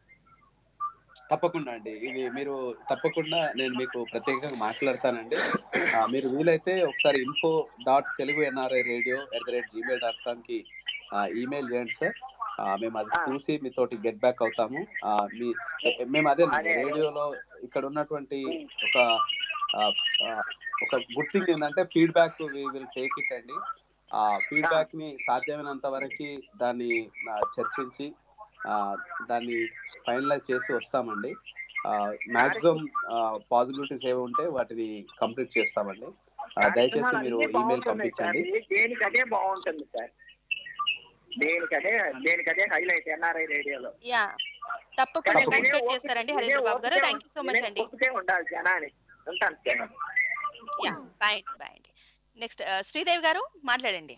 తప్పకుండా అండి ఇది మీరు తప్పకుండా నేను మీకు ప్రత్యేకంగా మాట్లాడతానండి ఆ, మీరు వీలైతే ఒకసారి info dot Telugu NRI radio at the rate Gmail dot com కి ఈమెయిల్ చేయండి సార్ ఆ, మేము అది ఆ. చూసి మీతోటి గెట్ బ్యాక్ అవుతాము ఆ, మీ మేము అదే అదే. రేడియోలో ఇక్కడ ఉన్నటువంటి ఒక ఆ, ఆ, ఒక గుడ్ థింగ్ ఏంటంటే feedback we will take it అండి ఆ ఫీడ్బ్యాక్ ని సాధ్యమైనంత వరకు దాన్ని ఆ, చర్చించి ఆ, దాన్ని ఫైనలైజ్ చేసి వస్తామండి మాక్సిమం పాసిబిలిటీస్ ఏవి ఉంటే వాటిని కంప్లీట్ చేస్తామండి ఆ, దయచేసి కార్యక్రమాలు మీరు అన్నీ ఈమెయిల్ బాగుంటున్నాయి సార్. పంపించండి ఇది దేనికి అదే బాగుంటుంది సార్ దేనికి అదే దేనికి అదే హైలైట్ ఎన్ఆర్ఐ రేడియోలో యా తప్పకుండా తప్పకుండా. కన్సిడర్ చేస్తారండి హరీంద్ర బాబు గారు థ్యాంక్ యూ సో మచ్ అండి ఒప్పుకే ఉండాలి జనాన్ని ఉంటాను సార్ యా బాయ్ అండి బాయ్ అండి నెక్స్ట్ శ్రీదేవి గారు మాట్లాడండి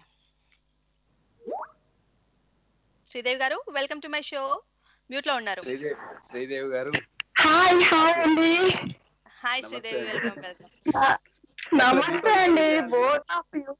Sridevi garu welcome to my show mute లో ఉన్నారు శ్రీదేవి శ్రీదేవి గారు హాయ్ హాయ్ అండి హాయ్ నమస్తే శ్రీదేవి అండి. వెల్కమ్ వెల్కమ్ నమస్తే అండి బోత్ ఆఫ్ యూ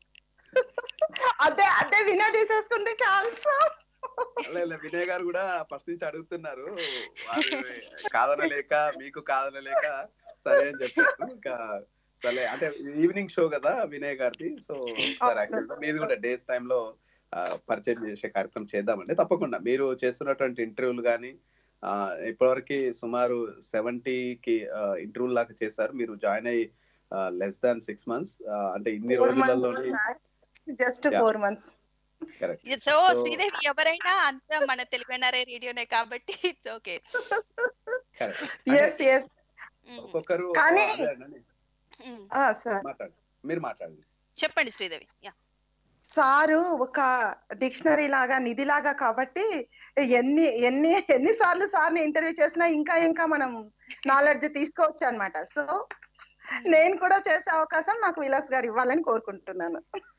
అదే అదే వినో తీసేసుకుంటే చాలు సార్ లేదు, వినయ్ గారు కూడా ఫస్ట్ నుంచి అడుగుతున్నారు వారు కాదనలేక మీకు కాదనలేక సరే అని చెప్పాను ఇంకా సరే అంటే ఈవినింగ్ షో కదా వినయ్ గారిది సో సార్ యాక్చువల్గా మీది కూడా డేస్ టైంలో పరిచయం చేసే కార్యక్రమం చేద్దామండి తప్పకుండా మీరు చేస్తున్నటువంటి ఇంటర్వ్యూలు కానీ ఇప్పటివరకు సుమారు సెవెంటీకి ఇంటర్వ్యూ లాగా చేశారు మీరు జాయిన్ అయ్యి లెస్ దాన్ సిక్స్ మంత్స్ అంటే ఇన్ని రోజులలోనే just Yeah. Four months correct so So- Sridevi ఎవరైనా అంతా మన తెలుగు ఎన్ఆర్ఐ రేడియోనే కాబట్టి it's okay correct yes yes ఒక్కొక్కరు కానీ- అదే అండి. సార్ మాట్లాడండి మీరు మాట్లాడండి చెప్పండి శ్రీదేవి యా సారు ఒక డిక్షనరీ లాగా నిధి లాగా కాబట్టి ఎన్ని ఎన్ని ఎన్నిసార్లు సార్ని ఇంటర్వ్యూ చేసినా ఇంకా ఇంకా మనం నాలెడ్జ్ తీసుకోవచ్చు అన్నమాట సో నేను కూడా చేసే అవకాశం నాకు విలాస్ గారు ఇవ్వాలని కోరుకుంటున్నాను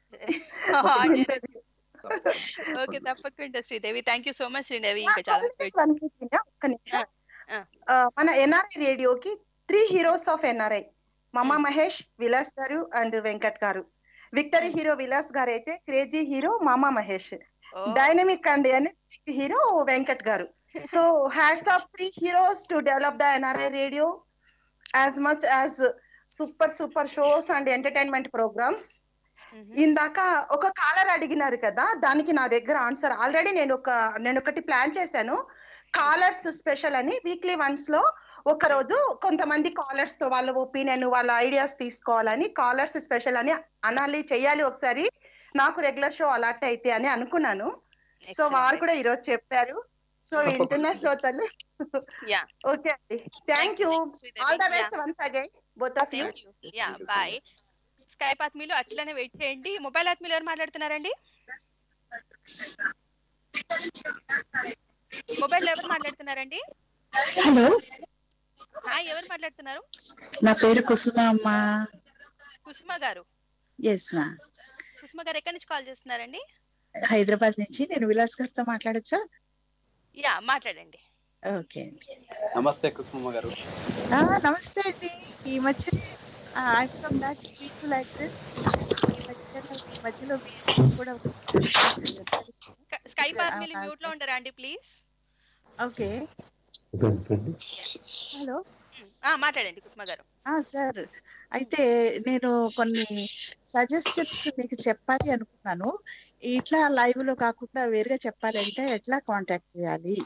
ఓకే తప్పకుండా Sridevi thank you so much Sridevi ఇంకా చాలా One minute, ఒక్క నిమిషం. ఆ, మన ఎన్ఆర్ఐ రేడియోకి త్రీ హీరోస్ ఆఫ్ ఎన్ఆర్ఐ మమా మహేష్ విలాస్ గారు అండ్ వెంకట్ గారు విక్టరీ హీరో విలాస్ గారు అయితే క్రేజీ హీరో మామా Mahesh dynamic and energetic hero Venkat garu so hats off three heroes to develop the NRI radio as much as super super shows and entertainment programmes ఇందాక ఒక caller అడిగినారు కదా దానికి నా దగ్గర ఆన్సర్ ఆల్రెడీ నేను ఒక నేను ఒకటి ప్లాన్ చేశాను కాలర్స్ స్పెషల్ అని వీక్లీ వన్స్ లో ఒక రోజు కొంతమంది కాలర్స్ తో వాళ్ళ ఒపీనియన్ వాళ్ళ ఐడియాస్ తీసుకోవాలని కాలర్స్ స్పెషల్ అని అనాలి చెయ్యాలి ఒకసారి నాకు రెగ్యులర్ షో అలాట్ అయితే అని అనుకున్నాను సో వారు కూడా ఈరోజు చెప్పారు సో వింటున్న శ్రోతలు యా ఓకే అండి thank you all the best once again both of you yeah bye Skype ఆత్మీలో అట్లనే వెయిట్ చేయండి మొబైల్ ఆత్మీలో ఎవరు మాట్లాడుతున్నారండి మొబైల్ ఎవరు మాట్లాడుతున్నారండి హలో హాయ్ ఎవరు మాట్లాడుతున్నారు నా పేరు కుసుమ అమ్మా కుసుమ గారు ఎస్ మా కుసుమ గారు ఎక్కడి నుంచి కాల్ చేస్తున్నారండి హైదరాబాద్ నుంచి నేను విలాస్ గారితో మాట్లాడొచ్చా యా మాట్లాడండి ఓకే నమస్తే కుసుమమ్మ గారు ఆ, నమస్తే అండి ఈ మధ్య I'm so glad to meet you like this ఈ మధ్యలో ఈ మధ్యలో మీరు కూడా స్కైప్ ఆత్మీలు మ్యూట్ లో ఉండరా అండి ప్లీజ్ ఓకే హలో మాట్లాడండి కుసుమ గారు ఆ సార్ అయితే నేను కొన్ని సజెషన్స్ మీకు చెప్పాలి అనుకున్నాను ఇట్లా లైవ్ లో కాకుండా వేరుగా చెప్పాలంటే ఎట్లా కాంటాక్ట్ చేయాలి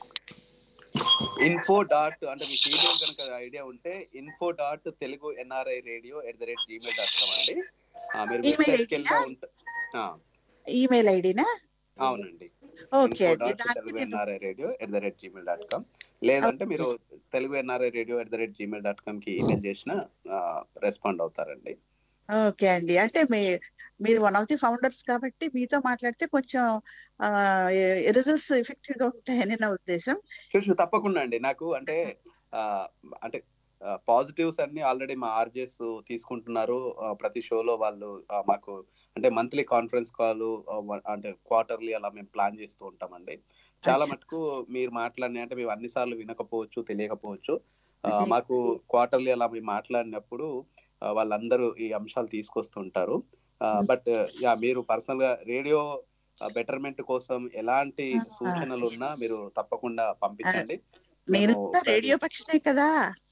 ఇన్ఫో డాట్ అంటే మీకు ఈమెయిల్ కనుక ఐడియా ఉంటే info dot Telugu NRI radio at the rate Gmail dot com అండి ఆ, మీరు Email వెబ్సైట్కి ID నా? వెళ్తే ఉంట- ఆ, ఈమెయిల్ ఐడినా అవునండి ఓకే ఇన్ఫో అండి డాట్ దానికి తెలుగు నేను NRI radio at the rate Gmail dot com లేదంటే మీరు Telugu NRI radio at the rate Gmail dot com కి ఈమెయిల్ చేసినా రెస్పాండ్ అవుతారండి ఓకే అండి అంటే మీ మీరు వన్ ఆఫ్ ది ఫౌండర్స్ కాబట్టి మీతో మాట్లాడితే కొంచెం రిజల్ట్స్ ఎఫెక్టివ్ గా ఉంటాయని నా ఉద్దేశం చూసి తప్పకుండా అండి నాకు అంటే ఆ, అంటే పాజిటివ్స్ అన్ని ఆల్రెడీ మా ఆర్జెస్ తీసుకుంటున్నారు ఆ, ప్రతి షోలో వాళ్ళు ఆ, మాకు అంటే మంత్లీ కాన్ఫరెన్స్ కాల్ అంటే క్వార్టర్లీ అలా మేము ప్లాన్ చేస్తూ ఉంటామండి చాలా మటుకు మీరు మాట్లాడిన అంటే మేము అన్ని సార్లు వినకపోవచ్చు తెలియకపోవచ్చు ఆ, అజయ్. మాకు క్వార్టర్లీ అలా మేము మాట్లాడినప్పుడు ఆ, వాళ్ళందరూ ఈ అంశాలు తీసుకొస్తుంటారు బట్ యా మీరు పర్సనల్ గా రేడియో బెటర్మెంట్ కోసం ఎలాంటి సూచనలు ఉన్నా మీరు తప్పకుండా పంపించండి నేను మేము కూడా రేడియో పక్షినే కదా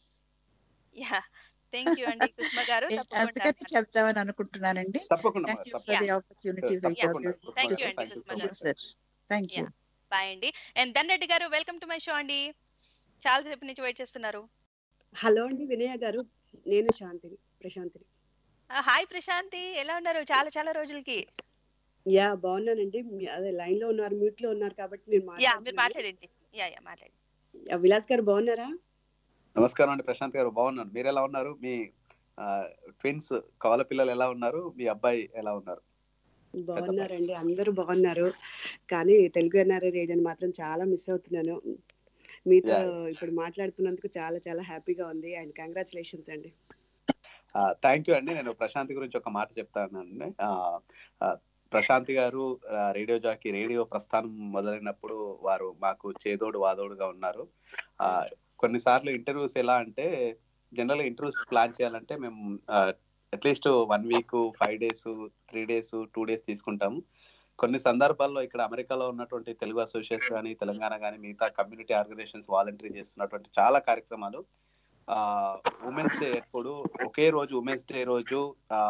యా థ్యాంక్ యూ అండి కుసుమ గారు తప్పకుండా అందుకని చెప్తామని అనుకుంటున్నానండి తప్పకుండా థ్యాంక్ యూ తప్పకుండా. ఫర్ ది ఆపర్చునిటీ తప్పకుండా. థ్యాంక్ యూ అండి Kusuma garu sir thank you bye అండి and Dhan Reddy garu welcome to my show అండి చాలా సేపు నుంచి వెయిట్ చేస్తున్నారు హలో అండి వినయ గారు నేను శాంతిని ప్రశాంతిని హాయ్ ప్రశాంతి ఎలా ఉన్నారు చాలా చాలా రోజులకి యా బాగున్నానండి మీ- అదే లైన్ లో ఉన్నారు మ్యూట్ లో ఉన్నారు కాబట్టి నేను యా మీరు మాట్లాడుతున్నాను. మాట్లాడండి యా యా మాట్లాడండి యా, విలాస్ గారు బాగున్నారా నమస్కారం అండి ప్రశాంత్ గారు బాగున్నాను మీరు ఎలా ఉన్నారు మీ ట్విన్స్ కవల పిల్లలు ఎలా ఉన్నారు మీ అబ్బాయి ఎలా ఉన్నారు బాగున్నారండి అందరూ బాగున్నారు కానీ తెలుగు ఎన్ఆర్ఐ రేడియోని మాత్రం చాలా మిస్ అవుతున్నాను మీతో Yeah. ఇప్పుడు మాట్లాడుతున్నందుకు చాలా చాలా హ్యాపీగా ఉంది అండ్ కంగ్రాచులేషన్స్ అండి థ్యాంక్ యూ అండి నేను ప్రశాంతి గురించి ఒక మాట చెప్తానండి ఆ, ఆ, ప్రశాంతి గారు ఆ, రేడియో జాకీ రేడియో ప్రస్థానం మొదలైనప్పుడు వారు మాకు చేదోడు వాదోడుగా ఉన్నారు ఆ, కొన్నిసార్లు ఇంటర్వ్యూస్ ఎలా అంటే జనరల్ గా ఇంటర్వ్యూస్ ప్లాన్ చేయాలంటే మేము at least one week five days three days two days తీసుకుంటాము కొన్ని సందర్భాల్లో ఇక్కడ అమెరికాలో ఉన్నటువంటి తెలుగు అసోసియేషన్ కానీ తెలంగాణ కానీ మిగతా కమ్యూనిటీ ఆర్గనైజేషన్స్ వాలంటరీ చేస్తున్నటువంటి చాలా కార్యక్రమాలు ఉమెన్స్ డే ఎప్పుడు ఒకే రోజు ఉమెన్స్ డే రోజు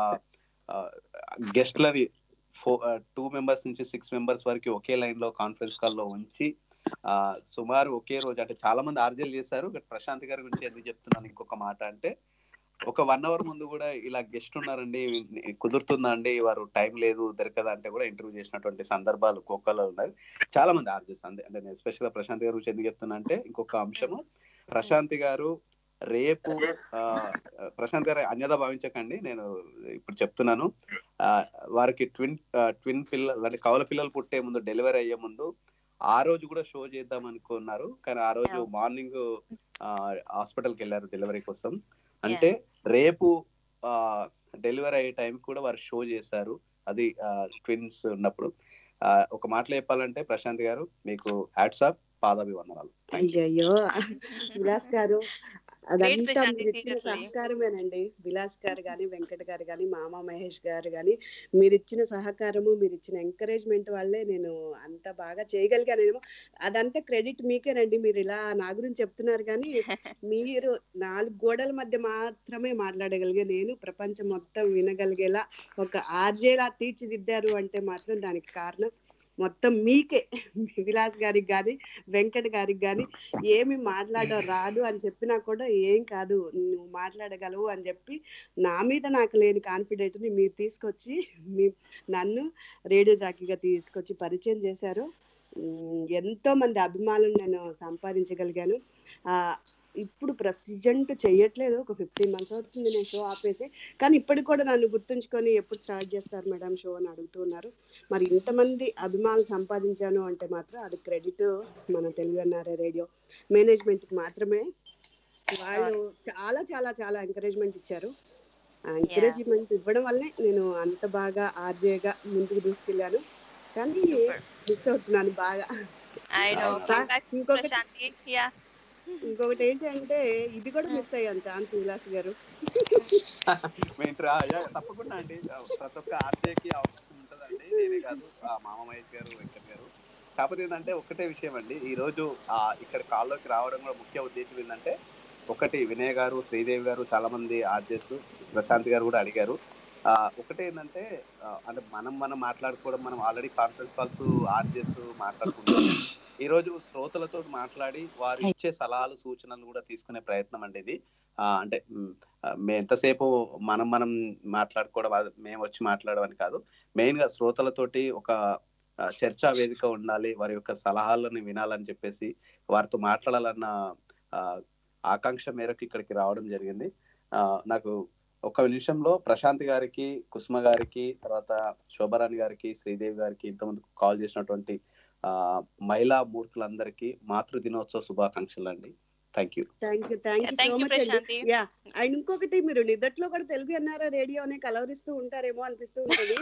గెస్ట్లని ఫో టూ మెంబర్స్ నుంచి సిక్స్ మెంబర్స్ వరకు ఒకే లైన్ లో కాన్ఫరెన్స్ కాల్ లో ఉంచి ఆ, సుమారు ఒకే రోజు అంటే చాలా మంది ఆర్జీలు చేశారు బట్ ప్రశాంత్ గారి గురించి ఎందుకు చెప్తున్నాను ఇంకొక మాట అంటే ఒక వన్ అవర్ ముందు కూడా ఇలా గెస్ట్ ఉన్నారండి కుదురుతుందా అండి వారు టైం లేదు దొరకదా అంటే కూడా ఇంటర్వ్యూ చేసినటువంటి సందర్భాలు కుక్కలో ఉన్నాయి చాలా మంది ఆర్జెస్ అంతే అంటే నేను ఎస్పెషల్ గా ప్రశాంత్ గారి గురించి ఎందుకు చెప్తున్నా అంటే ఇంకొక అంశము ప్రశాంత్ గారు రేపు ఆ, ప్రశాంత్ గారు అన్యత భావించకండి నేను ఇప్పుడు చెప్తున్నాను ఆ, వారికి ట్విన్ ట్విన్ పిల్లలు అంటే కవల పిల్లలు పుట్టే ముందు డెలివరీ అయ్యే ముందు ఆ రోజు కూడా షో చేద్దాం అనుకున్నారు కానీ ఆ రోజు మార్నింగ్ హాస్పిటల్కి వెళ్ళారు డెలివరీ కోసం అంటే రేపు డెలివరీ అయ్యే టైం కూడా వారు షో చేశారు అది ట్విన్స్ ఉన్నప్పుడు ఆ, ఒక మాటలో చెప్పాలంటే ప్రశాంత్ గారు మీకు హ్యాట్సాప్ పాదాభివందనాలు అయ్యయ్యో విలాస్ గారు అదంతా ప్రశాంతి, మీరు ఇచ్చిన seriously. సహకారమేనండి విలాస్ గారు కానీ వెంకట్ గారు కానీ మామ మహేష్ గారు కానీ మీరు ఇచ్చిన సహకారము మీరు ఇచ్చిన ఎంకరేజ్మెంట్ వల్లే నేను అంత బాగా చేయగలిగానేమో అదంతా క్రెడిట్ మీకేనండి మీరు ఇలా నా గురించి చెప్తున్నారు కానీ మీరు నాలుగు గోడల మధ్య మాత్రమే మాట్లాడగలిగే నేను ప్రపంచం మొత్తం వినగలిగేలా ఒక ఆర్జేలా తీర్చిదిద్దారు అంటే మాత్రం దానికి కారణం మొత్తం మీకే విలాస్ గారికి కానీ వెంకట్ గారికి కానీ ఏమి మాట్లాడడం రాదు అని చెప్పినా కూడా ఏం కాదు నువ్వు మాట్లాడగలవు అని చెప్పి నా మీద నాకు లేని కాన్ఫిడెంట్ ని మీరు తీసుకొచ్చి మీ నన్ను రేడియో జాకీగా తీసుకొచ్చి పరిచయం చేశారు ఉమ్, ఎంతో మంది అభిమానులు నేను సంపాదించగలిగాను ఆ ఇప్పుడు ప్రజెంట్ చెయ్యట్లేదు ఒక ఫిఫ్టీన్ మంత్స్ అవుతుంది నేను షో ఆపేసి కానీ ఇప్పటికి కూడా నన్ను గుర్తుంచుకొని ఎప్పుడు స్టార్ట్ చేస్తారు మేడం షో అని అడుగుతున్నారు మరి ఇంతమంది అభిమానులు సంపాదించాను అంటే మాత్రం అది క్రెడిట్ మన తెలుగు ఎన్ఆర్ఐ రేడియో మేనేజ్మెంట్ కి మాత్రమే వాళ్ళు చాలా చాలా చాలా ఎంకరేజ్మెంట్ ఇచ్చారు ఆ ఎంకరేజ్మెంట్ ఇవ్వడం వల్లే నేను అంత బాగా ఆర్జేగా ముందుకు దూసుకెళ్ళాను కానీ మిస్ అవుతున్నాను బాగా I know. ఇంకా Congrats, ఇంకొకటి ప్రశాంతి. Yeah. ఇంకొకటి ఏంటంటే ఇది కూడా మిస్ అయ్యాను ఛాన్స్ విలాస్ గారు ఏంట్రా యా, తప్పకుండా అండి ప్రతి ఒక్క ఆర్జేకి అవకాశం ఉంటుందండి నేనే కాదు ఆ మామ మహేష్ గారు వెంకట్ గారు కాకపోతే ఏంటంటే ఒకటే విషయం అండి ఈ రోజు ఆ ఇక్కడ కాల్లోకి రావడం కూడా ముఖ్య ఉద్దేశం ఏంటంటే ఒకటి వినయ్ గారు శ్రీదేవి గారు చాలా మంది ఆర్జేస్ ప్రశాంత్ గారు కూడా అడిగారు ఆ, ఒకటే ఏంటంటే ఆ, అంటే మనం మనం మాట్లాడుకోవడం మనం ఆల్రెడీ కాన్ఫరెన్స్ కాల్స్ ఆర్జేస్ మాట్లాడుకుంటాం ఈ రోజు శ్రోతలతో మాట్లాడి వారు ఇచ్చే సలహాలు సూచనలు కూడా తీసుకునే ప్రయత్నం అండి ఇది ఆ, అంటే మ్, ఆ, మే ఎంతసేపు మనం మనం మాట్లాడుకోవడం అది మేము వచ్చి మాట్లాడడం అని కాదు మెయిన్ గా శ్రోతలతోటి ఒక ఆ, చర్చా వేదిక ఉండాలి వారి యొక్క సలహాలను వినాలని చెప్పేసి వారితో మాట్లాడాలన్న ఆ, ఆకాంక్ష మేరకు ఇక్కడికి రావడం జరిగింది ఆ, నాకు ఒక నిమిషంలో ప్రశాంత్ గారికి కుసుమ గారికి తర్వాత శోభరాణి గారికి శ్రీదేవి గారికి ఇంతమంది కాల్ చేసినటువంటి ఆ, మహిళా మూర్తులందరికీ మాతృ దినోత్సవ శుభాకాంక్షలు అండి thank you thank you thank you Yeah, thank so you, much అండి ప్రశాంతి. యా అండ్ ఇంకొకటి మీరు నిదట్లో కూడా తెలుగు ఎన్ఆర్ఐ రేడియోనే కలవరిస్తూ ఉంటారేమో అనిపిస్తూ ఉంటుంది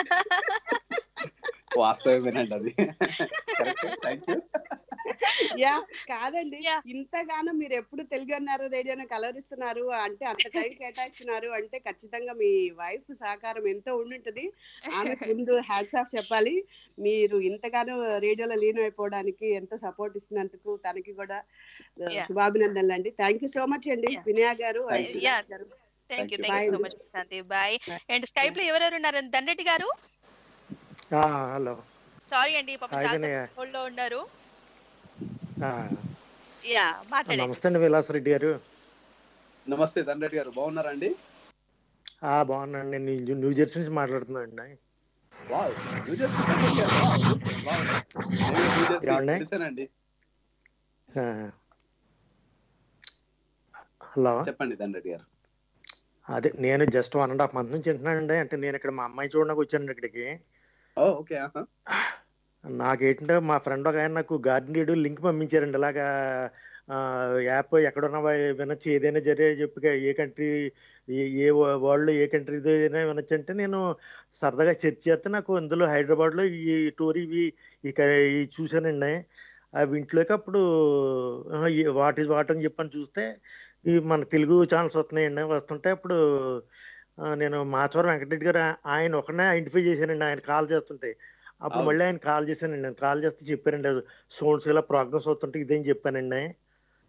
వాస్తవమేనండి అది థ్యాంక్ యూ యా కాదండి ఇంతగానో మీరు ఎప్పుడు తెలుగు అన్నారు రేడియోని కలవరిస్తున్నారు అంటే అంత టైం కేటాయిస్తున్నారు అంటే ఖచ్చితంగా మీ వైఫ్ సహకారం ఎంతో ఉండుంటది ఆమె ముందు హ్యాట్స్ ఆఫ్ చెప్పాలి మీరు ఇంతగానో రేడియోలో లీనమైపోవడానికి ఎంతో సపోర్ట్ ఇస్తున్నందుకు తనకి కూడా ఆ, Yeah. శుభాభినందనలు అండి థ్యాంక్ యూ సో మచ్ అండి వినయ గారు and Yeah. Vilas garu thank you you. Thank you so Bye. Much Prashanti bye and Skype లో ఎవరెవరు ఉన్నారు దండెటి గారు హలో సారీ అండి పాపం Hi, చాలా వినయ. హోల్డ్ లో ఉన్నారు యా మాట్లాడండి నమస్తే అండి విలాస్ రెడ్డి గారు నమస్తే దండరెడ్డి గారు బాగున్నారా అండి ఆ, బాగున్నాను నేను న్యూ న్యూ జెర్సీ నుంచి మాట్లాడుతున్నాను అండి wow new Jersey Dandareddy garu wow wow నేను న్యూ జెర్సీ ఏమండి? తెలిసానండి ఆ. హలో చెప్పండి దండరెడ్డి గారు అదే నేను just one and half month నుంచి వింటున్నానండి అంటే నేను ఇక్కడ మా అమ్మాయి చూడడానికి వచ్చాను ఇక్కడికి ఓ ఓకే ఆహా. నాకేంటంటే మా ఫ్రెండ్ ఒక ఆయన నాకు గార్డెన్ రేడియో లింక్ పంపించారండి ఇలాగా ఆ, యాప్ ఎక్కడున్నా వినొచ్చు ఏదైనా జరిగే చెప్పి ఏ కంట్రీ ఏ వరల్డ్ ఏ కంట్రీ ఏదైనా వినొచ్చు అంటే నేను సరదాగా సెర్చ్ చేస్తే నాకు అందులో హైదరాబాద్లో ఈ టూర్ ఇవి ఇక ఇవి చూశానండి అవి ఇంట్లోకి అప్పుడు వాట్ ఈజ్ వాట్ అని చెప్పని చూస్తే ఈ మన తెలుగు ఛానల్స్ వస్తున్నాయండి వస్తుంటే అప్పుడు ఆ, నేను మాచవరం వెంకటరెడ్డి గారు ఆయన ఒకనే ఐడెంటిఫై చేశానండి ఆయన కాల్ చేస్తుంటే అప్పుడు అవును. మళ్ళీ ఆయన కాల్ చేశానండి నేను కాల్ చేస్తే చెప్పారండి సోన్స్ ఇలా ప్రోగ్రామ్స్ అవుతుంటే ఇదేం చెప్పానండి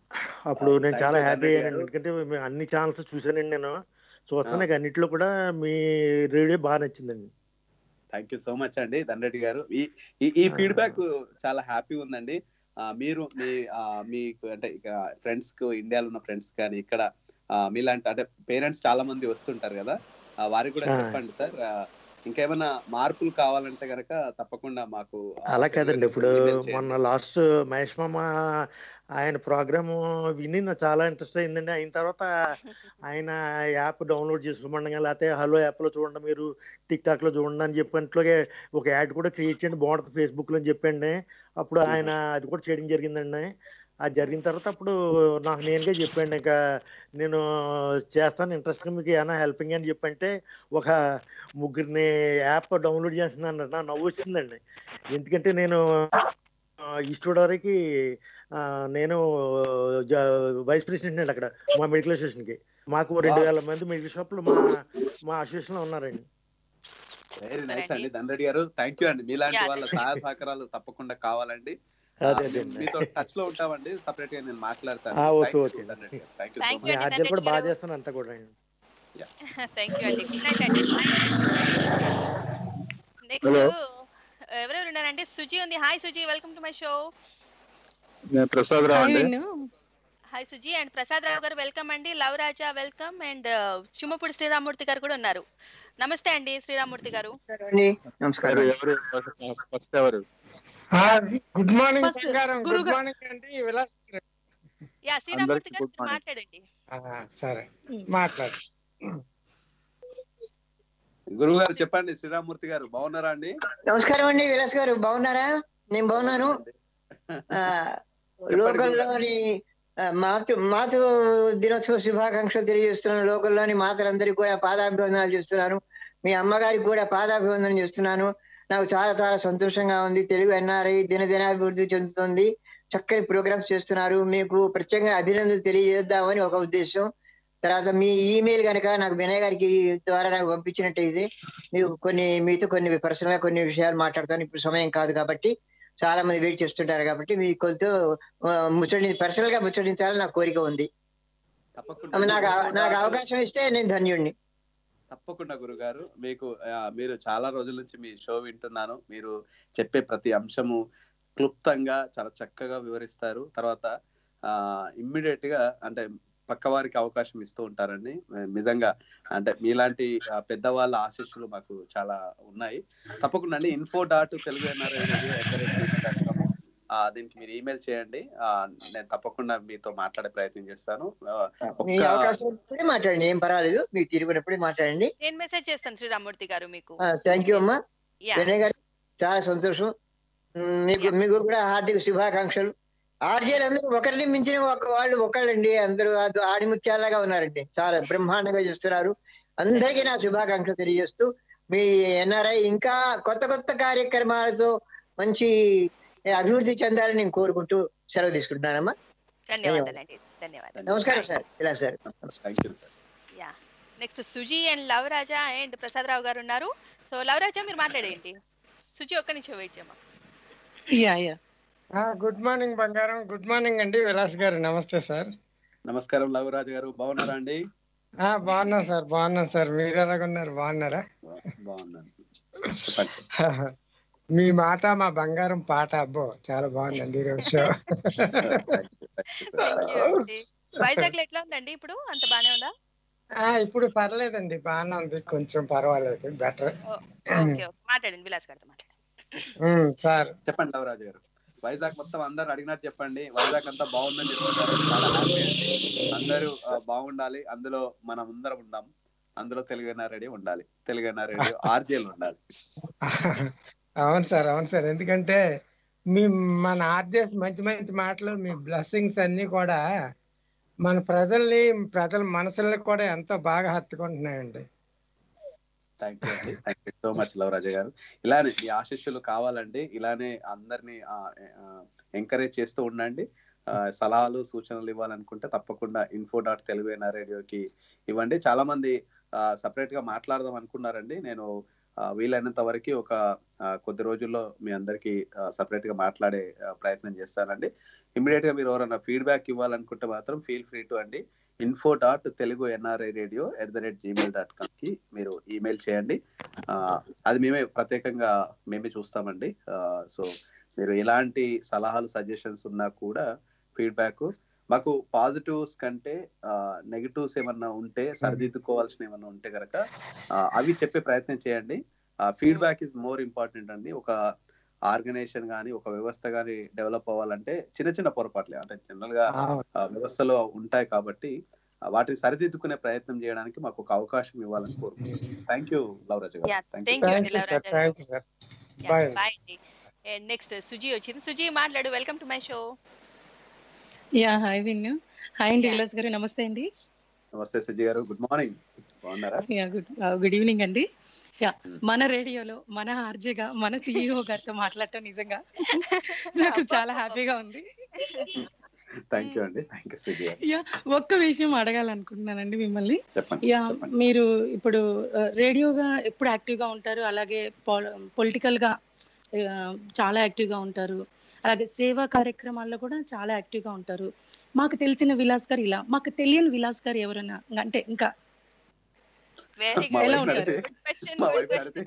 అప్పుడు నేను థ్యాంక్ చాలా యూ హ్యాపీ ధనంజయ్ అయ్యాను గారు ఎందుకంటే మీ అన్ని ఛానల్స్ చూసానండి నేను ఆ, చూస్తున్నాను అన్నిట్లో కూడా మీ రేడియో బాగా నచ్చిందండి థ్యాంక్ యూ సో మచ్ అండి ధనరెడ్డి గారు ఈ ఈ ఈ ఆ, ఫీడ్బ్యాక్ చాలా హ్యాపీ ఉందండి ఆ, మీరు మీ ఆ, మీకు అంటే ఇక ఫ్రెండ్స్ కు ఇండియాలో ఉన్న ఫ్రెండ్స్ కానీ ఇక్కడ ఆ, మీలాంటి అంటే పేరెంట్స్ చాలా మంది వస్తుంటారు కదా ఆ, వారికి కూడా ఆ. చెప్పండి సార్ ఆ, ఇంకేమైనా మార్పులు కావాలంటే గనక తప్పకుండా మాకు ఆ, అలా తెలుగు కాదండి ఇప్పుడు ఈమెయిల్ చేయండి మొన్న లాస్ట్ మహేష్ మామ ఆయన ప్రోగ్రామ్ విని నాకు చాలా ఇంట్రెస్ట్ అయిందండి అయిన తర్వాత ఆయన యాప్ డౌన్లోడ్ చేసుకోమండగా లేకపోతే హలో యాప్లో చూడండి మీరు టిక్ టాక్లో చూడండి అని చెప్పినట్లుగే ఒక యాడ్ కూడా క్రియేట్ చేయండి బాగుంటుంది ఫేస్బుక్లో అని చెప్పండి అప్పుడు ఆయన అది కూడా చేయడం జరిగిందండి అది జరిగిన తర్వాత అప్పుడు నాకు నేనుగా చెప్పండి ఇంకా నేను చేస్తాను ఇంట్రెస్ట్గా మీకు ఏమైనా హెల్పింగ్ అని చెప్పంటే ఒక ముగ్గురిని యాప్ డౌన్లోడ్ చేస్తున్నాను నా నవ్వు వచ్చిందండి ఎందుకంటే నేను ఆ, ఈస్ట్ గోదావరికి ఆ, నేను జ- వైస్ ప్రెసిడెంట్ అండి అక్కడ మా మెడికల్ అసోసియేషన్కి మాకు రెండు వేల మంది మెడికల్ షాప్లు మా మా అసోసియేషన్లో ఉన్నారండి వెరీ సూపర్ నైస్ అండి అండి ధనరెడ్డి గారు థ్యాంక్ యూ అండి మీలాంటి యా వాళ్ళ సహాయ సహకారాలు తప్పకుండా కావాలండి ఆ, అదే అదే మేము అండి మీతో టచ్ లో ఉంటామండి సపరేట్ గా నేను మాట్లాడతాను ఆ, okay thank okay you Dhanareddy garu thank you so thank much you మీ అండి ఆర్జీలు ధనరెడ్డి కూడా బాగా గారు చేస్తాను అంతా కూడా అండి థ్యాంక్ యూ అండి గుడ్ నైట్ అండి నెక్స్ట్ హలో ఎవరెవరు ఉన్నారంటే సుజీ ఉంది hi Suji welcome to my show నేను ప్రసాద్ రావు హాయ్ అండి విన్ను హాయ్ సుజీ అండ్ ప్రసాద్ రావు గారు వెల్కమ్ అండి లవ్ రాజా వెల్కమ్ అండ్ చుమ్మపూడి శ్రీరామూర్తి గారు కూడా ఉన్నారు నమస్తే అండి శ్రీరామూర్తి గారు అండి నమస్కారం ఎవరు ఫస్ట్ ఎవరు గుడ్ మార్నింగ్ ఫస్ట్ బంగారం గుడ్ గురుగా మార్నింగ్ అండి విలాస్ యా శ్రీరామూర్తి అందరికి గారు గుడ్ మీరు మార్నింగ్ మాట్లాడండి ఆ, సరే మాట్లాడు గురువు గారు చెప్పండి శ్రీరామూర్తి గారు బాగున్నారా అండి నమస్కారం అండి విలాస్ గారు బాగున్నారా నేను బాగున్నాను బాగున్నానండి ఆ, చెప్పండి గురువు గారు లోకల్లోని ఆ, మాతృ మాతృ దినోత్సవ శుభాకాంక్షలు తెలియజేస్తున్నాను లోకల్లోని మాతలందరికీ కూడా పాదాభివందనాలు చేస్తున్నాను మీ అమ్మగారికి కూడా పాదాభివందనం చేస్తున్నాను నాకు చాలా చాలా సంతోషంగా ఉంది తెలుగు ఎన్ఆర్ఐ దినదినాభివృద్ధి చెందుతుంది చక్కని ప్రోగ్రామ్స్ చేస్తున్నారు మీకు ప్రత్యేకంగా అభినందనలు తెలియజేద్దామని ఒక ఉద్దేశం తర్వాత మీ ఈమెయిల్ కనుక నాకు వినయ్ గారికి ద్వారా నాకు పంపించినట్టయితే మీకు కొన్ని మీతో కొన్ని పర్సనల్ గా కొన్ని విషయాలు మాట్లాడతాను ఇప్పుడు సమయం కాదు కాబట్టి చాలా మంది వెయిట్ చేస్తుంటారు కాబట్టి మీ కొంత ముచ్చటి పర్సనల్ గా ముచ్చటించాలని నాకు కోరిక ఉంది తప్పకుండా నాకు ఇంకో నాకు మాట అవకాశం ఇస్తే నేను ధన్యుణ్ణి తప్పకుండా గురుగారు మీకు ఆ, మీరు చాలా రోజుల నుంచి మీ షో వింటున్నాను మీరు చెప్పే ప్రతి అంశము క్లుప్తంగా చాలా చక్కగా వివరిస్తారు తర్వాత ఆ ఇమ్మీడియట్ గా అంటే పక్క వారికి అవకాశం ఇస్తూ ఉంటారండి నిజంగా అంటే మీలాంటి ఆ, పెద్దవాళ్ళ ఆశీస్సులు మాకు చాలా ఉన్నాయి తప్పకుండా అండి ఇన్ఫో డాట్ తెలుగు ఎన్ఆర్ఐ దీనికి మీరు ఈమెయిల్ చేయండి ఆ, నేను తప్పకుండా మీతో మాట్లాడే ప్రయత్నం చేస్తాను ఆ, మీ ఒక్క అవకాశం ఇప్పుడే మాట్లాడండి ఏం పర్వాలేదు మీకు తిరుగునప్పుడే మాట్లాడండి నేను మెసేజ్ చేస్తాను శ్రీరామూర్తి గారు మీకు థ్యాంక్ యూ అమ్మా యా వినయ్ గారు చాలా సంతోషం మ్, మీకు మీకు కూడా హార్దిక శుభాకాంక్షలు ఆర్జేలు అందరూ ఒకరిని మించిన ఒక వాళ్ళు ఒకళ్ళండి అందరూ అది ఆడిముత్యాలాగా ఉన్నారండి చాలా బ్రహ్మాండంగా చేస్తున్నారు అందరికీ నా శుభాకాంక్షలు తెలియజేస్తూ మీ ఎన్ఆర్ఐ ఇంకా కొత్త కొత్త కార్యక్రమాలతో మంచి అభివృద్ధి చెందాలని నేను కోరుకుంటూ సెలవు తీసుకుంటున్నానమ్మా ధన్యవాదాలండి ధన్యవాదాలు నమస్కారం సార్ ఇలా sir thank you sir yeah next Suji and Lav Raja and Prasad Rao గారు ఉన్నారు సో లవ్ రాజా మీరు మాట్లాడేయండి సుజీ ఒక్క నిమిషం వెయిట్ చేయమ్మా యా యా గుడ్ మార్నింగ్ బంగారం గుడ్ మార్నింగ్ అండి విలాస్ గారు నమస్తే సార్ నమస్కారం లవరాజు గారు బాగున్నారా అండి ఆ బాగున్నాం సార్ బాగున్నాం సార్ మీరు ఎలాగున్నారు బాగున్నారా బాగున్నాను చెప్పండి సార్ మీ మాట మా బంగారం పాట అబ్బో చాలా బాగుందండి ఈరోజు షో థ్యాంక్ యూ అండి వైజాగ్ లో ఎట్లా ఉందండి ఇప్పుడు అంత బానే ఉందా ఆ, ఇప్పుడు పర్లేదండి బాగానే ఉంది కొంచెం పర్వాలేదు బెటర్ ఓకే ఓకే మాట్లాడండి విలాస్ గారితో మాట్లాడండి సార్ చెప్పండి లవరాజు గారు వైజాగ్ మొత్తం అందరు అడిగినట్టు చెప్పండి వైజాగ్ అంతా బాగుందని చెప్తున్నారు చాలా హ్యాపీ అండి అందరూ ఆ, బాగుండాలి అందులో మనం అందరం ఉందాం అందులో తెలుగు రెడీ ఉండాలి తెలుగు రెడీ ఆర్జేలు ఉండాలి అవును సార్ అవును సార్ ఎందుకంటే మీ మన ఆర్జెస్ మంచి మంచి మాటలు మీ బ్లెస్సింగ్స్ అన్ని కూడా మన ప్రజల్ని ప్రజల మనసుల్ని కూడా ఎంతో బాగా హత్తుకుంటున్నాయండి థ్యాంక్ యూ అండి thank you so much Lavaraja గారు ఇలానే మీ ఆశీస్సులు కావాలండి ఇలానే అందరినీ ఎంకరేజ్ చేస్తూ ఉండండి ఆ, సలహాలు సూచనలు ఇవ్వాలనుకుంటే తప్పకుండా ఇన్ఫో డాట్ తెలుగు రేడియోకి ఇవ్వండి చాలా మంది సపరేట్ గా మాట్లాడదాం అనుకున్నారండి నేను ఆ, వీలైనంత వరకు ఒక ఆ, కొద్ది రోజుల్లో మీ అందరికి సపరేట్ గా మాట్లాడే ఆ, ప్రయత్నం చేస్తానండి ఇమీడియట్ గా మీరు ఎవరైనా ఫీడ్బ్యాక్ ఇవ్వాలనుకుంటే మాత్రం ఫీల్ ఫ్రీ టు అండి info dot Telugu NRI radio at the rate Gmail dot com కి మీరు ఈమెయిల్ చేయండి ఆ, అది మేమే ప్రత్యేకంగా మేమే చూస్తామండి సో మీరు ఎలాంటి సలహాలు సజెషన్స్ ఉన్నా కూడా ఫీడ్బ్యాక్ మాకు పాజిటివ్స్ కంటే నెగిటివ్స్ ఏమన్నా ఉంటే సరిదిద్దుకోవాల్సిన ఏమన్నా ఉంటే కనుక అవి చెప్పే ప్రయత్నం చేయండి ఫీడ్బ్యాక్ ఇస్ మోర్ ఇంపార్టెంట్ అండి ఒక ఆర్గనైజేషన్ కానీ ఒక వ్యవస్థ కానీ డెవలప్ అవ్వాలంటే చిన్న చిన్న పొరపాట్లే అంటే జనరల్ గా ఆ, వ్యవస్థలో ఉంటాయి కాబట్టి ఆ, వాటిని సరిదిద్దుకునే ప్రయత్నం చేయడానికి మాకు ఒక అవకాశం ఇవ్వాలని కోరుకుంటున్నాను థ్యాంక్ యూ లవరాజు గారు Yeah, థ్యాంక్ thank you అండి థ్యాంక్ యూ సార్ లవరాజు గారు thank you sir bye bye అండి నెక్స్ట్ సుజీ వచ్చింది సుజీ మాట్లాడు welcome to my show yeah hi Vinnu hi అండి విలాస్ గారు నమస్తే అండి నమస్తే సుజీ గారు గుడ్ మార్నింగ్ బాగున్నారా యా గుడ్ గుడ్ ఈవినింగ్ అండి యా మన రేడియోలో మన ఆర్జేగా మన సిఇఓ గారితో మాట్లాడటం నిజంగా నాకు చాలా హ్యాపీగా ఉంది థ్యాంక్ యూ అండి థ్యాంక్ యూ సుజీ గారు యా ఒక్క విషయం అడగాలనుకుంటున్నానండి మిమ్మల్ని చెప్పండి యా మీరు ఇప్పుడు ఆ, రేడియోగా ఎప్పుడు యాక్టివ్ గా ఉంటారు అలాగే పొలిటికల్ గా ఆ, చాలా యాక్టివ్ గా ఉంటారు అలాగే సేవా కార్యక్రమాల్లో కూడా చాలా యాక్టివ్ గా ఉంటారు మాకు తెలిసిన విలాస్ గారు ఇలా మాకు తెలియని విలాస్ గారు ఎవరైనా అంటే ఇంకా వెరీ మా ఎలా వైఫ్ ఉంటారు నడితే క్వశ్చన్ మా గుడ్ వైఫ్ నడితే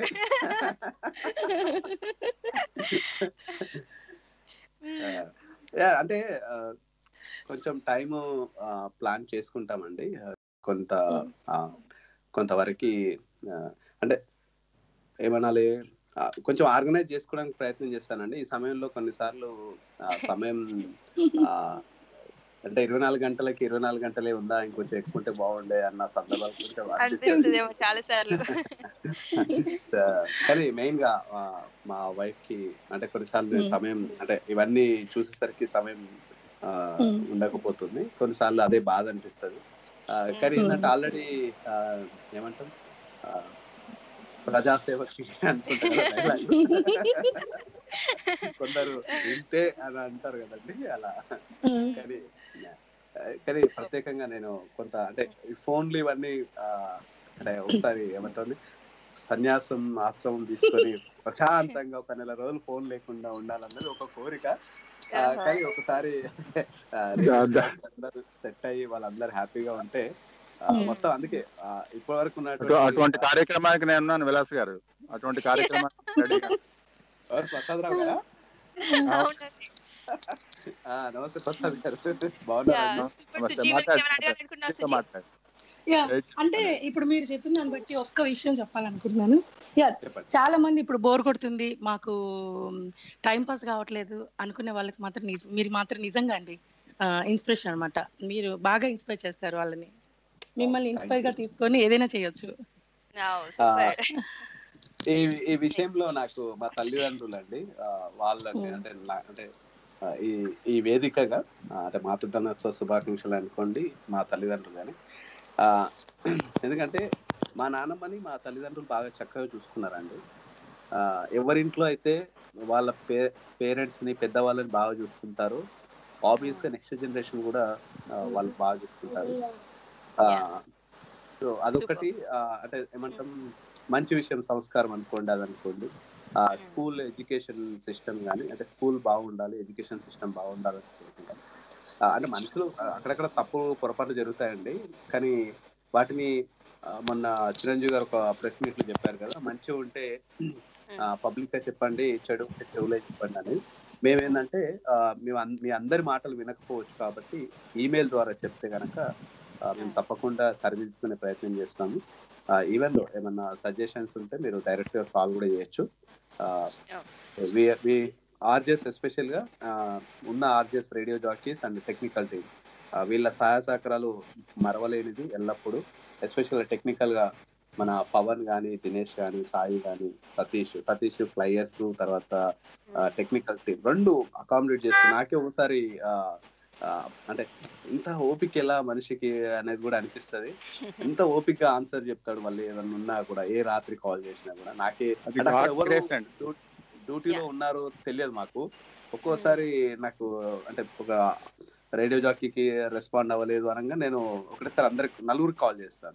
యా అంటే ఆ, కొంచెం టైము ప్లాన్ చేసుకుంటామండి ఆ, కొంత ఆ, కొంతవరకు ఆ, అంటే ఏమనాలి ఆ, కొంచెం ఆర్గనైజ్ చేసుకోవడానికి ప్రయత్నం చేస్తానండి ఈ సమయంలో కొన్నిసార్లు ఆ, సమయం ఆ, అంటే ఇరవై నాలుగు గంటలకి ఇరవై నాలుగు గంటలే ఉందా ఇంకొంచెం ఎక్కువ ఉంటే బాగుండే అన్న సందర్భాలు కొంచెం అనిపిస్తుంది అనిపిస్తుందేమో చాలా సార్లు ఆ, కానీ మెయిన్ గా ఆ, మా వైఫ్ కి అంటే కొన్నిసార్లు నేను Hmm. సమయం అంటే ఇవన్నీ చూసేసరికి సమయం ఆ, Hmm. ఉండకపోతుంది కొన్నిసార్లు అదే బాధ అనిపిస్తుంది ఆ, కానీ Hmm. ఏంటంటే ఆల్రెడీ ఏమంటాం ఆ, ప్రజాసేవకి అనుకుంటా కదా dialogue. కొందరు వింటే అని అంటారు కదండి అలా కానీ ఆ, కానీ ప్రత్యేకంగా నేను కొంత అంటే ఈ ఫోన్లు ఇవన్నీ ఆ, అంటే ఒకసారి ఏమంటుంది సన్యాసం ఆశ్రమం తీసుకొని ప్రశాంతంగా ఒక నెల రోజులు ఫోన్ లేకుండా ఉండాలన్నది ఒక కోరిక ఆ, కానీ ఒకసారి అందరూ సెట్ అయ్యి వాళ్ళందరూ హ్యాపీగా ఉంటే ఆ, మొత్తం అందుకే ఆ, ఇప్పటి వరకు అటు- ఉన్నటువంటి అటువంటి కార్యక్రమానికి నేను ఉన్నాను విలాస్ గారు అటువంటి కార్యక్రమానికి రెడీగా ఎవరు ప్రసాద్ రావు గారా అవునండి ఆ, నమస్తే ప్రసాద్ గారు బాగున్నారా Yeah, అన్న? super నమస్తే సుజీ మాట్లాడు ఏమైనా అడగాలనుకుంటున్నావు మీతో సుజీ మాట్లాడు యా రైట్. అంటే ఇప్పుడు మీరు చెప్పిన దాన్ని బట్టి ఒక్క విషయం చెప్పాలనుకుంటున్నాను యా చెప్పండి చాలా మంది ఇప్పుడు బోర్ కొడుతుంది మాకు టైం పాస్ కావట్లేదు అనుకునే వాళ్ళకి మాత్రం నిజ- మీరు మాత్రం నిజంగా అండి ఇన్స్పిరేషన్ అన్నమాట మీరు బాగా ఇన్స్పైర్ చేస్తారు వాళ్ళని మిమ్మల్ని ఇన్స్పైర్ గా తీసుకొని ఏదైనా చేయొచ్చు సూపర్ ఈ ఈ విషయంలో నాకు మా తల్లిదండ్రులు అండి ఆ, వాళ్ళని Hmm. అంటే నా- అంటే ఆ, ఈ ఈ వేదికగా ఆ, అంటే మాతృదినోత్సవ శుభాకాంక్షలు అనుకోండి మా తల్లిదండ్రులు కానీ ఎందుకంటే మా నాన్నమ్మని మా తల్లిదండ్రులు బాగా చక్కగా చూసుకున్నారండి ఆ, ఎవరింట్లో అయితే వాళ్ళ పే పేరెంట్స్ ని పెద్దవాళ్ళని బాగా చూసుకుంటారో ఆబ్వియస్ గా నెక్స్ట్ జనరేషన్ కూడా ఆ, వాళ్ళు బాగా చూసుకుంటారు సో అదొకటి ఆ, అంటే ఏమంటాం మంచి విషయం సంస్కారం అనుకోండి అది అనుకోండి స్కూల్ ఎడ్యుకేషన్ సిస్టమ్ కానీ అంటే స్కూల్ బాగుండాలి ఎడ్యుకేషన్ సిస్టమ్ బాగుండాలి అని కోరుకుంటాం ఆ, అంటే మనుషులు ఆ, అక్కడక్కడ తప్పు పొరపాట్లు జరుగుతాయండి కానీ వాటిని ఆ, మొన్న చిరంజీవి గారు ఒక ప్రెస్ మీట్ లో చెప్పారు కదా మంచిగా ఉంటే పబ్లిక్ గా చెప్పండి చెడు ఉంటే చెవులే చెప్పండి అని మేమేంటంటే ఆ, మేము అన్- మీ అందరి మాటలు వినకపోవచ్చు కాబట్టి ఈమెయిల్ ద్వారా చెప్తే కనుక మేము తప్పకుండా సరిదిద్దుకునే ప్రయత్నం చేస్తాము ఈవెన్ ఏమన్నా సజెషన్స్ ఉంటే మీరు డైరెక్ట్ గా కాల్ కూడా చేయొచ్చు ఆర్జెస్ ఎస్పెషల్ గా ఆ, ఉన్న RJs radio jockeys and technical team వీళ్ళ సహాయ సహకారాలు మరవలేనిది ఎల్లప్పుడూ ఎస్పెషల్ టెక్నికల్ గా మన పవన్ కానీ దినేష్ కానీ సాయి కానీ సతీష్ సతీష్ ఫ్లైయర్స్ తర్వాత టెక్నికల్ టీం రెండు అకామిడేట్ చేస్తూ నాకే ఒకసారి ఆ, ఆ, అంటే ఇంత ఓపిక ఎలా మనిషికి అనేది కూడా అనిపిస్తది ఎంత ఓపిక ఆన్సర్ చెప్తాడు మళ్ళీ ఏదన్నా ఉన్నా కూడా ఏ రాత్రి కాల్ చేసినా కూడా నాకే అది అంటే అక్కడ God's ఎవరు grace అండి. డ్యూ- డ్యూటీలో ఉన్నారు తెలియదు మాకు ఒక్కోసారి నాకు అంటే ఒక రేడియో జాకీకి రెస్పాండ్ అవ్వలేదు అనగా నేను ఒకటేసారి అందరికి నలుగురికి కాల్ చేస్తాను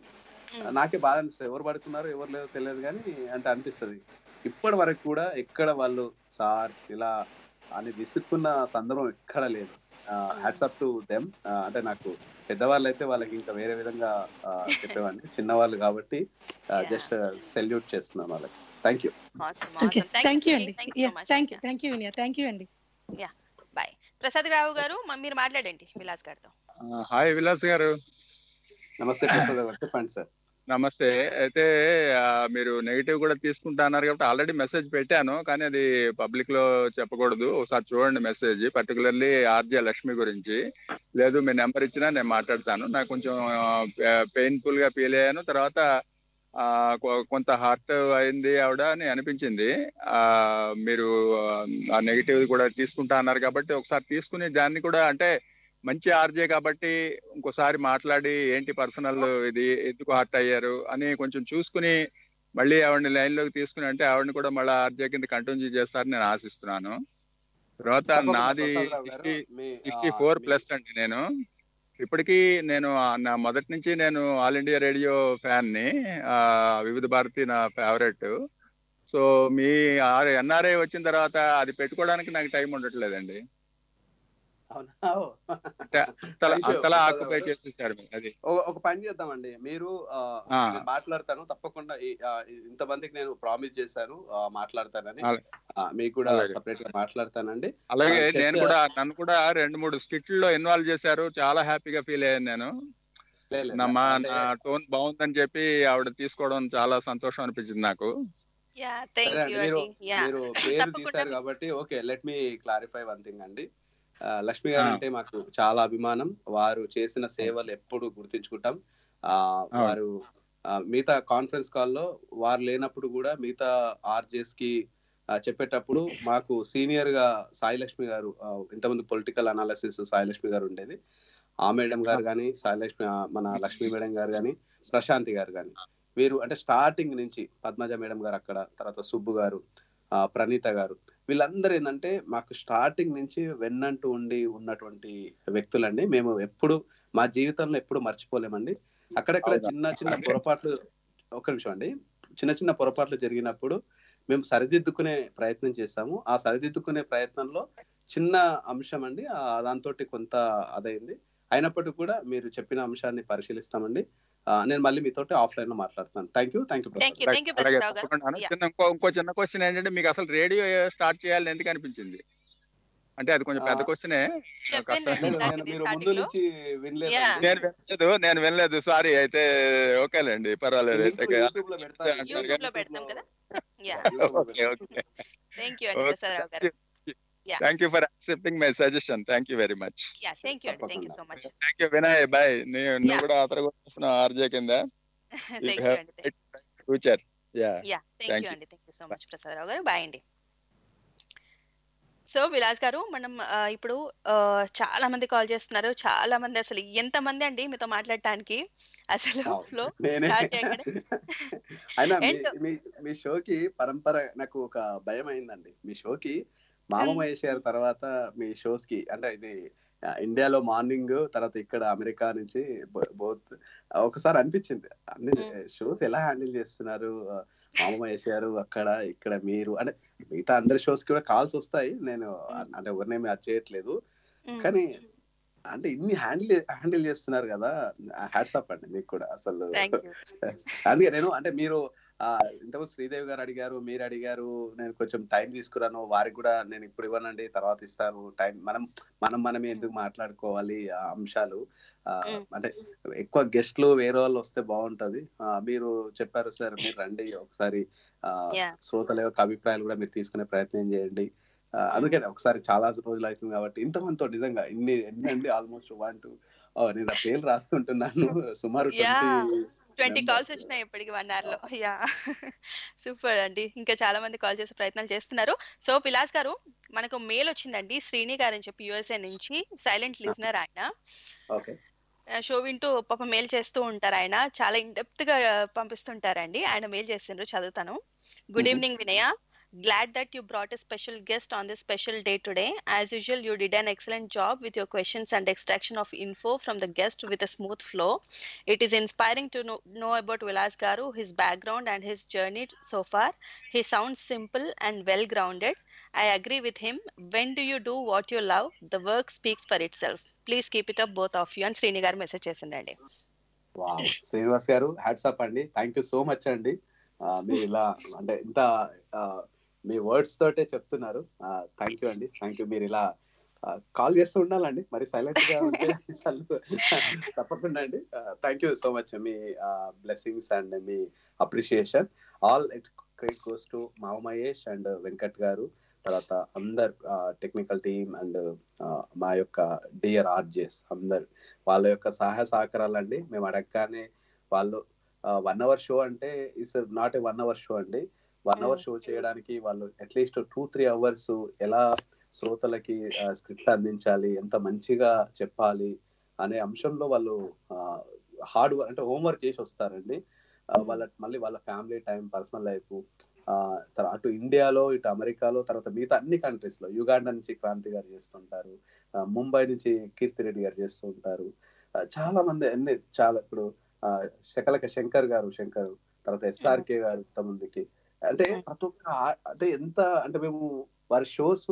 నాకే బాధ అనిపిస్తుంది ఎవరు పడుతున్నారు ఎవరు లేదో తెలియదు కానీ అంటే అనిపిస్తుంది ఇప్పటి వరకు కూడా ఎక్కడ వాళ్ళు సార్ ఇలా అని విసుక్కున్న సందర్భం ఎక్కడ లేదు హ్యాట్సప్ టు దెమ్ అంటే నాకు పెద్దవాళ్ళు అయితే వాళ్ళకి ఇంకా వేరే విధంగా ఆ, చెప్పేవాడిని చిన్నవాళ్ళు కాబట్టి జస్ట్ సెల్యూట్ చేస్తున్నాను వాళ్ళకి thank you okay thank you అండి thank you thank you Vinaya thank you అండి యా బాయ్ ప్రసాద్ రావు గారు మ- మీరు మాట్లాడండి విలాస్ గారితో హాయ్ విలాస్ గారు నమస్తే ప్రసాద్ గారు చెప్పండి సార్ నమస్తే అయితే ఆ, మీరు నెగిటివ్ కూడా తీసుకుంటా అన్నారు కాబట్టి ఆల్రెడీ మెసేజ్ పెట్టాను కానీ అది పబ్లిక్ లో చెప్పకూడదు ఒకసారి చూడండి మెసేజ్ పర్టికులర్లీ ఆర్జే లక్ష్మి గురించి లేదు మీ నెంబర్ ఇచ్చినా నేను మాట్లాడతాను నాకు కొంచెం పెయిన్ఫుల్ గా ఫీల్ అయ్యాను తర్వాత ఆ, కొ- కొంత హార్ట్ అయింది ఆవిడ అని అనిపించింది ఆ మీరు ఆ నెగిటివ్ కూడా తీసుకుంటా అన్నారు కాబట్టి ఒకసారి తీసుకుని దాన్ని కూడా అంటే మంచి ఆర్జే కాబట్టి ఇంకోసారి మాట్లాడి ఏంటి పర్సనల్ ఇది ఎందుకు హర్ట్ అయ్యారు అని కొంచెం చూసుకుని మళ్ళీ ఆవిడని లైన్ లోకి తీసుకుని అంటే ఆవిడని కూడా మళ్ళీ ఆర్జే కింద కంటిన్యూ చేస్తారని నేను ఆశిస్తున్నాను తర్వాత తప్పకుండా నాది ప్రసాదరావు గారు, సిక్స్టీ మీ, సిక్స్టీ ఆ, ఫోర్ మీ- ప్లస్ అండి నేను ఇప్పటికీ నేను ఆ, నా మొదటి నుంచి నేను ఆల్ ఇండియా రేడియో ఫ్యాన్ ని ఆ, వివిధ భారతి నా ఫేవరెట్ సో మీ ఎన్ఆర్ఐ వచ్చిన తర్వాత అది పెట్టుకోవడానికి నాకు టైం ఉండట్లేదండి అవునా అంటే అంతలా Thank you, అంతలా ప్రసాద్ ఆక్యుపై గారు. చేసేసారు మీరు. అది ఒక- ఒక పని చేద్దామండి మీరు ఆ, ఆ. నేను మాట్లాడతాను తప్పకుండా ఈ- ఆ, ఇంతమందికి నేను ప్రామిస్ చేశాను ఆ, మాట్లాడతానని అలాగే. ఆ, మీకు కూడా అలాగే. సపరేట్ గా మాట్లాడతానండి అలాగే ఆ, చర్చ- నేను కూడా నన్ను కూడా రెండు మూడు స్కిట్లో ఇన్వాల్వ్ చేశారు చాలా హ్యాపీగా ఫీల్ అయ్యాను నేను లే, లే, నా మా అంటే- నా టోన్ బాగుందని చెప్పి ఆవిడ తీసుకోవడం చాలా సంతోషం అనిపించింది నాకు యా సరే థ్యాంక్ అండి యూ మీరు అండి యా మీరు పేరు తప్పకుండా తీశారు కాబట్టి okay let me clarify one thing అండి ఆ, లక్ష్మి గారు ఆ. అంటే మాకు చాలా అభిమానం వారు చేసిన సేవలు ఎప్పుడు గుర్తించుకుంటాం ఆ వారు ఆ, మిగతా కాన్ఫరెన్స్ కాల్లో వారు లేనప్పుడు కూడా మిగతా ఆర్జేస్ కి ఆ, చెప్పేటప్పుడు మాకు సీనియర్ గా సాయి లక్ష్మి గారు ఆ, ఇంతమంది పొలిటికల్ అనాలిసిస్ సాయి లక్ష్మి గారు ఉండేది ఆ మేడం గారు కానీ సాయి లక్ష్మి ఆ, మన లక్ష్మి మేడం గారు కానీ ప్రశాంతి గారు కానీ వీరు అంటే స్టార్టింగ్ నుంచి పద్మజ మేడం గారు అక్కడ తర్వాత సుబ్బు గారు ఆ, ప్రణీత గారు వీళ్ళందరూ ఏంటంటే మాకు స్టార్టింగ్ నుంచి వెన్నంటూ ఉండి ఉన్నటువంటి వ్యక్తులండి మేము ఎప్పుడు మా జీవితంలో ఎప్పుడు మర్చిపోలేమండి అక్కడక్కడ అవునా? చిన్న చిన్న పొరపాట్లు ఒక నిమిషం అండి చిన్న చిన్న పొరపాట్లు జరిగినప్పుడు మేము సరిదిద్దుకునే ప్రయత్నం చేస్తాము ఆ సరిదిద్దుకునే ప్రయత్నంలో చిన్న అంశం అండి దాంతో కొంత అదైంది అయినప్పటికీ కూడా మీరు చెప్పిన అంశాన్ని పరిశీలిస్తామండి ఆ, నేను మళ్ళీ మీతోటి ఆఫ్లైన్ లో మాట్లాడుతున్నాను thank you thank you thank you thank you అలాగే ప్రసాద్ రావు గారు తప్పకుండా యా చిన్న ఇంకో ఇంకో చిన్న క్వశ్చన్ ఏంటంటే మీకు అసలు రేడియో స్టార్ట్ చేయాలని ఎందుకు అనిపించింది అంటే అది కొంచెం పెద్ద క్వశ్చనే చెప్పానండి ఇందాక మీరు ముందు స్టార్టింగ్ లో నుంచి యా వినలేదండి నేను వినలేదు నేను వినలేదు సారీ అయితే ఓకేలేండి పర్వాలేదు లింక్ అయితే యూట్యూబ్ లో పెడతాను అంటారు యూట్యూబ్ కానీ లో పెడతాం కదా యా యూట్యూబ్ లో ఓకే పెడతాను ఓకే థ్యాంక్ యూ అండి ప్రసాద్ రావు గారు yeah thank you for accepting my suggestion thank you very much yeah thank you అండి థ్యాంక్ యూ తప్పకుండా so much thank you Vinay bye నువ్వు యా కూడా అతను కూడా ఆర్జే కింద యూ థ్యాంక్ యూ హ్యావ్ అండి future yeah yeah thank thank you you అండి thank you so much Prasad Rao గారు బాయ్ అండి సో విలాస్ గారు మనం ఆ, ఇప్పుడు ఆ, చాలా మంది కాల్ చేస్తున్నారు చాలా మంది అసలు ఎంత మంది అండి మీతో మాట్లాడటానికి అసలు అవును. ఫ్లో నేనే స్టార్ట్ చేయగానే అయినా మీ అండ్ మీ మీ షోకి పరంపర నాకు ఒక భయం అయిందండి మీ షోకి మామ మహేష్ గారి తర్వాత మీ షోస్ కి అంటే ఇది ఆ, ఇండియాలో మార్నింగ్ తర్వాత ఇక్కడ అమెరికా నుంచి బోత్ ఒకసారి అనిపించింది అన్ని షోస్ ఎలా హ్యాండిల్ చేస్తున్నారు ఆ, మామ మహేష్ గారు అక్కడ ఇక్కడ మీరు అంటే మిగతా అందరి షోస్ కి కూడా కాల్స్ వస్తాయి నేను అ- అంటే ఎవరినేమి అది చేయట్లేదు కానీ అంటే ఇన్ని హ్యాండిల్ హ్యాండిల్ చేస్తున్నారు కదా హ్యాట్స్ అప్ అండి మీకు కూడా అసలు థ్యాంక్ యూ అందుకే నేను అంటే మీరు ఆ ఇంతకు శ్రీదేవి గారు అడిగారు మీరు అడిగారు నేను కొంచెం టైం తీసుకురాను వారికి కూడా నేను ఇప్పుడు ఇవ్వనండి తర్వాత ఇస్తాను టైం మనం మనం మనమే ఎందుకు మాట్లాడుకోవాలి ఆ అంశాలు ఆ, అంటే ఎక్కువ గెస్ట్లు వేరే వాళ్ళు వస్తే బాగుంటది ఆ, మీరు చెప్పారు సార్ మీరు రండి ఒకసారి ఆ, యా శ్రోతల యొక్క అభిప్రాయాలు కూడా మీరు తీసుకునే ప్రయత్నం చేయండి ఆ, అందుకని ఒకసారి చాలా రోజులు అవుతుంది కాబట్టి ఇంతమందితో నిజంగా ఇన్ని ఎన్ని అండి ఆల్మోస్ట్ వన్ టూ నేను ఆ పేర్లు రాస్తుంటున్నాను సుమారు యా ట్వంటీ ట్వంటీ కాల్స్ వచ్చినాయి ఇప్పటికి వన్ అవర్ లో యా సూపర్ అండి ఇంకా చాలా మంది కాల్ చేసే ప్రయత్నాలు చేస్తున్నారు సో విలాస్ గారు మనకు మెయిల్ వచ్చిందండి శ్రీని గారు అని చెప్పి యుఎస్ఏ నుంచి సైలెంట్ లిజనర్ ఆయన ఓకే షో వింటూ పాప మెయిల్ చేస్తూ ఉంటారు ఆయన చాలా ఇన్ డెప్త్ గా పంపిస్తుంటారండి ఆయన మెయిల్ చేసిండ్రు చదువుతాను good evening Vinaya Glad that you brought a special guest on this special day today. As usual, you did an excellent job with your questions and extraction of info from the guest with a smooth flow. It is inspiring to know, know about Vilas Garu, his background, and his journey so far. He sounds simple and well grounded. I agree with him. When do you do what you love? The work speaks for itself. Please keep it up, both of you. And Srini గారు message చేసిండండి wow Srinivas గారు hats off అండి thank you so much అండి ఆ, మీరు ఇలా అంటే ఇంత ఆ, మీ వర్డ్స్ తోటే చెప్తున్నారు థ్యాంక్ యూ అండి థ్యాంక్ యూ మీరు ఇలా కాల్ చేస్తూ ఉండాలండి మరి సైలెంట్ గా ఉంటే అసలు తప్పకుండా అండి థ్యాంక్ యూ సో మచ్ మీ బ్లెస్సింగ్స్ అండ్ మీ appreciation all it credit goes to మావ మహేష్ అండ్ వెంకట్ గారు తర్వాత అందరు టెక్నికల్ టీమ్ అండ్ మా యొక్క డియర్ ఆర్జేస్ అందరు వాళ్ళ యొక్క సహాయ సహకారాలు అండి మేము అడగగానే వాళ్ళు వన్ అవర్ షో అంటే it's not a one hour show అండి వన్ అవర్ షో చేయడానికి వాళ్ళు అట్లీస్ట్ టూ త్రీ అవర్స్ ఎలా శ్రోతలకి స్క్రిప్ట్ అందించాలి ఎంత మంచిగా చెప్పాలి అనే అంశంలో వాళ్ళు హార్డ్ వర్క్ అంటే హోంవర్క్ చేసి వస్తారండి ఆ, వాళ్ళ మళ్ళీ వాళ్ళ ఫ్యామిలీ టైం పర్సనల్ లైఫ్ అటు ఇండియాలో ఇటు అమెరికాలో తర్వాత మిగతా అన్ని కంట్రీస్ లో యుగాండా నుంచి క్రాంతి గారు చేస్తుంటారు ఆ, ముంబై నుంచి కీర్తి రెడ్డి గారు చేస్తూ ఉంటారు ఆ, చాలా మంది అన్ని చాలా ఇప్పుడు ఆ, శకలక శంకర్ గారు శంకర్ తర్వాత ఎస్ఆర్కే గారు ఇంతమందికి అంటే ప్రతి ఒక్క ఆ- అంటే ఎంత అంటే మేము వారి షోస్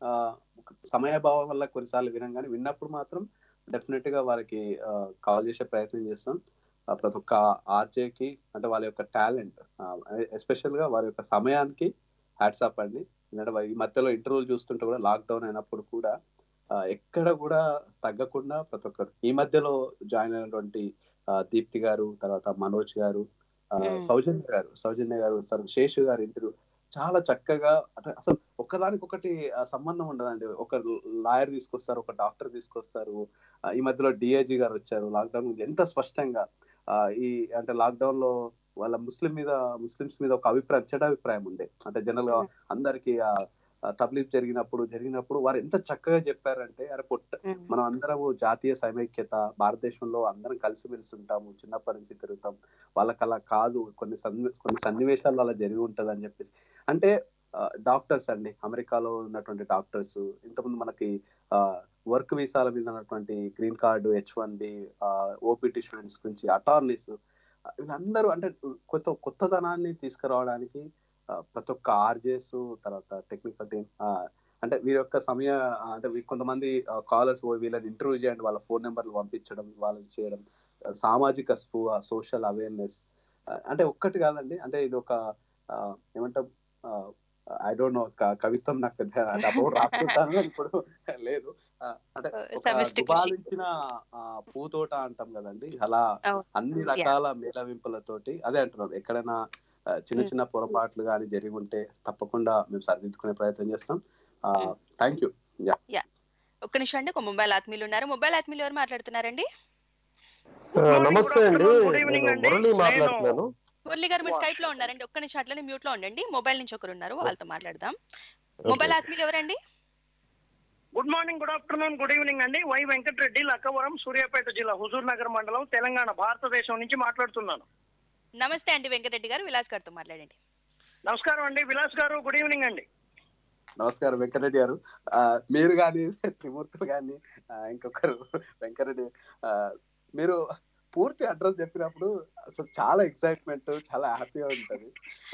సమయభావం వల్ల కొన్నిసార్లు వినం కానీ విన్నప్పుడు మాత్రం డెఫినెట్ గా వారికి కాల్ చేసే ప్రయత్నం చేస్తాం ఆ, ప్రతి ఒక్క ఆర్జేకి అంటే వాళ్ళ యొక్క టాలెంట్ ఎస్పెషల్ గా వారి యొక్క సమయానికి హ్యాట్సాప్ అండి ఎందుకంటే వా- ఈ మధ్యలో ఇంటర్వ్యూలు చూస్తుంటే కూడా లాక్డౌన్ అయినప్పుడు కూడా ఆ, ఎక్కడ కూడా తగ్గకుండా ప్రతి ఒక్కరు ఈ మధ్యలో జాయిన్ అయినటువంటి ఆ, దీప్తి గారు తర్వాత మనోజ్ గారు ఆ, సౌజన్య గారు సౌజన్య గారు సార్ శేషు గారు ఇంటర్వ్యూ చాలా చక్కగా అంటే అసలు ఒకదానికొకటి ఆ, సంబంధం ఉండదండి ఒక లాయర్ తీసుకొస్తారు ఒక డాక్టర్ తీసుకొస్తారు ఆ, ఈ మధ్యలో డిఐజీ గారు వచ్చారు లాక్డౌన్ గురించి ఎంత స్పష్టంగా ఆ, ఈ అంటే లాక్డౌన్ లో వాళ్ళ ముస్లిం మీద ముస్లిమ్స్ మీద ఒక అభిప్రాయం చెడ్డ అభిప్రాయం ఉండే అంటే జనరల్ గా అందరికి తబ్లీఫ్ జరిగినప్పుడు జరిగినప్పుడు వారు ఎంత చక్కగా చెప్పారంటే అరే పొట్ట మనం అందరం జాతీయ సమైక్యత భారతదేశంలో అందరం కలిసిమెలిసి ఉంటాము చిన్నప్పటి నుంచి తిరుగుతాం వాళ్ళకి అలా కాదు కొన్ని సన్ని కొన్ని సన్నివేశాల్లో అలా జరిగి ఉంటది అని చెప్పేసి అంటే డాక్టర్స్ అండి అమెరికాలో ఉన్నటువంటి డాక్టర్స్ ఇంతకుముందు మనకి వర్క్ వీసాల మీద ఉన్నటువంటి green card H one B OPT students గురించి అటార్నీస్ వీళ్ళందరూ అంటే కొత్త కొత్తదనాన్ని తీసుకురావడానికి ఆ, ప్రతి ఒక్క ఆర్జేస్ తర్వాత టెక్నికల్ టీమ్ అంటే వీరి యొక్క సమయ ఆ, అంటే వీ- కొంతమంది కాలర్స్ వీళ్ళని ఇంటర్వ్యూ చేయండి వాళ్ళ ఫోన్ నెంబర్లు పంపించడం వాళ్ళని చేయడం ఆ, సామాజిక స్పృహ సోషల్ అవేర్నెస్ అంటే ఒక్కటి కాదండి అంటే ఇది ఒక ఆ, ఏమంటాం ఐ డోంట్ నో కవిత్వం నాకు పెద్ద అంటే అప్పుడు రాసుకుంటాను కానీ ఇప్పుడు లేదు ఆ, అంటే ఒక సమిష్టి కృషి. గుబాలించిన ఆ, పూతోట అంటాం కదండి అలా అన్ని రకాల మేళవింపులతోటి అదే అంటున్నాం ఎక్కడైనా ఆ, చిన్న చిన్న పొరపాట్లు కానీ జరిగి ఉంటే తప్పకుండా మేము సరిదిద్దుకునే ప్రయత్నం చేస్తాం థ్యాంక్ యూ యా యా ఒక్క నిమిషం అండి ఒక మొబైల్ ఆత్మీయులు ఉన్నారు మొబైల్ ఆత్మీయులు ఎవరు మాట్లాడుతున్నారండి ఆ, నమస్తే అండి నేను మురళి మాట్లాడుతున్నాను మురళి గారు మీరు స్కైప్ లో ఉన్నారండి ఒక్క నిమిషం అట్లనే మ్యూట్ లో ఉండండి మొబైల్ నుంచి ఒకరు ఉన్నారు వాళ్ళతో మాట్లాడదాం మొబైల్ ఆత్మీయులు ఎవరండి good morning good afternoon good evening అండి వై వెంకటరెడ్డి లక్కవరం సూర్యాపేట జిల్లా హుజూర్ నగర్ మండలం తెలంగాణ భారతదేశం నుంచి మాట్లాడుతున్నాను నమస్తే అండి వెంకటరెడ్డి గారు విలాస్ గారితో మాట్లాడండి నమస్కారం అండి విలాస్ గారు గుడ్ ఈవినింగ్ అండి నమస్కారం వెంకరెడ్డి గారు ఆ, మీరు కానీ త్రిమూర్తులు కానీ ఇంకొకరు వెంకరెడ్డి ఆ, మీరు పూర్తి అడ్రస్ చెప్పినప్పుడు అసలు చాలా ఎక్సైట్మెంట్ చాలా హ్యాపీగా ఉంటది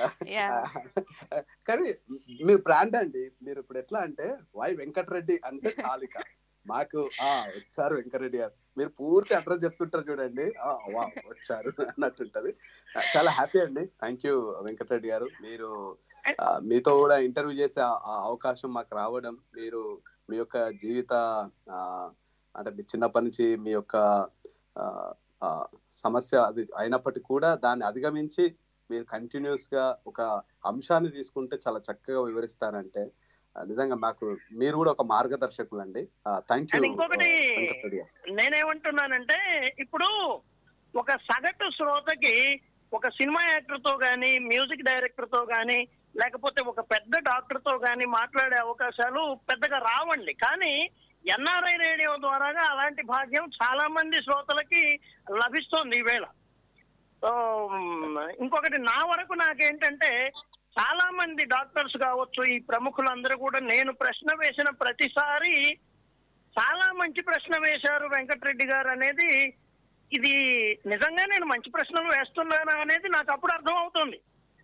కానీ మీరు బ్రాండ్ అండి మీరు ఇప్పుడు ఎట్లా అంటే వై వెంకటరెడ్డి అంటే చాలిక మాకు ఆ వచ్చారు వెంకరెడ్డి గారు మీరు పూర్తి అడ్రస్ చెప్తుంటారు చూడండి ఆ, వా వచ్చారు అన్నట్టుంటది ఆ, చాలా హ్యాపీ అండి థ్యాంక్ యూ వెంకటరెడ్డి గారు మీరు ఆ, మీతో కూడా ఇంటర్వ్యూ చేసే ఆ- ఆ అవకాశం మాకు రావడం మీరు మీ యొక్క జీవిత ఆ, అంటే మీ చిన్నప్పటి నుంచి మీ యొక్క ఆ, ఆ, సమస్య అది అయినప్పటికీ కూడా దాన్ని అధిగమించి మీరు కంటిన్యూస్ గా ఒక అంశాన్ని తీసుకుంటే చాలా చక్కగా వివరిస్తారంటే ఆ, నిజంగా మాకు మీరు కూడా ఒక మార్గదర్శకులు అండి థ్యాంక్ యూ అండ్ ఇంకొకటి వెంకటరెడ్డి గారు నేనేమంటున్నానంటే ఇప్పుడు ఒక సగటు శ్రోతకి ఒక సినిమా యాక్టర్ తో గాని మ్యూజిక్ డైరెక్టర్ తో గాని లేకపోతే ఒక పెద్ద డాక్టర్ తో గాని మాట్లాడే అవకాశాలు పెద్దగా రావండి కానీ ఎన్ఆర్ఐ రేడియో ద్వారాగా అలాంటి భాగ్యం చాలా మంది శ్రోతలకి లభిస్తోంది ఈవేళ సో మ్, ఇంకొకటి నా వరకు నాకేంటంటే చాలా మంది డాక్టర్స్ కావచ్చు ఈ ప్రముఖులందరూ కూడా నేను ప్రశ్న వేసిన ప్రతిసారి చాలా మంచి ప్రశ్న వేశారు వెంకటరెడ్డి గారు అనేది ఇది నిజంగా నేను మంచి ప్రశ్నలు వేస్తున్నానా అనేది నాకు అప్పుడు అర్థం అవుతుంది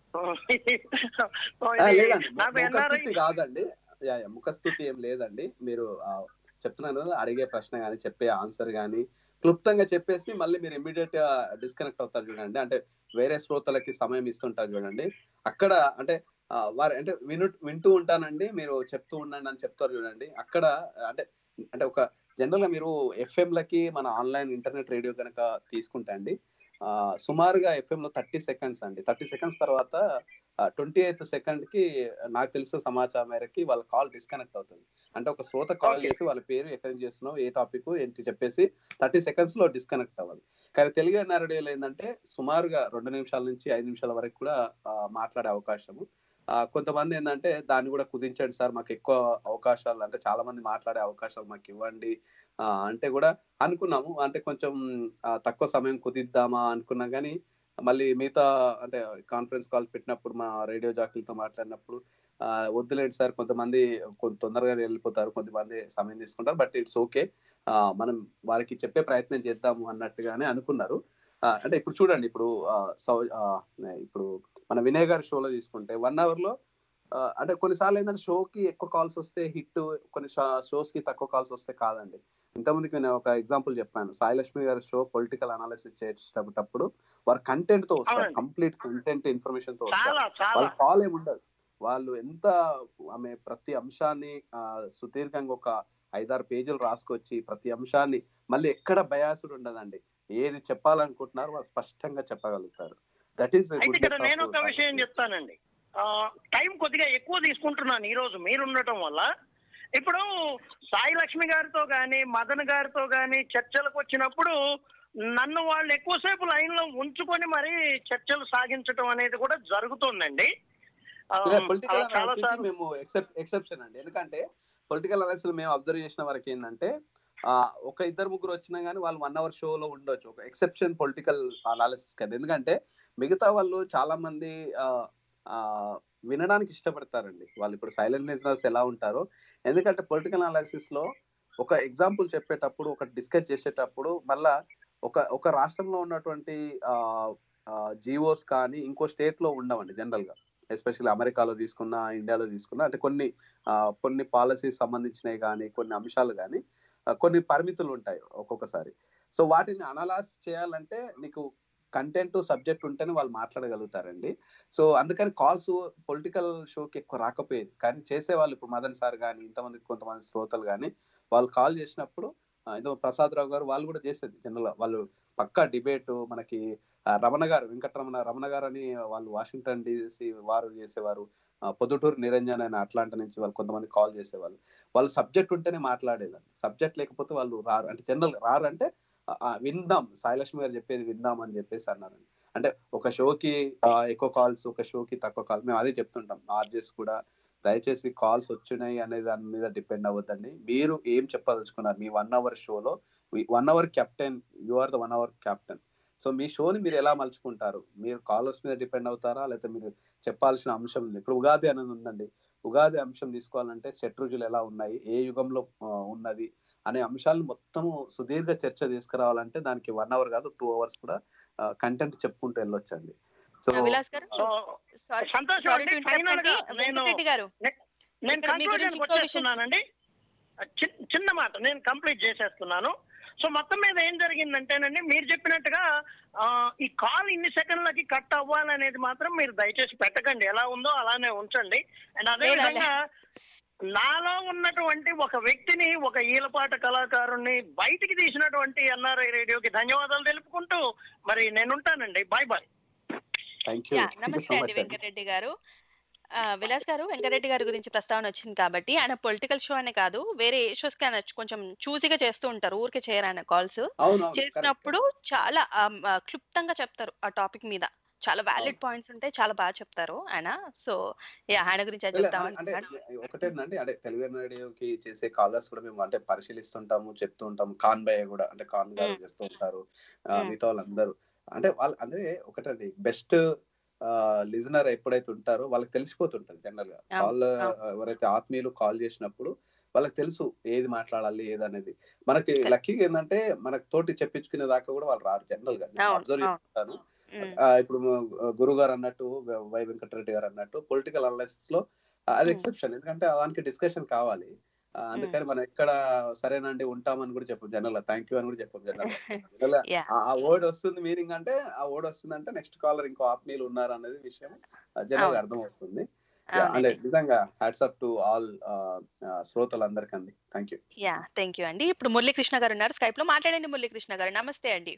సో ఆ, ఇది లేదండి నాకు ఎన్ఆర్ఐ ముఖస్థుతి కాదండి యా, యా, ముఖస్థుతి ఏం లేదండి మీరు ఆ, చెప్తున్నాను కదా అడిగే ప్రశ్న కానీ చెప్పే ఆన్సర్ కానీ క్లుప్తంగా చెప్పేసి మళ్ళీ మీరు ఇమీడియట్ గా డిస్కనెక్ట్ అవుతారు చూడండి అంటే వేరే శ్రోతలకి సమయం ఇస్తుంటారు చూడండి అక్కడ అంటే ఆ, వారు అంటే విను వింటూ ఉంటానండి మీరు చెప్తూ ఉండండి అని చెప్తారు చూడండి అక్కడ అంటే అంటే ఒక జనరల్ గా మీరు ఎఫ్ఎం లకి మన ఆన్లైన్ ఇంటర్నెట్ రేడియో కనుక తీసుకుంటే అండి ఆ, సుమారుగా ఎఫ్ఎం లో థర్టీ సెకండ్స్ అండి థర్టీ సెకండ్స్ తర్వాత ట్వంటీ ఎయిత్ సెకండ్ కి నాకు తెలిసిన సమాచారం మేరకి వాళ్ళ కాల్ డిస్కనెక్ట్ అవుతుంది అంటే ఒక శ్రోత కాల్ చేసి వాళ్ళ పేరు ఎక్కడి నుంచి చేస్తున్నావు ఏ టాపిక్ ఏంటి చెప్పేసి థర్టీ సెకండ్స్ లో డిస్కనెక్ట్ అవ్వాలి కానీ తెలుగు ఎన్ఆర్డీలో ఏంటంటే సుమారుగా రెండు నిమిషాల నుంచి ఐదు నిమిషాల వరకు కూడా ఆ, మాట్లాడే అవకాశము ఆ, కొంతమంది ఏంటంటే దాన్ని కూడా కుదించండి సార్ మాకు ఎక్కువ అవకాశాలు అంటే చాలా మంది మాట్లాడే అవకాశాలు మాకు ఇవ్వండి ఆ, అంటే కూడా అనుకున్నాము అంటే కొంచెం ఆ, తక్కువ సమయం కుదిద్దామా అనుకున్నాం కానీ మళ్ళీ మిగతా అంటే కాన్ఫరెన్స్ కాల్ పెట్టినప్పుడు మా రేడియో జాకీలతో మాట్లాడినప్పుడు ఆ, వద్దులేండి సార్ కొంతమంది కొంత తొందరగా వెళ్ళిపోతారు కొంతమంది సమయం తీసుకుంటారు బట్ ఇట్స్ ఓకే మనం వారికి చెప్పే ప్రయత్నం చేద్దాము అన్నట్టుగానే అనుకున్నారు ఆ, అంటే ఇప్పుడు చూడండి ఇప్పుడు ఆ, సౌ- ఆ, ఇప్పుడు మన వినయ్ గారి షోలో తీసుకుంటే వన్ అవర్ లో ఆ, అంటే కొన్నిసార్లు ఏంటంటే షోకి ఎక్కువ కాల్స్ వస్తే హిట్ కొన్ని షోస్ కి తక్కువ కాల్స్ వస్తే కాదండి ఇంతకుముందుకు నేను ఒక ఎగ్జాంపుల్ చెప్పాను సాయిలక్ష్మి గారి షో పొలిటికల్ అనాలిసిస్ చేసేటప్పుడు వారు కంటెంట్ తో వస్తారు అవునండి. కంప్లీట్ కంటెంట్ ఇన్ఫర్మేషన్ తో చాలా, వస్తారు చాలా. వాళ్ళ కాల్ ఏమి ఉండదు వాళ్ళు ఎంత ఆమె ప్రతి అంశాన్ని ఆ, సుదీర్ఘంగా ఒక ఐదారు పేజీలు రాసుకొచ్చి ప్రతి అంశాన్ని మళ్ళీ ఎక్కడ బయాసుడు ఉండదండి ఏది చెప్పాలనుకుంటున్నారో వాళ్ళు స్పష్టంగా చెప్పగలుగుతారు దట్ ఈస్ అయితే ఇక్కడ నేను ఒక విషయం చెప్తానండి ఆ, టైం కొద్దిగా ఎక్కువ తీసుకుంటున్నాను ఈ రోజు మీరు ఉండటం వల్ల ఇప్పుడు సాయి లక్ష్మి గారితో గాని మదన్ గారితో గాని చర్చలకు వచ్చినప్పుడు నన్ను వాళ్ళు ఎక్కువసేపు లైన్ లో ఉంచుకొని మరి చర్చలు సాగించడం అనేది కూడా జరుగుతుందండి ఆ, పొలిటికల్ అలా చాలా అనాలిసిస్ మేము ఎక్సెప్షన్ అండి ఎందుకంటే పొలిటికల్ అనాలిసిస్ మేము అబ్జర్వ్ చేసిన వరకు ఏంటంటే ఆ, ఒక ఇద్దరు ముగ్గురు వచ్చినా కానీ వాళ్ళు వన్ అవర్ షోలో ఉండొచ్చు ఒక ఎక్సెప్షన్ పొలిటికల్ అనాలిసిస్ కదా ఎందుకంటే మిగతా వాళ్ళు చాలా మంది ఆ, ఆ, వినడానికి ఇష్టపడతారండి వాళ్ళు ఇప్పుడు సైలెంట్ లిజనర్స్ ఎలా ఉంటారో ఎందుకంటే పొలిటికల్ అనాలిసిస్ లో ఒక ఎగ్జాంపుల్ చెప్పేటప్పుడు ఒక డిస్కస్ చేసేటప్పుడు మళ్ళా ఒక ఒక రాష్ట్రంలో ఉన్నటువంటి జిఓస్ కానీ ఇంకో స్టేట్ లో ఉండవండి జనరల్ గా ఎస్పెషల్లీ అమెరికాలో తీసుకున్నా ఇండియాలో తీసుకున్నా అంటే కొన్ని ఆ, కొన్ని పాలసీస్ సంబంధించినవి కానీ కొన్ని అంశాలు కానీ కొన్ని పరిమితులు ఉంటాయి ఒక్కొక్కసారి సో వాటిని అనలైజ్ చేయాలంటే నీకు కంటెంట్ సబ్జెక్ట్ ఉంటేనే వాళ్ళు మాట్లాడగలుగుతారండి సో అందుకని కాల్స్ పొలిటికల్ షోకి ఎక్కువ రాకపోయేది కానీ చేసే వాళ్ళు ఇప్పుడు మదన్ సార్ కానీ ఇంతమంది కొంతమంది శ్రోతలు కానీ వాళ్ళు కాల్ చేసినప్పుడు ఆ, ఏదో ప్రసాద్ రావు గారు వాళ్ళు కూడా చేసేది జనరల్ వాళ్ళు పక్కా డిబేట్ మనకి ఆ, రమణ గారు వెంకటరమణ రమణ గారు అని వాళ్ళు వాషింగ్టన్ డీసీ వారు చేసేవారు ఆ, పొద్దుటూరు నిరంజన్ అని అట్లాంటి నుంచి వాళ్ళు కొంతమంది కాల్ చేసేవాళ్ళు వాళ్ళు సబ్జెక్ట్ ఉంటేనే మాట్లాడేదాన్ని సబ్జెక్ట్ లేకపోతే వాళ్ళు రారు అంటే జనరల్ రారు అంటే ఆ, ఆ, విందాం సాయిలక్ష్మి గారు చెప్పేది విందాం అని చెప్పేసి అన్నారండి అంటే ఒక షోకి ఆ, ఎక్కువ కాల్స్ ఒక షోకి తక్కువ కాల్స్ మేము అదే చెప్తుంటాం ఆర్జెస్ కూడా దయచేసి కాల్స్ వచ్చినాయి అనే దాని మీద డిపెండ్ అవ్వద్దండి మీరు ఏం చెప్పదలుచుకున్నారు మీ వన్ అవర్ షోలో one hour captain you are the one hour captain so మీ షోని మీరు ఎలా మలుచుకుంటారు మీరు కాలర్స్ మీద డిపెండ్ అవుతారా లేకపోతే మీరు చెప్పాల్సిన అంశం ఉంది ఇప్పుడు ఉగాది అనేది ఉందండి ఉగాది అంశం తీసుకోవాలంటే శత్రుజులు ఎలా ఉన్నాయి ఏ యుగంలో ఆ, ఉన్నది అనే అంశాలను మొత్తము సుదీర్ఘ చర్చ తీసుకురావాలంటే దానికి వన్ అవర్ కాదు టూ అవర్స్ కూడా కంటెంట్ చెప్పుకుంటూ వెళ్ళొచ్చండి సో విలాస్ గారు సారీ సంతోషం సారీ అండి. టు ఇంటరప్ట్ Final గా అండి నేను- వెంకటరెడ్డి గారు నేను ఇక్కడ మీ గురించి కంక్లూజన్ ఇంకో విషయం వచ్చేస్తున్నానండి చి- చిన్న మాట నేను కంప్లీట్ చేసేస్తున్నాను సో మొత్తం మీద ఏం జరిగిందంటేనండి మీరు చెప్పినట్టుగా ఆ, ఈ కాల్ ఇన్ని సెకండ్లకి కట్ అవ్వాలనేది మాత్రం మీరు దయచేసి పెట్టకండి ఎలా ఉందో అలానే ఉంచండి అండ్ అదే లేదా- విధంగా నాలో ఉన్నటువంటి ఒక వ్యక్తిని ఒక ఈలపాట కళాకారుణ్ణి బయటికి తీసినటువంటి ఎన్ఆర్ఐ రేడియోకి ధన్యవాదాలు తెలుపుకుంటూ మరి నేను ఉంటానండి బాయ్ బాయ్ థ్యాంక్ యా నమస్తే అండి వెంకటరెడ్డి గారు ఆ, విలాస్ గారు వెంకటరెడ్డి గారి గురించి ప్రస్తావన వచ్చింది కాబట్టి ఆయన పొలిటికల్ షో అనే కాదు వేరే ఏ షోస్ కి ఆయన కొంచెం చూసిగా చేస్తూ ఉంటారు ఊరికే చేయరు ఆయన కాల్స్ అవునవును, చేసినప్పుడు చాలా ఆమ్, ఆ, క్లుప్తంగా చెప్తారు ఆ టాపిక్ మీద చాలా వ్యాలిడ్ పాయింట్స్ ఉంటాయి చాలా బాగా చెప్తారు ఆయన సో యా ఆయన గురించి అది చెప్తాం అంటే ఒకటేనండి అంటే తెలుగు రేడియోకి చేసే కాలర్స్ కూడా మేము అంటే పరిశీలిస్తుంటాము చెప్తూ ఉంటాము ఖాన్ భయ్య కూడా అంటే ఖాన్ గారు చేస్తూ ఉంటారు ఆ, మ్మ్. మిగతా వాళ్ళందరూ అంటే వాళ్ళు అంటే ఒకటండి బెస్ట్ లిజనర్ ఎప్పుడైతే ఉంటారో వాళ్ళకి తెలిసిపోతుంటది జనరల్ గా అవును, కాల్ అవును. ఎవరైతే ఆత్మీయులు కాల్ చేసినప్పుడు వాళ్ళకి తెలుసు ఏది మాట్లాడాలి ఏది అనేది మనకి లక్కీగా ఏంటంటే మనకు తోటి చెప్పించుకునే దాకా కూడా వాళ్ళు రారు జనరల్ గా అవును, అబ్జర్వ్ అవును. చేస్తాను ఉమ్. ఆ, ఇప్పుడు గురువు గారు అన్నట్టు వై వెంకటరెడ్డి గారు అన్నట్టు పొలిటికల్ అనలిసిస్ లో ఆ, అది ఎక్సెప్షన్ ఎందుకంటే దానికి డిస్కషన్ కావాలి ఆ, అందుకని మనం ఎక్కడ సరేనండి ఉంటామని కూడా చెప్పం జనరల్ థ్యాంక్ యూ అని కూడా చెప్పం జనరల్ Yeah. ఆ వర్డ్ వస్తుంది మీనింగ్ అంటే ఆ వర్డ్ వస్తుంది అంటే నెక్స్ట్ కాలర్ ఇంకో ఆత్మీయులు ఉన్నారు అనేది విషయం జనరల్ అవును. అర్థం అవుతుంది Yeah, అంటే అవునండి నిజంగా హ్యాట్స్ అప్ టు ఆల్ శ్రోతలందరికీ అండి thank you yeah thank you అండి ఇప్పుడు మురళీకృష్ణ గారు ఉన్నారు స్కైప్ లో మాట్లాడండి మురళీకృష్ణ గారు నమస్తే అండి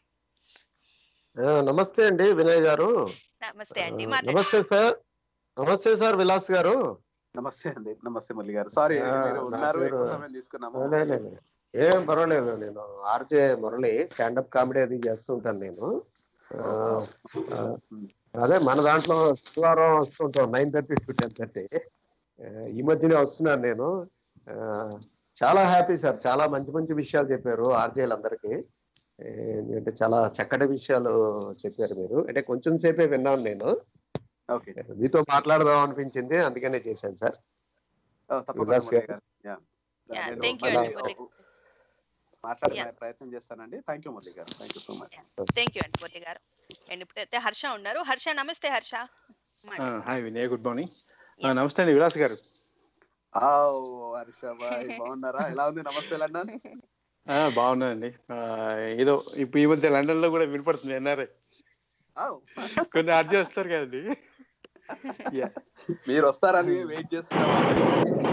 ఆ, నమస్తే అండి వినయ్ గారు నమస్తే అండి ఆ, మాట్లాడండి నమస్తే సార్ నమస్తే సార్ విలాస్ గారు నమస్తే అండి నమస్తే మురళి గారు సారీ ఆ, మీరు నా ఉన్నారు పేరు- ఎక్కువ సమయం తీసుకున్నాము లే, లే, లే. ఏం పర్వాలేదు నేను ఆర్జే మురళి స్టాండప్ కామెడీ అది చేస్తుంటాను నేను ఆ, ఆ, అదే మన దాంట్లో శుక్రవారం వస్తుంటాం nine thirty to ten thirty ఈ మధ్యనే వస్తున్నాను నేను ఆ, చాలా హ్యాపీ సార్ చాలా మంచి మంచి విషయాలు చెప్పారు ఆర్జేలందరికీ అంటే చాలా చక్కటి విషయాలు చెప్పారు మీరు అంటే కొంచెం సేపే విన్నాను నేను ఓకే మీతో మాట్లాడదాం అనిపించింది అందుకనే చేశాను సార్ తప్పకుండా విలాస్ మురళి గారు. గారు Yeah. Yeah, నేను thank you మళ్ళీ అండి మురళి. మాట్లాడే Yeah. ప్రయత్నం చేస్తానండి థ్యాంక్ యూ మురళి గారు thank you so much thank you అండి మురళి గారు అండ్ ఇప్పుడైతే హర్ష ఉన్నారు హర్ష నమస్తే Harsha hi Vinay good morning నమస్తే అండి విలాస్ గారు హర్ష బాయ్ బాగున్నారా ఎలా ఉంది నమస్తే లండన్ ఆ, బాగున్నానండి ఆ, ఏదో ఇప్పుడు ఈ మధ్య లండన్ లో కూడా వినపడుతుంది ఎన్ఆర్ఐ కొన్ని అర్జీ వస్తారు కదండి Yeah. మీరు వస్తారని వెయిట్ చేస్తున్నాం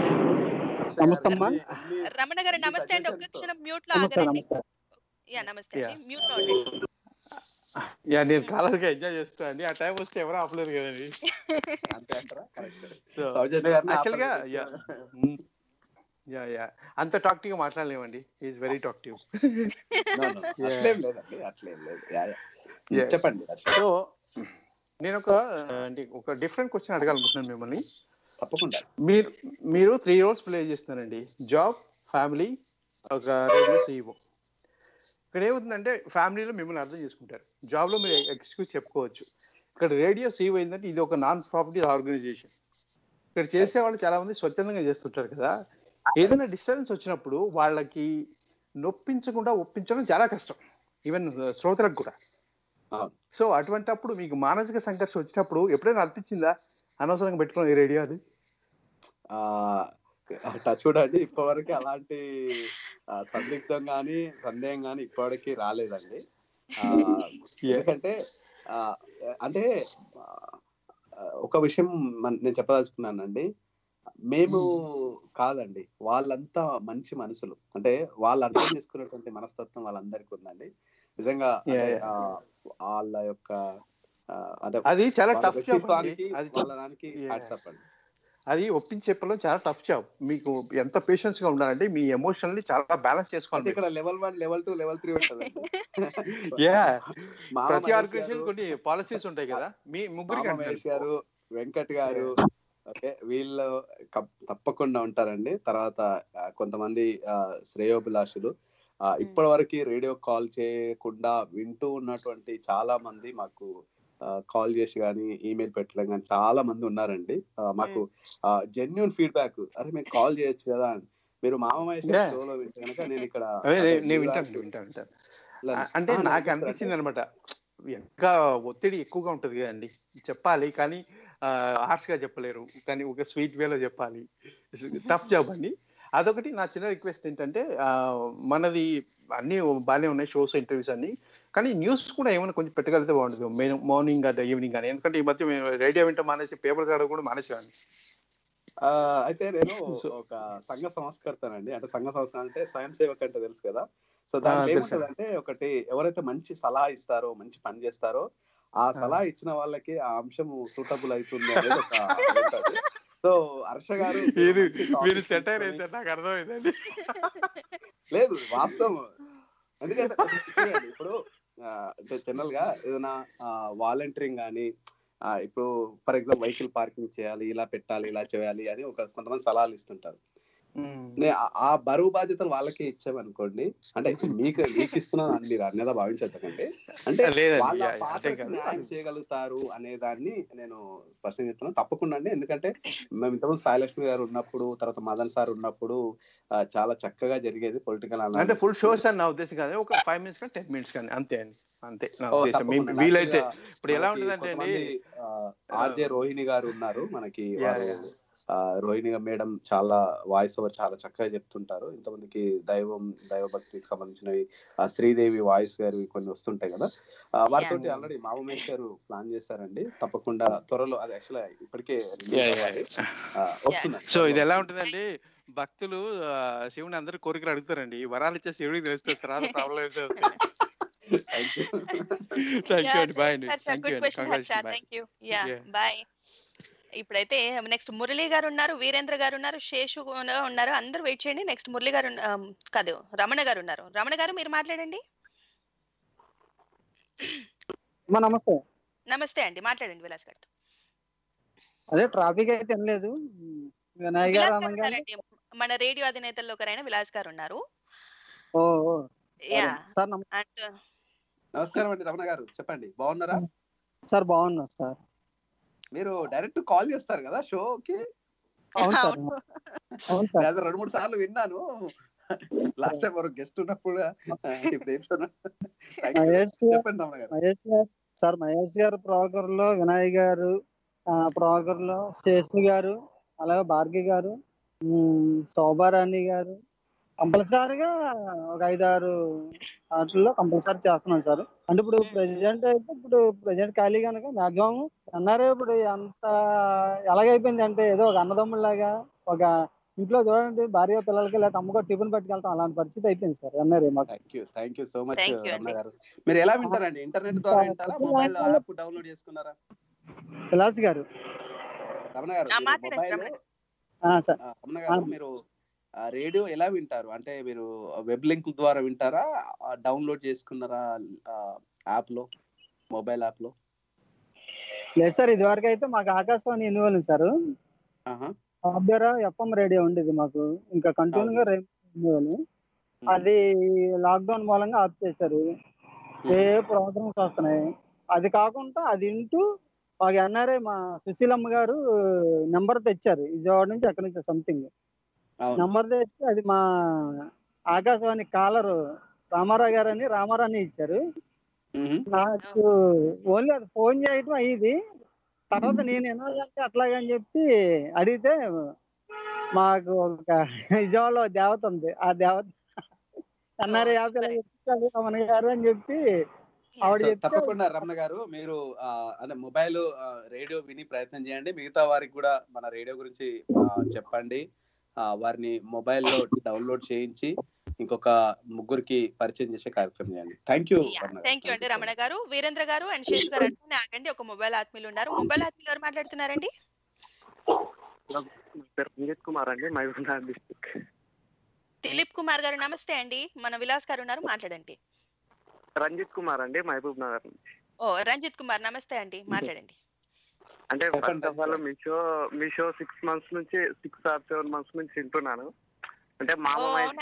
నమస్తే అమ్మా రమణ గారు నమస్తే అండి ఒక్క క్షణం మ్యూట్ లో నమస్తే ఆగరండి నమస్తే యా నమస్తే Yeah. అండి మ్యూట్ లో ఉండండి యా నేను కాలర్గా ఎంజాయ్ చేస్తా అండి ఆ టైం వస్తే ఎవరు ఆపలేరు కదండి అంతే అంటారా కరెక్ట్ సో సౌజన్య గారిని యాక్చువల్ గా ఆపలేదు. యా యా యా అంత టాక్టివ్ గా మాట్లాడలేమండి is very talkative No, no, అట్లేం లేదండి అట్లేం లేదు యా, యా. చెప్పండి సో నేను ఒక అంటే ఒక డిఫరెంట్ క్వశ్చన్ అడగాలనుకుంటున్నాను మిమ్మల్ని తప్పకుండా మీరు మీరు త్రీ రోల్స్ ప్లే చేస్తున్నారండి జాబ్ ఫ్యామిలీ ఒక రేడియో సీఈఓ ఇక్కడ ఏమవుతుందంటే ఫ్యామిలీలో మిమ్మల్ని అర్థం చేసుకుంటారు జాబ్లో మీరు ఎక్స్క్యూజ్ చెప్పుకోవచ్చు ఇక్కడ రేడియో సీఈఓ ఏంటంటే ఇది ఒక నాన్ ప్రాఫిట్ ఆర్గనైజేషన్ ఇక్కడ చేసే వాళ్ళు చాలా మంది స్వచ్ఛందంగా చేస్తుంటారు కదా ఏదైనా డిస్టర్బెన్స్ వచ్చినప్పుడు వాళ్ళకి నొప్పించకుండా ఒప్పించడం చాలా కష్టం ఈవెన్ శ్రోతలకు కూడా సో అటువంటప్పుడు మీకు మానసిక సంఘర్షణ వచ్చినప్పుడు ఎప్పుడైనా అనిపించిందా అనవసరంగా పెట్టుకున్న ఈ రేడియో అది ఆ అట్లా చూడండి ఇప్పటివరకు అలాంటి ఆ, సందిగ్ధం గాని సందేహం గాని ఇప్పటివరకు రాలేదండి ఆ, ఎందుకంటే ఆ, అంటే ఆ, ఒక విషయం మన- నేను చెప్పదలుచుకున్నానండి మేము కాదండి వాళ్ళంతా మంచి మనసులు అంటే వాళ్ళు అర్థం చేసుకునేటువంటి మనస్తత్వం వాళ్ళందరికీ ఉందండి నిజంగా అంటే, Yeah, yeah. ఆ, వాళ్ళ యొక్క ఆ, అంటే అది చాలా వాళ్ళ tough job అండి. వ్యక్తిత్వానికి అది వాళ్ళ దానికి Yeah. హ్యాట్స్ అప్ అండి అది ఒప్పించి చెప్పడం చాలా టఫ్ జాబ్ మీకు ఎంత పేషెన్స్ గా ఉండాలంటే మీ ఎమోషన్ ని చాలా బ్యాలెన్స్ అయితే చేసుకోవాలి ఇక్కడ level one level two level three ఉంటుంది యా మామ ప్రతి మహేష్ ఆర్గనైజేషన్ గారు, కొన్ని పాలసీస్ ఉంటాయి కదా మీ ముగ్గురికి మామ మహేష్ అంటున్నాను. గారు వెంకట్ గారు ఓకే వీళ్ళు కప్- తప్పకుండా ఉంటారండి తర్వాత ఆ, కొంతమంది ఆ, శ్రేయోభిలాషులు ఆ, ఇప్పటి వరకు రేడియో కాల్ చేయకుండా వింటూ ఉన్నటువంటి చాలా మంది మాకు కాల్ చేసి కానీ ఈమెయిల్ పెట్టడం కానీ చాలా మంది ఉన్నారండి ఆ, మాకు జెన్యున్ ఫీడ్బ్యాక్ అరే మేము కాల్ చేయొచ్చు కదా అని మీరు మామ మహేష్ గారి Yeah. షోలో వింటే కనుక నేను ఇక్కడ అదే అంటే నేను- నేను మీ వింటాను దాంట్లో- వింటాను వింటాను ఇలా- ఆ, అంటే ఆ, నాకు నాకు అనిపించింది అనమాట ఇంకా ఒత్తిడి ఎక్కువగా ఉంటది కదండి చెప్పాలి కానీ హార్ష్ గా చెప్పలేరు కానీ ఒక స్వీట్ వేలో చెప్పాలి టఫ్ జాబ్ అండి అదొకటి నా చిన్న రిక్వెస్ట్ ఏంటంటే ఆ, మనది అన్ని బాగానే ఉన్నాయి షోస్ ఇంటర్వ్యూస్ అన్ని కానీ న్యూస్ కూడా ఏమైనా కొంచెం పెట్టగలిగితే బాగుంటుంది మార్నింగ్ అంటే ఈవినింగ్ కానీ ఎందుకంటే ఈ మధ్య మేము రేడియో వింటాం మానేసి పేపర్ చదవడం కూడా మానేసాను ఆ, అయితే నేను ఒక సంఘ సంస్కర్తనండి అంటే సంఘ సంస్థ అంటే స్వయం సేవక్ అంటే తెలుసు కదా సో దాంట్లో తెలుసు. ఏముంటదంటే ఒకటి ఎవరైతే మంచి సలహా ఇస్తారో మంచి పని చేస్తారో ఆ సలహా ఇచ్చిన వాళ్ళకి ఆ అంశం సూటబుల్ అవుతుంది అనేది ఒక ఉంటది. సో హర్ష గారు మీరు మంచి మీరు topics సెటైర్ తీసుకొని- వేసారు నాకు అర్థమైందండి లేదు వాస్తవం ఎందుకంటే చూడండి, ఇప్పుడు ఆ, అంటే జనరల్ గా ఏదైనా వాలంటీరింగ్ కానీ ఇప్పుడు ఫర్ ఎగ్జాంపుల్ వెహికల్ పార్కింగ్ చేయాలి ఇలా పెట్టాలి ఇలా చేయాలి అని ఒక కొంతమంది సలహాలు ఇస్తుంటారు నే- ఆ- ఆ బరువు బాధ్యతలు వాళ్ళకే ఇచ్చామనుకోండి అంటే మీకు మీకు ఇస్తున్నాను అని మీరు అన్యదా భావించద్దండి అంటే లేదండి, వాళ్ళ యా, యా, అదే పాత్రకు కాదు. న్యాయం చేయగలుగుతారు అనే దాన్ని నేను స్పష్టంగా చెప్తున్నాను తప్పకుండా అండి ఎందుకంటే మేము ఇంతకుముందు సాయిలక్ష్మి గారు ఉన్నప్పుడు తర్వాత మదన్ సార్ ఉన్నప్పుడు ఆ, చాలా చక్కగా జరిగేది పొలిటికల్ అంటే ఫుల్ షోస్ అని నా ఉద్దేశం కాదు ఒక ఫైవ్ మినిట్స్ కానీ టెన్ మినిట్స్ కానీ అంతే అండి అంతే నా ఓ, ఉద్దేశం మీ- తప్పకుండా. వీలైతే Actually, ఇప్పుడు ఎలా మనకి ఉంటుందంటే అండి కొంతమంది, ఆ, ఆర్జే రోహిణి గారు ఉన్నారు మనకి యా, వారు యా. ఆ, రోహిణి మేడం చాలా వాయిస్ ఓవర్ చాలా చక్కగా చెప్తుంటారు ఇంతమందికి దైవం దైవభక్తికి సంబంధించినవి ఆ శ్రీదేవి వాయిస్ గారు కొన్ని వస్తుంటాయి కదా ఆ, వారితోటి ఆల్రెడీ మామమేష్ గారు ప్లాన్ చేశారండి తప్పకుండా త్వరలో అది యాక్చువల్ ఇప్పటికే release యా, యా, అవ్వాలి. ఆ, వస్తున్నాయి సో ఇది ఎలా ఉంటుందండి భక్తులు ఆ, శివుని అందరు కోరికలు అడుగుతారండి ఈ వరాలు ఇచ్చే శివుడికి తెలుస్తుంది తర్వాత ప్రాబ్లం థ్యాంక్ యూ అండి బాయ్ అండి హర్ష థ్యాంక్ యూ గుడ్ అండి question Harsha congrats bye thank you yeah Yeah. Bye ఇప్పుడైతే నెక్స్ట్ మురళి గారు ఉన్నారు వీరేంద్ర గారు ఉన్నారు శేషు కూడా ఉన్నారు అందరూ వెయిట్ చేయండి నెక్స్ట్ మురళి గారు ఉన్న- ఆమ్, కాదు రమణ గారు ఉన్నారు రమణ గారు మీరు మాట్లాడండి అమ్మా నమస్తే నమస్తే అండి మాట్లాడండి విలాస్ గారితో అదే ట్రాఫిక్ అయితే ఏం లేదు వినాయక్ గారు విలాస్ గారు అనగానే ఉన్నారండి మన రేడియో అధినేతల్లో ఒకరైన విలాస్ గారు ఉన్నారు ఓ ఓ, యా సార్ నమ- అండ్ నమస్కారం అండి రమణ గారు చెప్పండి బాగున్నారా సార్ బాగున్నా సార్ మీరు డైరెక్ట్ కాల్ చేస్తారు కదా షోకి అవును సార్ అవును సార్ అదే రెండు మూడు సార్లు విన్నాను లాస్ట్ టైం ఒక గెస్ట్ ఉన్నప్పుడు ఆ, ఇప్పుడు ఏం show నా? Thank you. మహేష్ గారు- చెప్పండి రమణ గారు మహేష్ గారు సార్ మహేష్ గారు ప్రాగర్ లో వినాయక్ గారు ప్రాగర్ లో శేషు గారు అలాగే భార్గవి గారు ఉమ్, శోభారాణి గారు కంపల్సరీగా ఒక ఐదారు వాటిల్లో కంపల్సరీ చేస్తున్నాం సార్ అంటే ఇప్పుడు ప్రెసిడెంట్ అయితే ఇప్పుడు ప్రెసిడెంట్ ఖాళీ కనుక మాక్సిమం అన్నారే ఇప్పుడు అంత ఎలాగైపోయింది అంటే ఏదో ఒక అన్నదమ్ముళ్ళలాగా ఒక ఇంట్లో చూడండి భార్య పిల్లలకి లేదా అమ్మకో టిఫిన్ పట్టుకెళ్తాం అలాంటి పరిస్థితి అయిపోయింది సార్ అన్నారే మాకు thank you thank you so much Thank you Ramana అండి. గారు మీరు ఎలా వింటారండి ఇంటర్నెట్ ద్వారా వింటారా మొబైల్ యాప్ డౌన్లోడ్ చేసుకున్నారా విలాస్ గారు రమణ గారు ఆ, మీరు మాట్లాడండి మొబైల్ ఆ, సార్ ఆ, రమణ గారు మీరు ఆ, రేడియో ఎలా వింటారు అంటే మీరు వెబ్ లింక్ ద్వారా వింటారా ఆ, డౌన్లోడ్ చేసుకున్నారా ఆ, యాప్ లో మొబైల్ యాప్ లో లేదు సార్ ఇది వరకు అయితే మాకు ఆకాశవాణి ఎన్నివేలు సార్ ఆహా దగ్గర ఎఫ్ఎం రేడియో ఉండేది మాకు ఇంకా కంటిన్యూ గా రేడియో అది లాక్డౌన్ మూలంగా ఆఫ్ చేశారు ఏ ప్రోగ్రామ్స్ వస్తున్నాయి అది కాకుండా అది వింటూ మాకు ఎన్ఆర్ఐ మా సుశీలమ్మ గారు నెంబర్ తెచ్చారు విజయవాడ నుంచి అక్కడి నుంచి సంథింగ్ అవును నెంబర్ తెచ్చి అది మా ఆకాశవాణి కాలర్ రామారావు గారు అని రామారావు అని ఇచ్చారు నాకు ఓన్లీ అది ఫోన్ చేయటం అయ్యింది తర్వాత నేను ఎన్నోదంటే అట్లాగని చెప్పి అడిగితే మాకు ఒక విజయవాడలో దేవత ఉంది ఆ దేవత అన్నారు యాభై రమణ గారు అని చెప్పి ఆవిడ సో చెప్తే తప్పకుండా రమణ గారు మీరు ఆ, అంటే మొబైల్ ఆ, రేడియో విని ప్రయత్నం చేయండి మిగతా వారికి కూడా మన రేడియో గురించి ఆ, చెప్పండి ఆ, వారిని మొబైల్లో డౌన్లోడ్ చేయించి ఇంకొక ముగ్గురికి పరిచయం చేసే కార్యక్రమం చేయండి థ్యాంక్ యూ రమణ గారు థ్యాంక్ యూ అండి రమణ గారు వీరేంద్ర గారు అండ్ శేష్ గారు అట్లనే ఆగండి ఒక మొబైల్ ఆత్మీయులు ఉన్నారు మొబైల్ ఆత్మీయులు ఎవరు మాట్లాడుతున్నారండి నా పేరు రంజిత్ కుమార్ అండి మహబూబ్నగర్ డిస్టిక్ దిలీప్ కుమార్ గారు నమస్తే అండి మన విలాస్ గారు ఉన్నారు మాట్లాడండి రంజిత్ కుమార్ అండి మహబూబ్ నగర్ నుంచి ఓ రంజిత్ కుమార్ నమస్తే అండి మాట్లాడండి అంటే ఫస్ట్ ఆఫ్ ఆల్ మీ షో మీ షో సిక్స్ మంత్స్ నుంచి సిక్స్ ఆర్ సెవెన్ మంత్స్ నుంచి వింటున్నాను అంటే మామ ఓ, మహేష్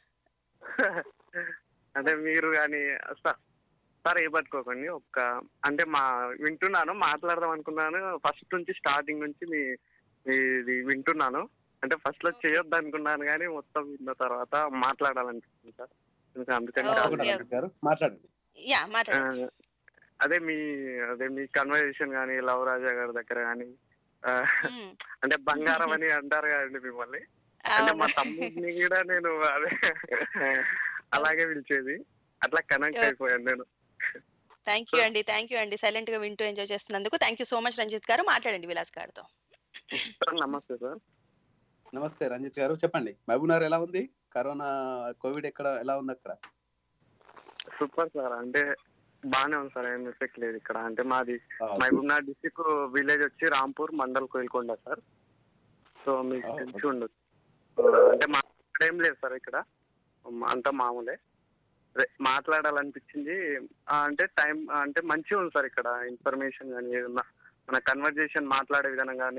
అంటే మీరు కానీ సార్ సార్ ఏ పట్టుకోకండి ఒక్క అంటే మా వింటున్నాను మాట్లాడదాం అనుకున్నాను ఫస్ట్ నుంచి స్టార్టింగ్ నుంచి మీ ఇది వింటున్నాను అంటే ఫస్ట్ లో చేయొద్దు అనుకున్నాను కానీ మొత్తం విన్న తర్వాత మాట్లాడాలనిపిస్తుంది సార్ ఇంకా అందుకని కాల్ తప్పకుండా చేశాను. రమేష్ గారు మాట్లాడండి యా మాట్లాడండి ఆ, అదే మీ అదే మీ కన్వర్జేషన్ కానీ లవ్ రాజా గారి దగ్గర కానీ అంటే బంగారం అని అంటారు కదండి మిమ్మల్ని అంటే మా తమ్ముడిని కూడా నేను అదే అలాగే పిలిచేది అట్లా కనెక్ట్ అయిపోయాను నేను థ్యాంక్ యూ అండి థ్యాంక్ యూ అండి సైలెంట్ గా వింటూ ఎంజాయ్ చేస్తున్నందుకు thank you so much Ranjith గారు మాట్లాడండి విలాస్ గారితో సార్ నమస్తే సార్ నమస్తే రంజిత్ గారు చెప్పండి మహబూబ్నగర్ ఎలా ఉంది కరోనా కోవిడ్ ఎక్కడ ఎలా ఉంది అక్కడ సూపర్ సార్ అంటే బాగానే ఉంది సార్ ఏం ఎఫెక్ట్ లేదు ఇక్కడ అంటే మాది మహబూబ్నగర్ డిస్టిక్ విలేజ్ వచ్చి రాంపూర్ మండల్ కోయిల్కొండ సార్ సో మీకు తెలిసి ఉండదు సో అంటే మా ఇక్కడ ఏం లేదు సార్ ఇక్కడ అంతా మామూలే అదే మాట్లాడాలనిపించింది ఆ, అంటే టైం అంటే మంచిగా ఉంది సార్ ఇక్కడ ఇన్ఫర్మేషన్ కానీ ఏదన్నా మన కన్వర్జేషన్ మాట్లాడే విధానం కానీ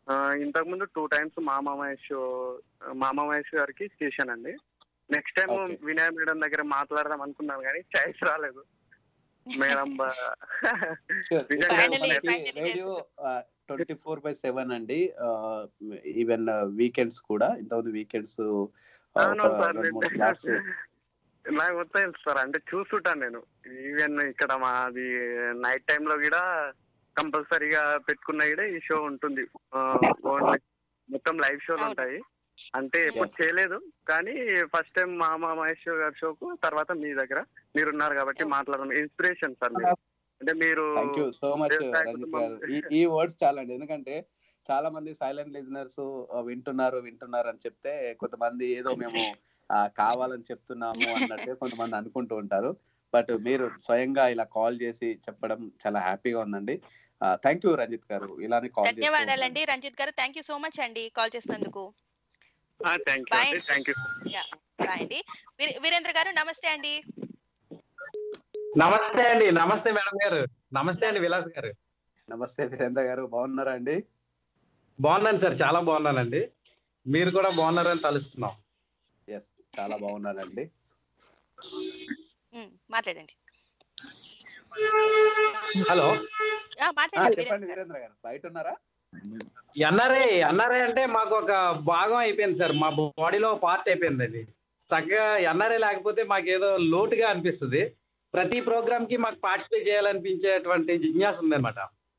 ఇంతకు ముందు టూ టైమ్స్ మామ మహేష్ మామ మహేష్ గారికి చేశానండి next time Okay. Vinay madam దగ్గర మాట్లాడదాం అనుకున్నాను కానీ ఛాయిస్ రాలేదు మేడం నిజంగా radio twenty four by seven అండి ఈవెన్ వీకెండ్స్ కూడా ఇంతకుముందు వీకెండ్స్ అవునవును సార్ నాకు మొత్తం తెలుసు సార్ అంటే చూస్తుంటాను నేను ఈవెన్ ఇక్కడ మాది నైట్ టైం లో కూడా కంపల్సరీగా పెట్టుకున్న కూడా ఈ షో ఉంటుంది ఆ, ఓన్లీ మొత్తం లైవ్ షోలు ఉంటాయి అంటే ఎప్పుడు చేయలేదు కానీ ఫస్ట్ టైం మా మా మహేష్ గారి షోకు తర్వాత మీ దగ్గర మీరు ఉన్నారు కాబట్టి మాట్లాడడం ఇన్స్పిరేషన్ సార్ మీరు అంటే మీరు థ్యాంక్ యూ సో మచ్ వ్యవసాయ రంజిత్ కుటుంబం- గారు ఈ ఈ వర్డ్స్ చాలా అండి ఎందుకంటే చాలా మంది సైలెంట్ లిజనర్స్ వింటున్నారు వింటున్నారు అని చెప్తే కొంతమంది ఏదో మేము ఆ, కావాలని చెప్తున్నాము అన్నట్టు కొంతమంది అనుకుంటూ ఉంటారు బట్ మీరు స్వయంగా ఇలా కాల్ చేసి చెప్పడం చాలా హ్యాపీగా ఉందండి థ్యాంక్ యూ రంజిత్ గారు ఇలానే కాల్ చేస్తూ ఉండండి. ధన్యవాదాలండి రంజిత్ గారు థ్యాంక్ యూ సో మచ్ అండి కాల్ చేసినందుకు thank Bye. You thank you yeah bye అండి వీరే- వీరేంద్ర గారు నమస్తే అండి నమస్తే అండి నమస్తే మేడం గారు నమస్తే అండి విలాస్ గారు నమస్తే వీరేంద్ర గారు బాగున్నారా అండి బాగున్నాను సార్ చాలా బాగున్నానండి మీరు కూడా బాగున్నారని తలుస్తున్నాం ఎస్ చాలా బాగున్నానండి ఉమ్, మాట్లాడండి హలో ఆ, ఆ, మాట్లాడండి చెప్పండి వీరేంద్ర వీరేంద్ర గారు బయట ఉన్నారా ఎన్ఆర్ఐ ఎన్ఆర్ఐ అంటే మాకు ఒక భాగం అయిపోయింది సార్ మా బాడీలో పార్ట్ అయిపోయింది అది చక్కగా ఎన్ఆర్ఐ లేకపోతే మాకు ఏదో లోటుగా అనిపిస్తుంది ప్రతి ప్రోగ్రామ్ కి మాకు పార్టిసిపేట్ చేయాలనిపించేటువంటి జిజ్ఞాస ఉందన్నమాట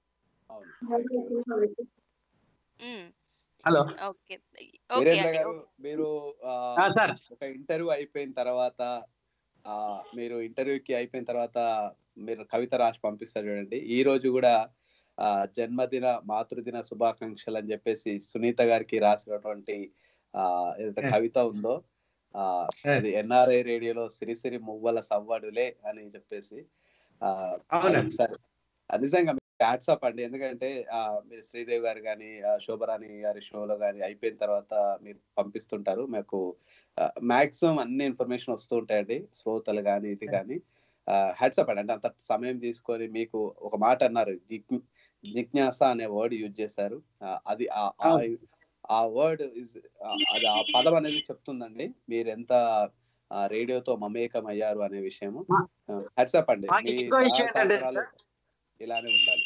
హలో ఓకే ఓకే వీరేంద్ర అండి గారు మీరు ఆ, ఆ, సార్. ఒక ఇంటర్వ్యూ అయిపోయిన తర్వాత ఆ మీరు ఇంటర్వ్యూకి అయిపోయిన తర్వాత మీరు కవిత రాసి పంపిస్తారు చూడండి ఈ రోజు కూడా ఆ జన్మదిన మాతృదిన శుభాకాంక్షలు అని చెప్పేసి సునీత గారికి రాసినటువంటి ఆ ఏదైతే ఏ. కవిత ఉందో ఆ అది ఎన్ఆర్ఐ రేడియోలో సిరిసిరి మువ్వల సవ్వడులే అని చెప్పేసి ఆ అవునండి. అది ఒకసారి అది నిజంగా హ్యాట్సాప్ అండి ఎందుకంటే ఆ మీరు శ్రీదేవి గారు కానీ శోభరాణి గారి షోలో కానీ అయిపోయిన తర్వాత మీరు పంపిస్తుంటారు మాకు మాక్సిమం అన్ని ఇన్ఫర్మేషన్ వస్తూ ఉంటాయండి శ్రోతలు కానీ ఇది కానీ హ్యాట్సాప్ అండి అంటే అంత సమయం తీసుకొని మీకు ఒక మాట అన్నారు జిజ్ఞ- జిజ్ఞాస అనే వర్డ్ యూజ్ చేశారు ఆ, అది ఆ- ఆ- అవును. ఆ వర్డ్ ఇస్ అది ఆ పదం అనేది చెప్తుందండి మీరు ఎంత ఆ, రేడియోతో మమేకం అయ్యారు అనే విషయము హ్యాట్సాప్ అండి మాకు మీ ఇంకో విషయం సహాయ ఏంటంటే సహకారాలు ఇలానే ఉండాలి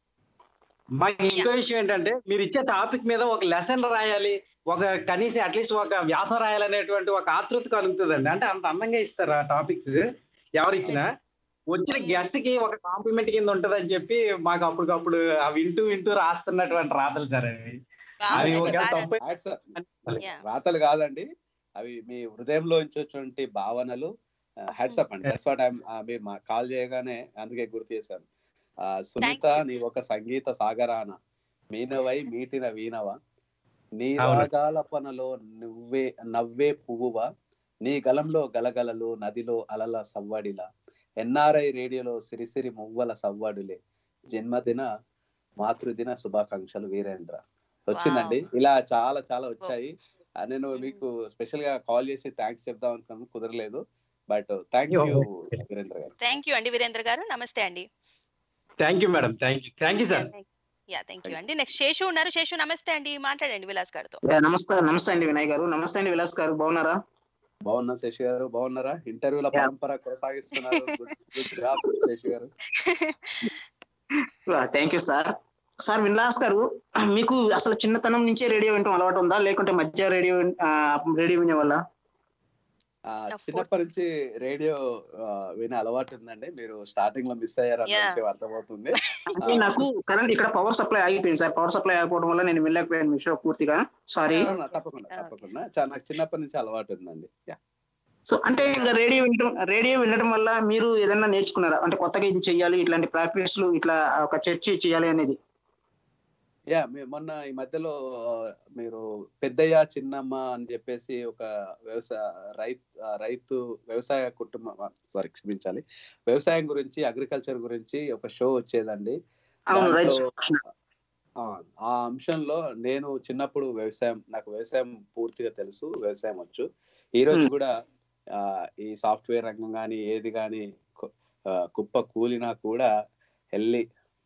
మాకు ఇంకో విషయం ఏంటంటే మీరు ఇచ్చే టాపిక్ మీద ఒక లెసన్ రాయాలి ఒక కనీసం అట్లీస్ట్ ఒక వ్యాసం రాయాలనేటువంటి ఒక ఆతృత కలుగుతుందండి అంటే అంత అందంగా ఇస్తారు ఆ టాపిక్స్ ఎవరు ఇచ్చినా వచ్చిన గెస్ట్ కి ఒక కాంప్లిమెంట్ కింద ఉంటదని చెప్పి మాకు అప్పటికప్పుడు ఆ వింటూ వింటూ రాస్తున్నటువంటి రాతలు సార్ అవి అది ఒక తప్పు రాతలు కాదండి అవి మీ హృదయంలో వచ్చినటువంటి భావనలు హ్యాట్సప్ అండి దట్స్ వాట్ మీరు మా కాల్ చేయగానే అందుకే గుర్తు చేశాను ఆ, సునీత నీ ఒక సంగీత సాగరాన మీనవై మీటిన వీణవ నీ అవును. రాగాలపనలో నువ్వే నవ్వే పువ్వువ నీ గలంలో గలగలలు నదిలో అలల సవ్వడిలా ఎన్ఆర్ఐ రేడియోలో సిరిసిరి మువ్వల సవ్వడులే జన్మదిన మాతృదిన శుభాకాంక్షలు వీరేంద్ర వచ్చిందండి ఇలా చాలా చాలా వచ్చాయి ఆ, నేను మీకు స్పెషల్ గా కాల్ చేసి థ్యాంక్స్ చెప్దాం అనుకున్నాను కుదరలేదు బట్ థ్యాంక్ యూ వీరేంద్ర గారు థ్యాంక్ యూ అండి వీరేంద్ర గారు నమస్తే అండి thank you madam thank you thank you sir yeah thank you అండి నెక్స్ట్ శేషు ఉన్నారు శేషు నమస్తే అండి మాట్లాడండి విలాస్ గారితో యా, నమస్తే నమస్తే అండి వినయ్ గారు నమస్తే అండి విలాస్ గారు బాగున్నారా బాగున్నా శశి గారు బాగున్నారా ఇంటర్వ్యూల పరంపర కొనసాగిస్తున్నారు గుడ్ జాబ్ శశి గారు thank you sir sir Vilas గారు మీకు అసలు చిన్నతనం నుంచే రేడియో వినటం అలవాటు ఉందా లేకుంటే మధ్య రేడియో విన్- ఆ, రేడియో వినే వల్ల ఆ, చిన్నప్పటి నుంచి రేడియో ఆ, వినే అలవాటు ఉందండి మీరు స్టార్టింగ్ లో మిస్ అయ్యారు అన్న Yeah. విషయం అర్థమవుతుంది అంటే నాకు కరెంట్ ఇక్కడ పవర్ సప్లై ఆగిపోయింది సార్ పవర్ సప్లై ఆగిపోవడం వల్ల నేను వెళ్ళకపోయాను మీ షో పూర్తిగా సారీ అవునా, తప్పకుండా తప్పకుండా చా- నాకు చిన్నప్పటి నుంచి అలవాటు ఉందండి యా సో అంటే ఇంకా రేడియో వినటం రేడియో వినడం వల్ల మీరు ఏదైనా నేర్చుకున్నారా అంటే కొత్తగా ఇది చెయ్యాలి ఇట్లాంటి ప్రాక్టీస్లు ఇట్లా ఒక చర్చ చేయాలి అనేది యా మీ- మొన్న ఈ మధ్యలో ఆ, మీరు పెద్దయ్య చిన్నమ్మ అని చెప్పేసి ఒక వ్యవసాయ రైతు రైతు వ్యవసాయ కుటుంబం సారీ క్షమించాలి వ్యవసాయం గురించి అగ్రికల్చర్ గురించి ఒక షో వచ్చేదండి అవును, రైతు దాంట్లో ఆ, ఆ అంశంలో నేను చిన్నప్పుడు వ్యవసాయం నాకు వ్యవసాయం పూర్తిగా తెలుసు వ్యవసాయం వచ్చు ఈ రోజు కూడా ఆ, ఈ సాఫ్ట్వేర్ రంగం కానీ ఏది కానీ కుప్ప కూలినా కూడా వెళ్ళి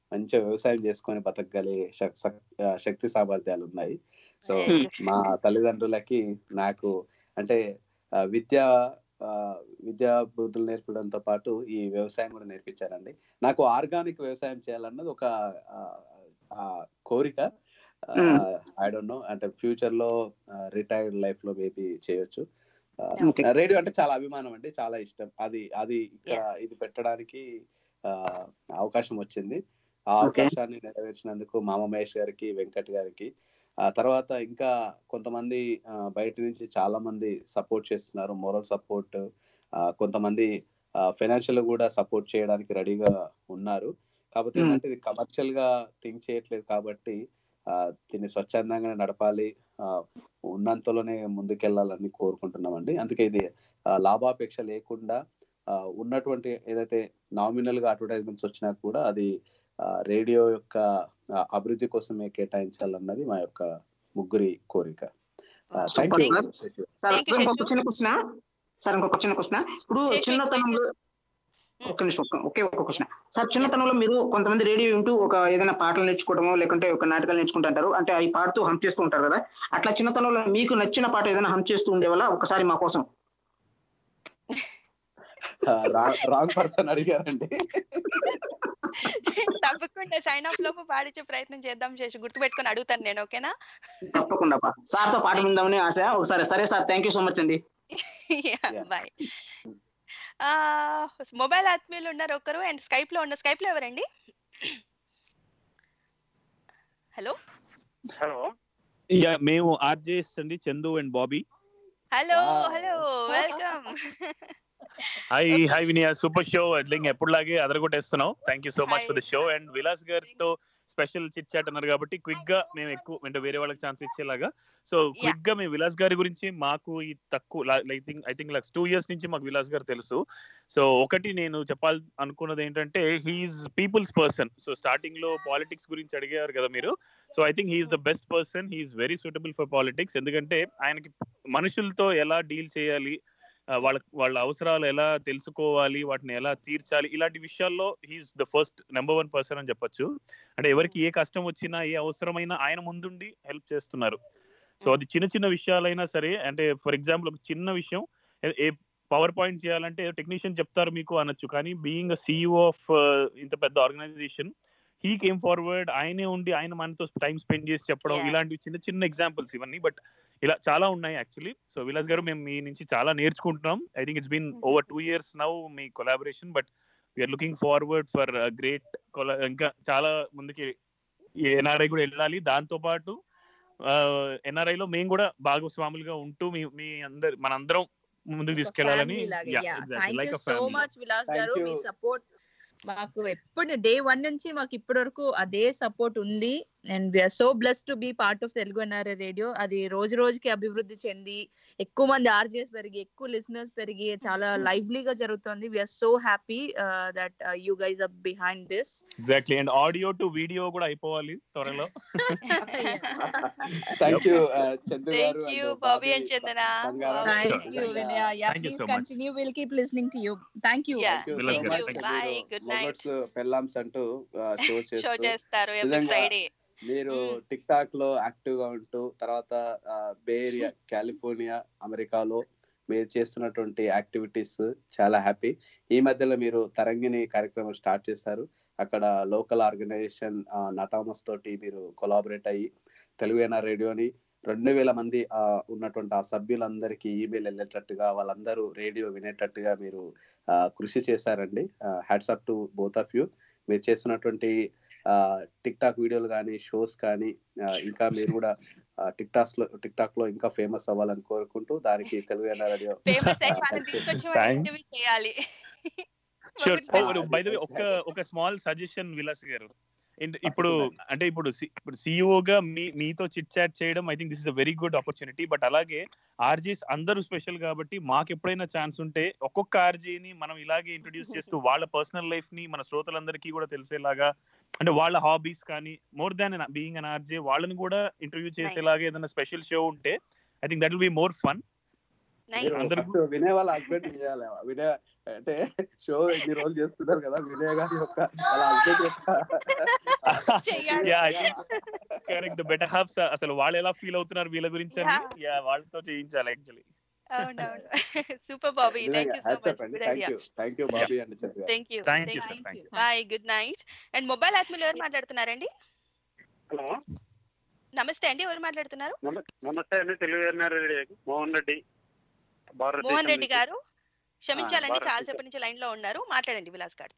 మంచిగా వ్యవసాయం చేసుకొని బతకగలే శక్- శక్- ఆ, శక్తి సామర్థ్యాలు ఉన్నాయి సో మా తల్లిదండ్రులకి నాకు అంటే ఆ, విద్య ఆ, విద్యా బుద్ధులు నేర్పడంతో పాటు ఈ వ్యవసాయం కూడా నేర్పించారండి నాకు ఆర్గానిక్ వ్యవసాయం చేయాలన్నది ఒక ఆ, ఆ, కోరిక ఐ డోంట్ నో అంటే ఫ్యూచర్ లో రిటైర్డ్ లైఫ్ లో మేబీ చేయొచ్చు రేడియో అంటే చాలా అభిమానం అండి చాలా ఇష్టం అది అది ఇక్కడ ఇది పెట్టడానికి ఆ, అవకాశం వచ్చింది ఆ అవకాశాన్ని నెరవేర్చినందుకు మామ మహేష్ గారికి వెంకట్ గారికి ఆ తర్వాత ఇంకా కొంతమంది ఆ, బయట నుంచి చాలా మంది సపోర్ట్ చేస్తున్నారు మోరల్ సపోర్ట్ కొంతమంది ఫైనాన్షియల్ కూడా సపోర్ట్ చేయడానికి రెడీగా ఉన్నారు కాకపోతే Hmm. ఏంటంటే ఇది కమర్షియల్ గా థింక్ చేయట్లేదు కాబట్టి ఆ, దీన్ని స్వచ్ఛందంగానే నడపాలి ఆ, ఉన్నంతలోనే ముందుకెళ్లాలని కోరుకుంటున్నామండి అందుకే ఇది ఆ, లాభాపేక్ష లేకుండా ఆ, ఉన్నటువంటి ఏదైతే నామినల్ గా అడ్వర్టైజ్మెంట్స్ వచ్చినా కూడా అది ఆ, రేడియో యొక్క ఆ, అభివృద్ధి కోసమే కేటాయించాలన్నది మా యొక్క ముగ్గురి కోరిక thank super you sir sir ఇంకొక చిన్న క్వశ్చన్ సార్ ఇంకొక చిన్న క్వశ్చన్ ఇప్పుడు చిన్నతనంలో ఒక్క నిమిషం ఒక్క- ఒకే ఒక క్వశ్చన్ సార్ చిన్నతనంలో మీరు కొంతమంది రేడియో వింటూ ఒక ఏదైనా పాటలు నేర్చుకోవడమో లేకుంటే ఒక నాటకాలు నేర్చుకుంటూ అంటారు అంటే అవి పాడుతూ హమ్ చేస్తూ ఉంటారు కదా అట్లా చిన్నతనంలో మీకు నచ్చిన పాట ఏదైనా హమ్ చేస్తూ ఉండేవాళ్ళ ఒకసారి మా కోసం రాంగ్ పర్సన్ అడిగారండి తప్పకుండా సైన్ ఆఫ్ లోపు పాడించే ప్రయత్నం చేద్దాం చేసి గుర్తుపెట్టుకొని అడుగుతాను నేను ఓకేనా తప్పకుండా పా. సార్తో పాట విందామని ఆశ ఒకసారి సరే sir thank you so much అండి బాయ్ మొబైల్ ఆత్మీయులు ఉన్నారు ఒకరు అండ్ స్కైప్ లో ఉన్న స్కైప్ లో ఎవరండి హలో హలో యా మేము ఆర్జేస్ అండి Chandu and Bobby hello hello welcome hi hi Vinaya super show అట్లా ఎప్పుడులాగే అదరగొట్టేస్తున్నాం thank you so much for the show and Vilas గారితో స్పెషల్ చిట్ చాట్ అన్నారు కాబట్టి క్విక్ గా మేము ఎక్కువ అంటే వేరే వాళ్ళకి ఛాన్స్ ఇచ్చేలాగా సో క్విక్ గా మేము విలాస్ గారి గురించి మాకు ఈ తక్కువ I think I think like two years నుంచి మాకు విలాస్ గారు తెలుసు సో ఒకటి నేను చెప్పాలి అనుకున్నది ఏంటంటే he's people's person so starting లో పాలిటిక్స్ గురించి అడిగారు కదా మీరు so I think he's the best person he's very suitable for politics ఎందుకంటే ఆయనకి మనుషులతో ఎలా డీల్ చేయాలి ఆ, వాళ్ళ వాళ్ళ అవసరాలు ఎలా తెలుసుకోవాలి వాటిని ఎలా తీర్చాలి ఇలాంటి విషయాల్లో he's the first number one person అని చెప్పొచ్చు అంటే ఎవరికి ఏ కష్టం వచ్చినా ఏ అవసరమైనా ఆయన ముందుండి హెల్ప్ చేస్తున్నారు సో అది చిన్న చిన్న విషయాలైనా సరే అంటే ఫర్ ఎగ్జాంపుల్ ఒక చిన్న విషయం ఏ- ఏ పవర్ పాయింట్ చేయాలంటే టెక్నీషియన్ చెప్తారు మీకు అనొచ్చు కానీ బీయింగ్ అ సీఈఓ ఆఫ్ ఇంత పెద్ద ఆర్గనైజేషన్ హీ కేమ్ ఫార్వర్డ్ ఆయనే ఉండి ఆయన మనతో టైం స్పెండ్ చేసి చెప్పడం ఇలాంటి చిన్న చిన్న ఎగ్జాంపుల్స్ ఇవన్నీ బట్ ఇలా చాలా ఉన్నాయి యాక్చువల్లీ సో విలాస్ గారు మేము మీ నుంచి చాలా నేర్చుకుంటున్నాం I think it's been over two years now మీ collaboration but we're looking forward for great ఇంకా చాలా ముందుకి ఎన్ఆర్ఐ కూడా వెళ్ళాలి దాంతో పాటు ఎన్ఆర్ఐ లో మేము కూడా భాగస్వాములుగా ఉంటూ మీ మీ అందరు మనందరం ముందుకు తీసుకెళ్లాలని thank you so much Vilas garu మీ సపోర్ట్ మాకు ఎప్పుడు డే వన్ నుంచి మాకు ఇప్పటి వరకు అదే సపోర్ట్ ఉంది and we're so bless to be part of Telugu NRI radio అది రోజు రోజుకి అభివృద్ధి చెంది ఎక్కువ మంది ఆర్జేస్ పెరిగి ఎక్కువ లిసనర్స్ పెరిగి చాలా లైవ్లీగా జరుగుతుంది we're so happy that you guys up behind this exactly and audio to video కూడా అయిపోవాలి త్వరలో thank you Chandu garu thank you Bobby and Chandana thank you Vinaya yeah Thank you please so much. Continue will keep listening to you thank you thank you bye good night మొగట్స్ పెళ్ళామ్స్ అంటూ show show చేస్తూ చేస్తారు every నిజంగా Friday మీరు టిక్ టాక్ లో active గా ఉంటూ తర్వాత బే ఏరియా కాలిఫోర్నియా అమెరికాలో మీరు చేస్తున్నటువంటి యాక్టివిటీస్ చాలా హ్యాపీ ఈ మధ్యలో మీరు తరంగిణి కార్యక్రమం స్టార్ట్ చేశారు అక్కడ లోకల్ ఆర్గనైజేషన్ నటామస్ తోటి మీరు కొలాబరేట్ అయ్యి తెలుగు ఎన్ఆర్ రేడియోని రెండు వేల మంది ఆ, ఉన్నటువంటి ఆ సభ్యులందరికీ ఈమెయిల్ వెళ్ళేటట్టుగా వాళ్ళందరూ రేడియో వినేటట్టుగా మీరు ఆ, కృషి చేశారండి hats off to both of you మీరు చేస్తున్నటువంటి టిక్ టాక్ వీడియోలు కానీ షోస్ కానీ ఆ, ఇంకా మీరు కూడా టిక్ టాక్ లో టిక్ టాక్ లో ఇంకా ఫేమస్ అవ్వాలని కోరుకుంటూ దానికి తెలుగు ఎన్ఆర్ రేడియో ఫేమస్ అయి వాళ్ళని తీసుకొచ్చి మనం Thank- ఇంటర్వ్యూ చేయాలి షూర్ బై ద వే ఒక ఒక స్మాల్ సజెషన్ విలాస్ గారు ఇంత- ఇప్పుడు అంటే ఇప్పుడు సి- ఇప్పుడు CEO గా మీ మీతో చిట్ చాట్ చేయడం I think this is a very good opportunity but అలాగే ఆర్జీస్ అందరూ స్పెషల్ కాబట్టి మాకు ఎప్పుడైనా ఛాన్స్ ఉంటే ఒక్కొక్క ఆర్జీని మనం ఇలాగే ఇంట్రొడ్యూస్ చేస్తూ వాళ్ళ పర్సనల్ లైఫ్ ని మన శ్రోతలందరికీ కూడా తెలిసేలాగా అంటే వాళ్ళ హాబీస్ కానీ more than being an RJ వాళ్ళని కూడా ఇంటర్వ్యూ చేసేలాగా ఏదైనా స్పెషల్ షో ఉంటే I think that will be more fun మీరు ఫస్ట్ వినయ్ వాళ్ళ హస్బెండ్ చేయాలి వినయ్ అంటే షో ఎన్ని రోజులు చేస్తున్నారు కదా వినయ్ గారి యొక్క వాళ్ళ హస్బెండ్ యొక్క యా కరెక్ట్ బెటర్ హాఫ్స్ అసలు వాళ్ళు ఎలా ఫీల్ అవుతున్నారు వీళ్ళ గురించి అని యా వాళ్ళతో చేయించాలి యాక్చువల్లీ అవునవును super Bobby thank you so hats much up అండి good thank idea you thank you Bobby అండి చెప్పారు thank you Thank you, sir. Thank you. Bye good night and mobile ఆత్మీయులు ఎవరు మాట్లాడుతున్నారండి హలో నమస్తే అండి ఎవరు మాట్లాడుతున్నారు నమ- నమస్తే అండి తెలుగు ఎన్ఆర్ మోహన్ రెడ్డి భారతదేశం మోహన్ రెడ్డి నుంచి. గారు క్షమించాలండి భారతదేశం. చాలాసేపటి నుంచి లైన్ లో ఉన్నారు మాట్లాడండి విలాస్ గారితో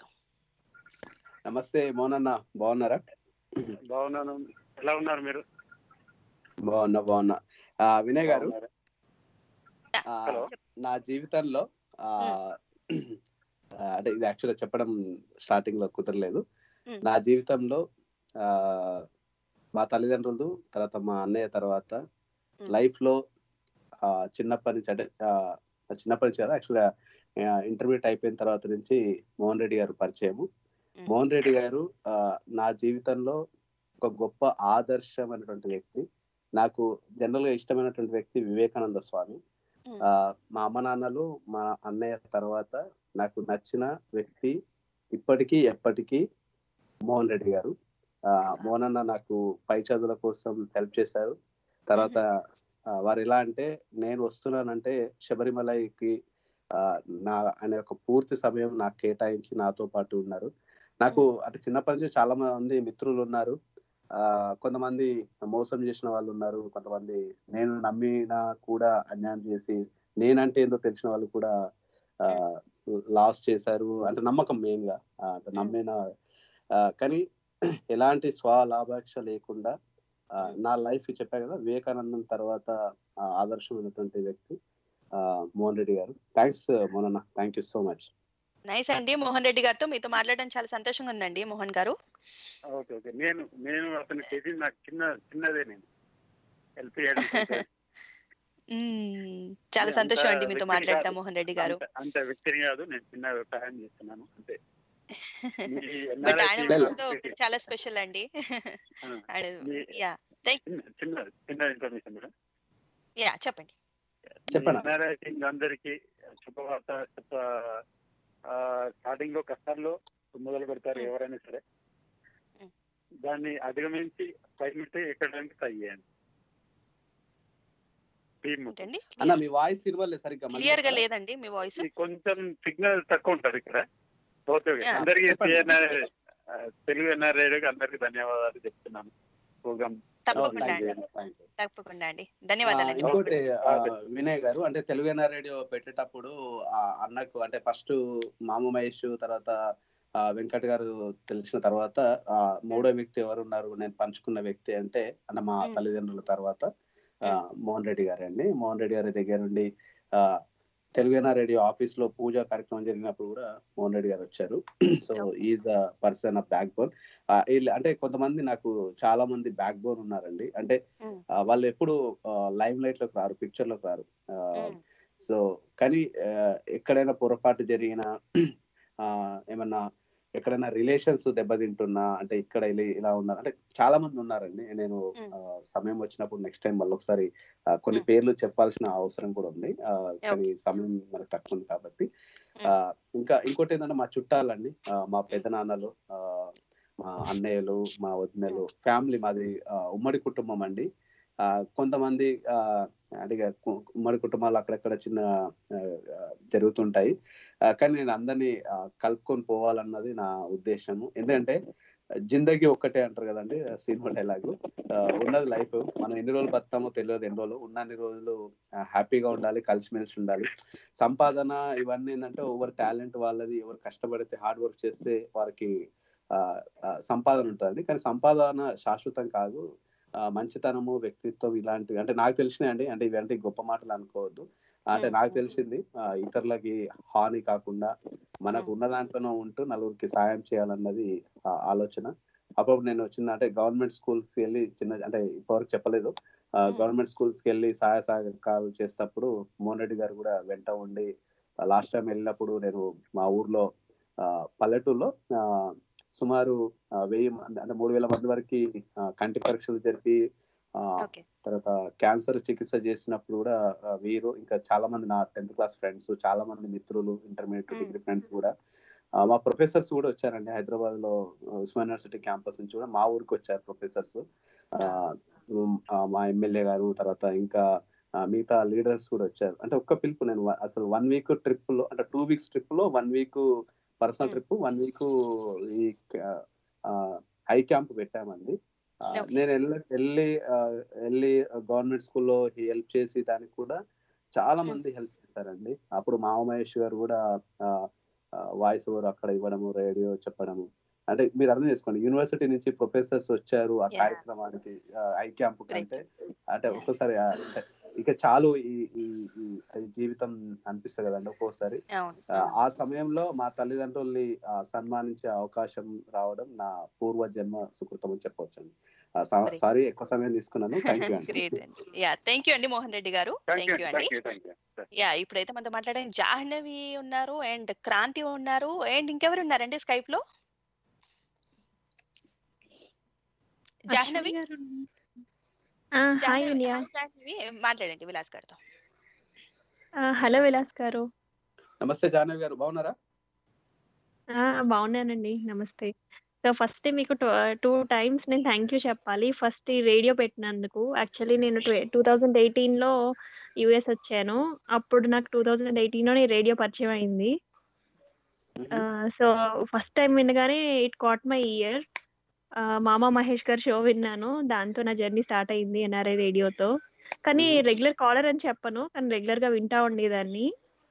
నమస్తే మోనన్న బాగున్నారా బాగున్నాను ఎలా ఉన్నారు మీరు బాగున్నా బాగున్నా ఆ, వినయ్ గారు బాగున్నారా? ఆ, హలో. నా జీవితంలో ఆ, ఆ, అంటే ఇది యాక్చువల్గా చెప్పడం స్టార్టింగ్ లో కుదరలేదు మ్మ్. నా జీవితంలో ఆ మా తల్లిదండ్రులు తర్వాత మా అన్నయ్య తర్వాత లైఫ్ లో ఆ, చిన్నప్పటి నుంచి అంటే ఆ, చిన్నప్పటి నుంచి కదా యాక్చువల్గా ఇంటర్మీడియట్ అయిపోయిన తర్వాత నుంచి మోహన్ రెడ్డి గారు పరిచయము మోహన్ రెడ్డి గారు ఆ, నా జీవితంలో ఒక గొప్ప ఆదర్శమైనటువంటి వ్యక్తి నాకు జనరల్ గా ఇష్టమైనటువంటి వ్యక్తి వివేకానంద స్వామి ఆ, మా అమ్మ నాన్నలు మా అన్నయ్య తర్వాత నాకు నచ్చిన వ్యక్తి ఇప్పటికీ ఎప్పటికీ మోహన్ రెడ్డి గారు ఆ, మోహన్ అన్న నాకు పై చదువుల కోసం హెల్ప్ చేశారు తర్వాత ఆ, వారు ఎలా అంటే నేను వస్తున్నానంటే శబరిమలకి ఆ, నా ఆయన యొక్క పూర్తి సమయం నాకు కేటాయించి నాతో పాటు ఉన్నారు నాకు అంటే చిన్నప్పటి నుంచి చాలా మంది మిత్రులు ఉన్నారు ఆ కొంతమంది మోసం చేసిన వాళ్ళు ఉన్నారు కొంతమంది నేను నమ్మినా కూడా అన్యాయం చేసి నేనంటే ఏందో తెలిసిన వాళ్ళు కూడా ఆ లాస్ చేశారు అంటే నమ్మకం మెయిన్ గా ఆ, అంటే నమ్మిన ఆ, కానీ ఎలాంటి స్వలాభాపేక్ష లేకుండా ఆ, నా లైఫ్ చెప్పా కదా వివేకానందం తర్వాత ఆ, ఆదర్శమైనటువంటి వ్యక్తి ఆ, మోహన్ రెడ్డి గారు థ్యాంక్స్ మోహన్ అన్న thank you so much nice అండి మోహన్ రెడ్డి గారితో మీతో మాట్లాడడం చాలా సంతోషంగా ఉందండి మోహన్ గారు ఓకే ఓకే నేను నేను అతను చేసింది నాకు చిన్న చిన్నదే నేను హెల్ప్ చేయడం కొంచెం. మ్మ్. చాలా అంత సంతోషం అండి మీతో వ్యక్తిని మాట్లాడటం కాదు. మోహన్ రెడ్డి గారు అంత- అంత వ్యక్తిని కాదు నేను చిన్న సహాయం చేస్తున్నాను అంతే మీ బట్ NRI ఆయన team మనసులో చాలా స్పెషల్ అండి ఆ, ఆయన- మీ- యా థ్యాంక్ చిన్న చిన్న చిన్న ఇన్ఫర్మేషన్ మేడం యా చెప్పండి చెప్పండి. ఎన్ఆర్ఐ టీం అందరికి శుభవార్త చెప్ప స్టార్టింగ్ లో కష్టాల్లో మొదలు పెడతారు ఎవరైనా సరే దాన్ని అధిగమించి పైకి ఎక్కడానికి ట్రై చేయండి టీమ్ ఏంటండి అన్న మీ వాయిస్ ఇవ్వలేదు సరిగ్గా మళ్ళీ క్లియర్ గా చెప్తారా? లేదండి మీ వాయిస్ కొంచెం సిగ్నల్ తక్కువ ఉంటది ఇక్కడ ఓకే ఓకే. Yeah. అందరికీ చెప్పండి. TNR, ఆ, తెలుగు ఎన్ఆర్ రేడియోకి అందరికి ధన్యవాదాలు చెప్తున్నాను ప్రోగ్రామ్ తప్పకుండా థ్యాంక్ యూ అండి థ్యాంక్ యూ తప్పకుండా అండి ఆ, ధన్యవాదాలండి ఇంకోటి ఆ, వినయ్ గారు అంటే తెలుగు ఎన్ఆర్ రేడియో పెట్టేటప్పుడు ఆ అన్నకు అంటే ఫస్ట్ మామ మహేష్ తర్వాత ఆ, వెంకట్ గారు తెలిసిన తర్వాత ఆ, మూడో వ్యక్తి ఎవరు ఉన్నారు నేను పంచుకున్న వ్యక్తి అంటే అంటే మా మ్మ్. తల్లిదండ్రుల తర్వాత ఆ, మోహన్ రెడ్డి గారు అండి మోహన్ రెడ్డి గారి దగ్గర నుండి ఆ, తెలుగు ఎన్ఆర్ రేడియో ఆఫీస్ లో పూజ కార్యక్రమం జరిగినప్పుడు కూడా మోహన్ రెడ్డి గారు వచ్చారు so is a person of backbone అంటే కొంతమంది నాకు చాలా మంది బ్యాక్ బోన్ ఉన్నారండి అంటే మ్మ్. ఆ, వాళ్ళు ఎప్పుడు లైమ్ లైట్ లోకి రారు పిక్చర్ లోకి రారు సో కానీ ఆ, ఎక్కడైనా పొరపాటు జరిగినా ఆ, ఏమన్నా ఎక్కడైనా రిలేషన్స్ దెబ్బతింటున్నా అంటే ఇక్కడ ఇలా ఇలా ఉన్నారు అంటే చాలా మంది ఉన్నారండి నేను ఆ, సమయం వచ్చినప్పుడు నెక్స్ట్ టైం మళ్ళీ ఒకసారి ఆ, కొన్ని పేర్లు చెప్పాల్సిన అవసరం కూడా ఉంది ఆ, కానీ సమయం మనకు తక్కువ ఉంది కాబట్టి ఆ, ఇంకా ఇంకోటి ఏంటంటే మా చుట్టాలండి ఆ, మా పెద్దనాన్నలు ఆ, మా అన్నయ్యలు మా వదినలు ఫ్యామిలీ మాది ఆ, ఉమ్మడి కుటుంబం అండి ఆ, కొంతమంది ఆ, అంటే ఇక కు- ఉమ్మడి కుటుంబాలు అక్కడక్కడ చిన్న ఆ, ఆ, జరుగుతుంటాయి ఆ, కానీ నేను అందరినీ ఆ, కలుపుకొని పోవాలన్నది నా ఉద్దేశము ఎందుకంటే జిందగీ ఒక్కటే అంటారు కదండి సినిమా డైలాగ్ ఉన్నది లైఫ్ మనం ఎన్ని రోజులు బతామో తెలియదు ఎన్ని రోజులు ఉన్నన్ని రోజులు హ్యాపీగా ఉండాలి కలిసిమెలిసి ఉండాలి సంపాదన ఇవన్నీ ఏంటంటే ఎవరు టాలెంట్ వాళ్ళది ఎవరు కష్టపడితే హార్డ్ వర్క్ చేస్తే వారికి ఆ, ఆ, సంపాదన ఉంటుంది కానీ సంపాదన శాశ్వతం కాదు ఆ, మంచితనము వ్యక్తిత్వం ఇలాంటివి అంటే నాకు తెలిసినాయండి అంటే ఇవంటే గొప్ప మాటలు అనుకోవద్దు అంటే నాకు తెలిసింది ఆ, ఇతరులకి హాని కాకుండా మనకు ఉన్న దాంట్లోనే ఉంటూ నలుగురికి సాయం చేయాలన్నది ఆ ఆలోచన అప్పుడు నేను చిన్న అంటే గవర్నమెంట్ స్కూల్స్ వెళ్ళి చిన్న అంటే ఇప్పటివరకు చెప్పలేదు గవర్నమెంట్ స్కూల్స్ కి వెళ్ళి సహాయ సహకారాలు చేసేటప్పుడు మోహన్ రెడ్డి గారు కూడా వెంట ఉండి లాస్ట్ టైం వెళ్ళినప్పుడు నేను మా ఊర్లో ఆ, పల్లెటూరులో ఆ, సుమారు ఆ, వెయ్యి మంది అంటే మూడు వేల మంది వరకు కంటి పరీక్షలు జరిపి ఆ, ఓకే తర్వాత క్యాన్సర్ చికిత్స చేసినప్పుడు కూడా ఆ, వీరు ఇంకా చాలా మంది నా టెన్త్ క్లాస్ ఫ్రెండ్స్ చాలా మంది మిత్రులు ఇంటర్మీడియట్ డిగ్రీ ఫ్రెండ్స్ కూడా ఆ, మా ప్రొఫెసర్స్ కూడా వచ్చారండి హైదరాబాద్ లో ఉస్మాన్ యూనివర్సిటీ క్యాంపస్ నుంచి కూడా మా ఊరికి వచ్చారు ప్రొఫెసర్స్ మా ఎమ్మెల్యే గారు తర్వాత ఇంకా ఆ, మిగతా లీడర్స్ కూడా వచ్చారు అంటే ఒక్క పిలుపు నేను వ- అసలు వన్ వీక్ ట్రిప్ లో అంటే టూ వీక్స్ ట్రిప్ లో one week personal trip one week ఈ హై క్యాంప్ పెట్టామండి ఆ, నేను వెళ్ళ- వెళ్ళి ఆ, వెళ్ళి గవర్నమెంట్ స్కూల్లో హెల్ప్ చేసి దానికి కూడా చాలా మంది హెల్ప్ చేశారండి అప్పుడు మామ మహేష్ గారు కూడా వాయిస్ ఓవర్ అక్కడ ఇవ్వడము రేడియో చెప్పడము అంటే మీరు అర్థం చేసుకోండి యూనివర్సిటీ నుంచి ప్రొఫెసర్స్ వచ్చారు ఆ Yeah. కార్యక్రమానికి ఐ క్యాంప్ కంటే అంటే ఒక్కోసారి ఆ, అంటే ఇక చాలు ఈ ఈ ఈ- ఈ జీవితం అనిపిస్తుంది కదండి ఒక్కోసారి అవును ఆ, ఆ సమయంలో మా తల్లిదండ్రుల్ని ఆ, సన్మానించే అవకాశం రావడం నా పూర్వ జన్మ సుకృతం అని చెప్పవచ్చండి సారీ ఎక్కువ సమయం తీసుకున్నాను థ్యాంక్ యూ అండి గ్రేట్ అండి యా థ్యాంక్ యూ అండి మోహన్ రెడ్డి గారు థ్యాంక్ యూ అండి యా ఇప్పుడైతే మనతో మాట్లాడిన జాహ్నవి ఉన్నారు అండ్ క్రాంతి ఉన్నారు అండ్ ఇంకెవరు ఉన్నారండి స్కైప్ లో జాహ్నవి హాయ్ జాహ్నవి వినయ హాయ్ జాహ్నవి మాట్లాడండి విలాస్ గారితో హలో విలాస్ గారు నమస్తే జాహ్నవి గారు బాగున్నారా ఆ, బాగున్నానండి నమస్తే సో ఫస్ట్ మీకు టూ టైమ్స్ నేను థ్యాంక్ యూ చెప్పాలి ఫస్ట్ ఈ రేడియో పెట్టినందుకు యాక్చువల్లీ నేను టూ థౌజండ్ ఎయిటీన్లో యూఎస్ వచ్చాను అప్పుడు నాకు టూ థౌజండ్ ఎయిటీన్లో రేడియో పరిచయం అయింది సో ఫస్ట్ టైం వినగానే ఇట్ కాట్ మై ఇయర్ మామ మహేష్ గారి షో విన్నాను దాంతో నా జర్నీ స్టార్ట్ అయింది ఎన్ఆర్ఐ రేడియోతో కానీ రెగ్యులర్ కాలర్ అని చెప్పను కానీ రెగ్యులర్ గా వింటా ఉండేదాన్ని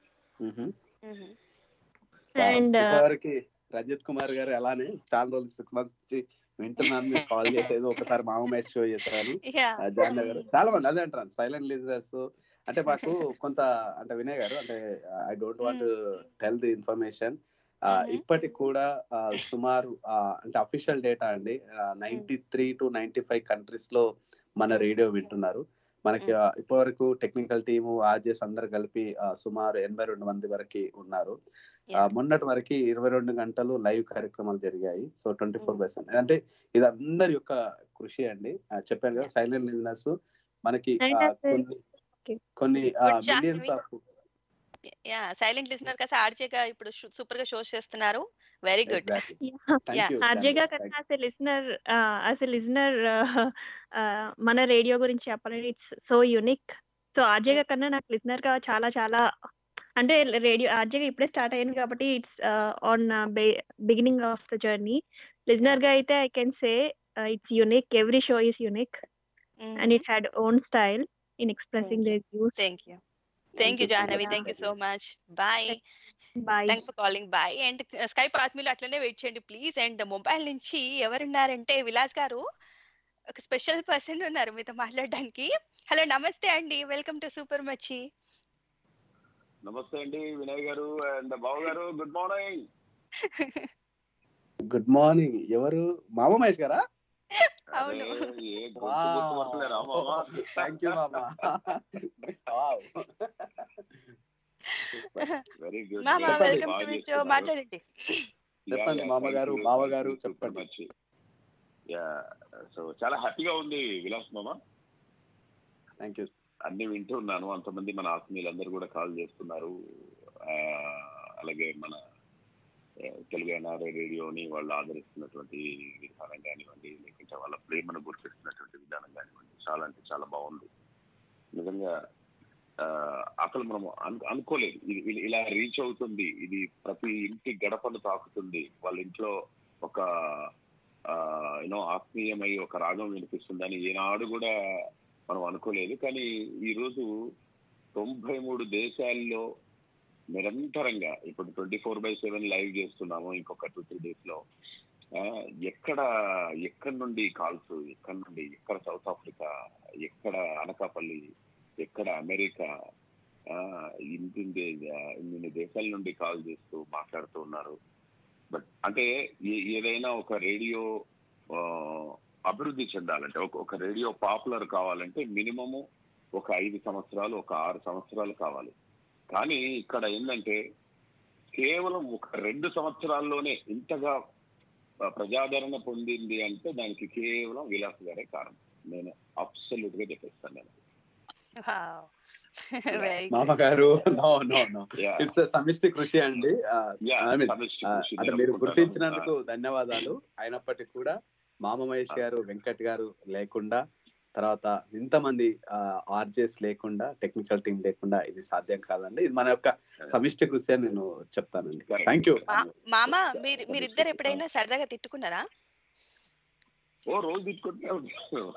అండ్ ఇప్పటివరకు రజిత్ కుమార్ గారు అలానే చాలా రోజులు సిక్స్ మంత్స్ నుంచి వింటున్నాను మీరు కాల్ చేసేది ఒకసారి మామ మ్యాచ్ షో చేశారు Yeah. జాహ్నవి గారు చాలా మంది అదే అంటారు సైలెంట్ లిజనర్స్ అంటే మాకు కొంత అంటే వినయ్ గారు అంటే I don't want tell the information ఇప్పటికి కూడా ఆ, సుమారు ఆ, అంటే అఫీషియల్ డేటా అండి ninety three to ninety five countries లో మన రేడియో వింటున్నారు మనకి ఆ, ఇప్పటివరకు టెక్నికల్ టీము ఆర్జెస్ అందరు కలిపి ఆ, సుమారు ఎనభై రెండు మంది వరకు ఉన్నారు ఆ, మొన్నటి వరకు ఇరవై రెండు గంటలు లైవ్ కార్యక్రమాలు జరిగాయి so twenty four by seven అంటే ఇది అందరి యొక్క కృషి అండి ఆ, చెప్పాను కదా సైలెంట్ లిజినెస్ మనకి ఆ, కొన్ని కొన్ని Good job, millions Jahnvi. Of yeah silent listener కదా ఆర్జేగా ఇప్పుడు సూపర్ గా షోస్ చేస్తున్నారు వెరీ గుడ్ Thank you, ఆర్జేగా thank you. కన్నా as a listener as a listener మన రేడియో గురించి చెప్పాలంటే ఇట్స్ సో యూనిక్ సో ఆర్జేగా కన్నా నాకు లిజనర్ గా చాలా చాలా అంటే రేడియో ఆర్జేగా ఇప్పుడే స్టార్ట్ అయ్యింది కాబట్టి it's on beginning of the journey listener గా అయితే I can say it's unique every show is unique and it had own style in expressing their views thank you thank you Jahnavi thank you so much bye bye thanks for calling bye and Skype ఆత్మీయులు అట్లనే wait చేయండి please and mobile నుంచి ఎవరున్నారంటే విలాస్ గారు ఒక special person ఉన్నారు మీతో మాట్లాడడానికి hello నమస్తే అండి వెల్కమ్ టు సూపర్ మచ్చి నమస్తే అండి వినయ్ గారు అండ్ బాబు గారు గుడ్ మార్నింగ్ గుడ్ మార్నింగ్ ఎవరు మామ మహేష్ గారా అవును ఏ గొంతు గుర్తుపట్టలేరా మామ థ్యాంక్ యూ మామ వెరీ గుడ్ మామ వెల్కమ్ టు మీ షో మాట్లాడండి చెప్పండి మామగారు బావగారు చెప్పండి యా సో చాలా హ్యాపీగా ఉంది విలాస్ మామ థ్యాంక్ యూ అన్ని వింటూ ఉన్నాను అంతమంది మన ఆత్మీయులందరూ కూడా కాల్ చేస్తున్నారు ఆ, అలాగే మన ఆ, తెలుగు ఎన్ఆర్ఐ రేడియోని వాళ్ళు ఆదరిస్తున్నటువంటి విధానం కానివ్వండి లేకుంటే వాళ్ళ ప్రేమను గుర్తిస్తున్నటువంటి విధానం కానివ్వండి చాలా అంటే చాలా బాగుంది నిజంగా ఆ, అసలు మనం అను అనుకోలేదు ఇది ఇది ఇలా రీచ్ అవుతుంది ఇది ప్రతి ఇంటి గడపను తాకుతుంది వాళ్ళ ఇంట్లో ఒక యూనో ఆత్మీయమై ఒక రాగం వినిపిస్తుందని ఏనాడు కూడా మనం అనుకోలేదు కానీ ఈ రోజు తొంభై మూడు దేశాల్లో నిరంతరంగా ఇప్పుడు twenty four by seven live చేస్తున్నాము ఇంకొక టూ త్రీ డేస్ లో ఆ, ఎక్కడ ఎక్కడి నుండి కాల్స్ ఎక్కడి నుండి ఎక్కడ సౌత్ ఆఫ్రికా ఎక్కడ అనకాపల్లి ఎక్కడ అమెరికా ఆ, ఇన్ని ఇన్ని దేశాల నుండి కాల్ చేస్తూ మాట్లాడుతూ ఉన్నారు బట్ అంటే ఏ- ఏదైనా ఒక రేడియో ఆ, అభివృద్ధి చెందాలంటే ఒక ఒక రేడియో పాపులర్ కావాలంటే మినిమము ఒక ఐదు సంవత్సరాలు ఒక ఆరు సంవత్సరాలు కావాలి కానీ ఇక్కడ ఏంటంటే కేవలం ఒక రెండు సంవత్సరాల్లోనే ఇంతగా ఆ, ప్రజాదరణ పొందింది అంటే దానికి కేవలం విలాస్ గారే కారణం నేను అబ్సల్యూట్ గా చెప్పేస్తాను నేను మామగారు no no no Yeah. It's సమిష్టి కృషి అండి Yeah, I mean, సమిష్టి ఆ, కృషి అంటే నేను మీరు ఒప్పుకుంటాను. గుర్తించినందుకు ధన్యవాదాలు అయినప్పటికీ కూడా మామ మహేష్ గారు వెంకట్ గారు లేకుండా తర్వాత ఇంతమంది ఆర్జేస్ లేకుండా టెక్నికల్ టీం లేకుండా ఇది సాధ్యం కాదండి ఇది మన యొక్క సమిష్టి కృషి అని నేను చెప్తానండి థ్యాంక్ యూ మా- మామ మీరు మీరిద్దరు ఎప్పుడైనా సరదాగా తిట్టుకున్నారా ఓ రోజు తిట్టుకుంటే ఉంటాను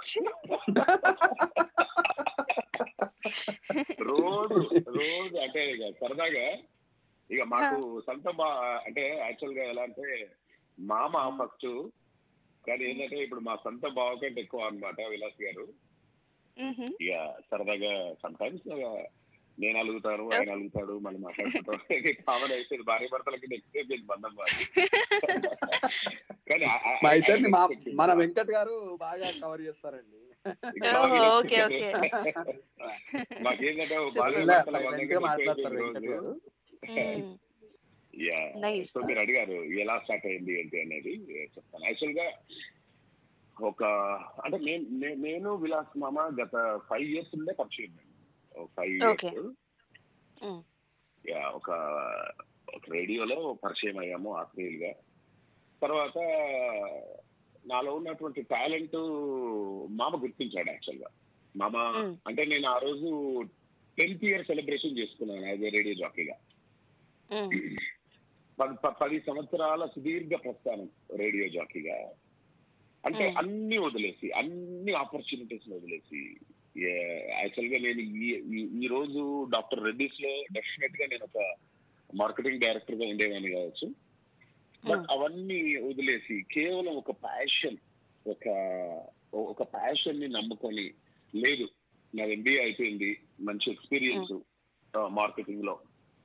రోజు రోజు అంటే ఇక సరదాగా ఇక మాకు సొంత బా అంటే యాక్చువల్ గా ఎలా అంటే మామ ఫస్ట్ కానీ ఏంటంటే ఇప్పుడు మా సొంత బావ కంటే ఎక్కువ అన్నమాట విలాస్ గారు ఇక సరదాగా సమ్ టైమ్స్ నేను అలుగుతాను ఆయన అలుగుతాడు మళ్ళీ మాట్లాడుకుంటాం కామన్ అయిపోయింది భార్య భర్తలకి ఎక్కువ బంధం మాది కానీ ఆ- ఆ- మా I- I ఇద్దరిని మా respect it. మన వెంకట్ గారు బాగా కవర్ చేస్తారండి ఓకే ఓకే మాకేంటంటే భార్య ఇలా భర్తల silent బంధం గా ఎక్కువ మాట్లాడతారు అయిపోయింది వెంకట్ గారు మ్మ్. Yeah Nice. సో మీరు అడిగారు ఎలా స్టార్ట్ అయింది ఏంటి అనేది చెప్తాను యాక్చువల్ గా ఒక అంటే నేను నే- నేను విలాస్ మామ గత ఫైవ్ ఇయర్స్ ఉండే పరిచయం ఫైవ్ Okay. ఇయర్స్ మ్మ్. యా ఒక ఒక రేడియోలో పరిచయం అయ్యాము ఆత్మీయులుగా తర్వాత నాలో ఉన్నటువంటి టాలెంట్ మామ గుర్తించాడు యాక్చువల్ గా మామ అంటే నేను ఆ రోజు టెన్త్ ఇయర్ సెలబ్రేషన్ చేసుకున్నాను యాజ్ ఏ రేడియో జాకీగా పది ప- పది సంవత్సరాల సుదీర్ఘ ప్రస్థానం రేడియో జాకీగా అంటే అన్ని వదిలేసి అన్ని ఆపర్చునిటీస్ వదిలేసి యాక్చువల్ గా నేను ఈ- ఈ- ఈ రోజు డాక్టర్ రెడ్డిస్ లో డెఫినెట్ గా నేను ఒక మార్కెటింగ్ డైరెక్టర్ గా ఉండేవాడిని కావచ్చు బట్ అవన్నీ వదిలేసి కేవలం ఒక ప్యాషన్ ఒక ఒక ప్యాషన్ ని నమ్ముకొని లేదు నా ఎంబీఏ అయిపోయింది మంచి ఎక్స్పీరియన్స్ మార్కెటింగ్ లో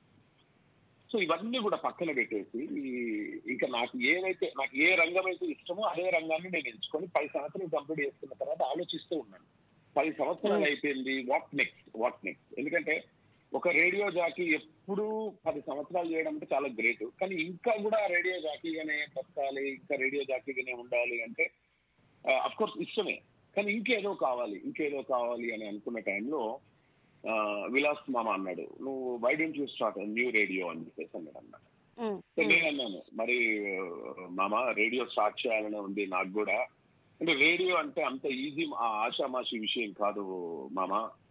సో ఇవన్నీ కూడా పక్కన పెట్టేసి ఇంకా నాకు ఏవైతే నాకు ఏ రంగం అయితే ఇష్టమో అదే రంగాన్ని నేను ఎంచుకొని పది సంవత్సరాలు కంప్లీట్ చేసుకున్న తర్వాత ఆలోచిస్తూ ఉన్నాను పది సంవత్సరాలు అయిపోయింది వాట్ నెక్స్ట్ వాట్ నెక్స్ట్ ఎందుకంటే ఒక రేడియో జాకీ ఎప్పుడు పది సంవత్సరాలు చేయడం అంటే చాలా గ్రేట్ కానీ ఇంకా కూడా రేడియో జాకీగానే బతకాలి ఇంకా రేడియో జాకీగానే ఉండాలి అంటే అఫ్ కోర్స్ ఇష్టమే కానీ ఇంకేదో కావాలి ఇంకేదో కావాలి అని అనుకున్న టైంలో విలాస్ మామ అన్నాడు నువ్వు why don't you start new radio అని చెప్పేసి అన్నాడు అన్నమాట సో నేను అన్నాను మరి మామ రేడియో స్టార్ట్ చేయాలని ఉంది నాకు కూడా అంటే రేడియో అంటే అంత ఈజీ ఆషామాషి విషయం కాదు మామ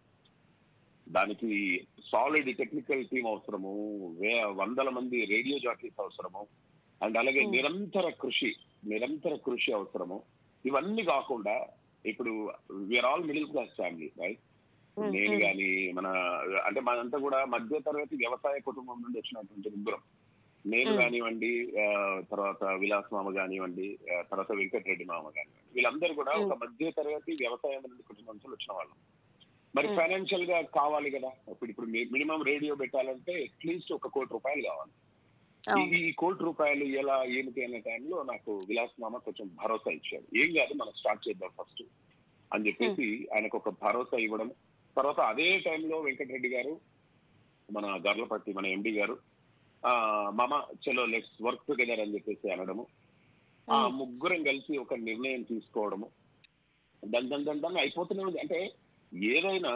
దానికి సాలిడ్ టెక్నికల్ టీం అవసరము వే వందల మంది రేడియో జాకీస్ అవసరము అండ్ అలాగే నిరంతర కృషి నిరంతర కృషి అవసరము ఇవన్నీ కాకుండా ఇప్పుడు we're all middle class family right నేను కానీ మన అంటే మనంతా కూడా మధ్య తరగతి వ్యవసాయ కుటుంబం నుండి వచ్చినటువంటి ముగ్గురం నేను కానివ్వండి ఆ, తర్వాత విలాస్ మామ కానివ్వండి ఆ, తర్వాత వెంకటరెడ్డి మామ కానివ్వండి వీళ్ళందరూ కూడా ఒక మధ్య తరగతి వ్యవసాయం నుండి కుటుంబం నుంచి వచ్చిన వాళ్ళం మరి ఫైనాన్షియల్ గా కావాలి కదా ఇప్పుడు ఇప్పుడు మినిమం రేడియో పెట్టాలంటే అట్లీస్ట్ ఒక కోటి రూపాయలు కావాలి ఈ- ఈ కోటి రూపాయలు ఎలా ఏమిటి అనే టైంలో నాకు విలాస్ మామ కొంచెం భరోసా ఇచ్చాడు ఏం కాదు మనం స్టార్ట్ చేద్దాం ఫస్ట్ అని చెప్పేసి ఆయనకు ఒక భరోసా ఇవ్వడం తర్వాత అదే టైంలో వెంకటరెడ్డి గారు మన గర్లపట్టి మన ఎండి గారు ఆ మామ చలో లెట్స్ వర్క్ టుగెదర్ అని చెప్పేసి అనడము ఆ ముగ్గురం కలిసి ఒక నిర్ణయం తీసుకోవడము దన్ దన్ దన్ దన్ అయిపోతూనే ఉంది అంటే ఏదైనా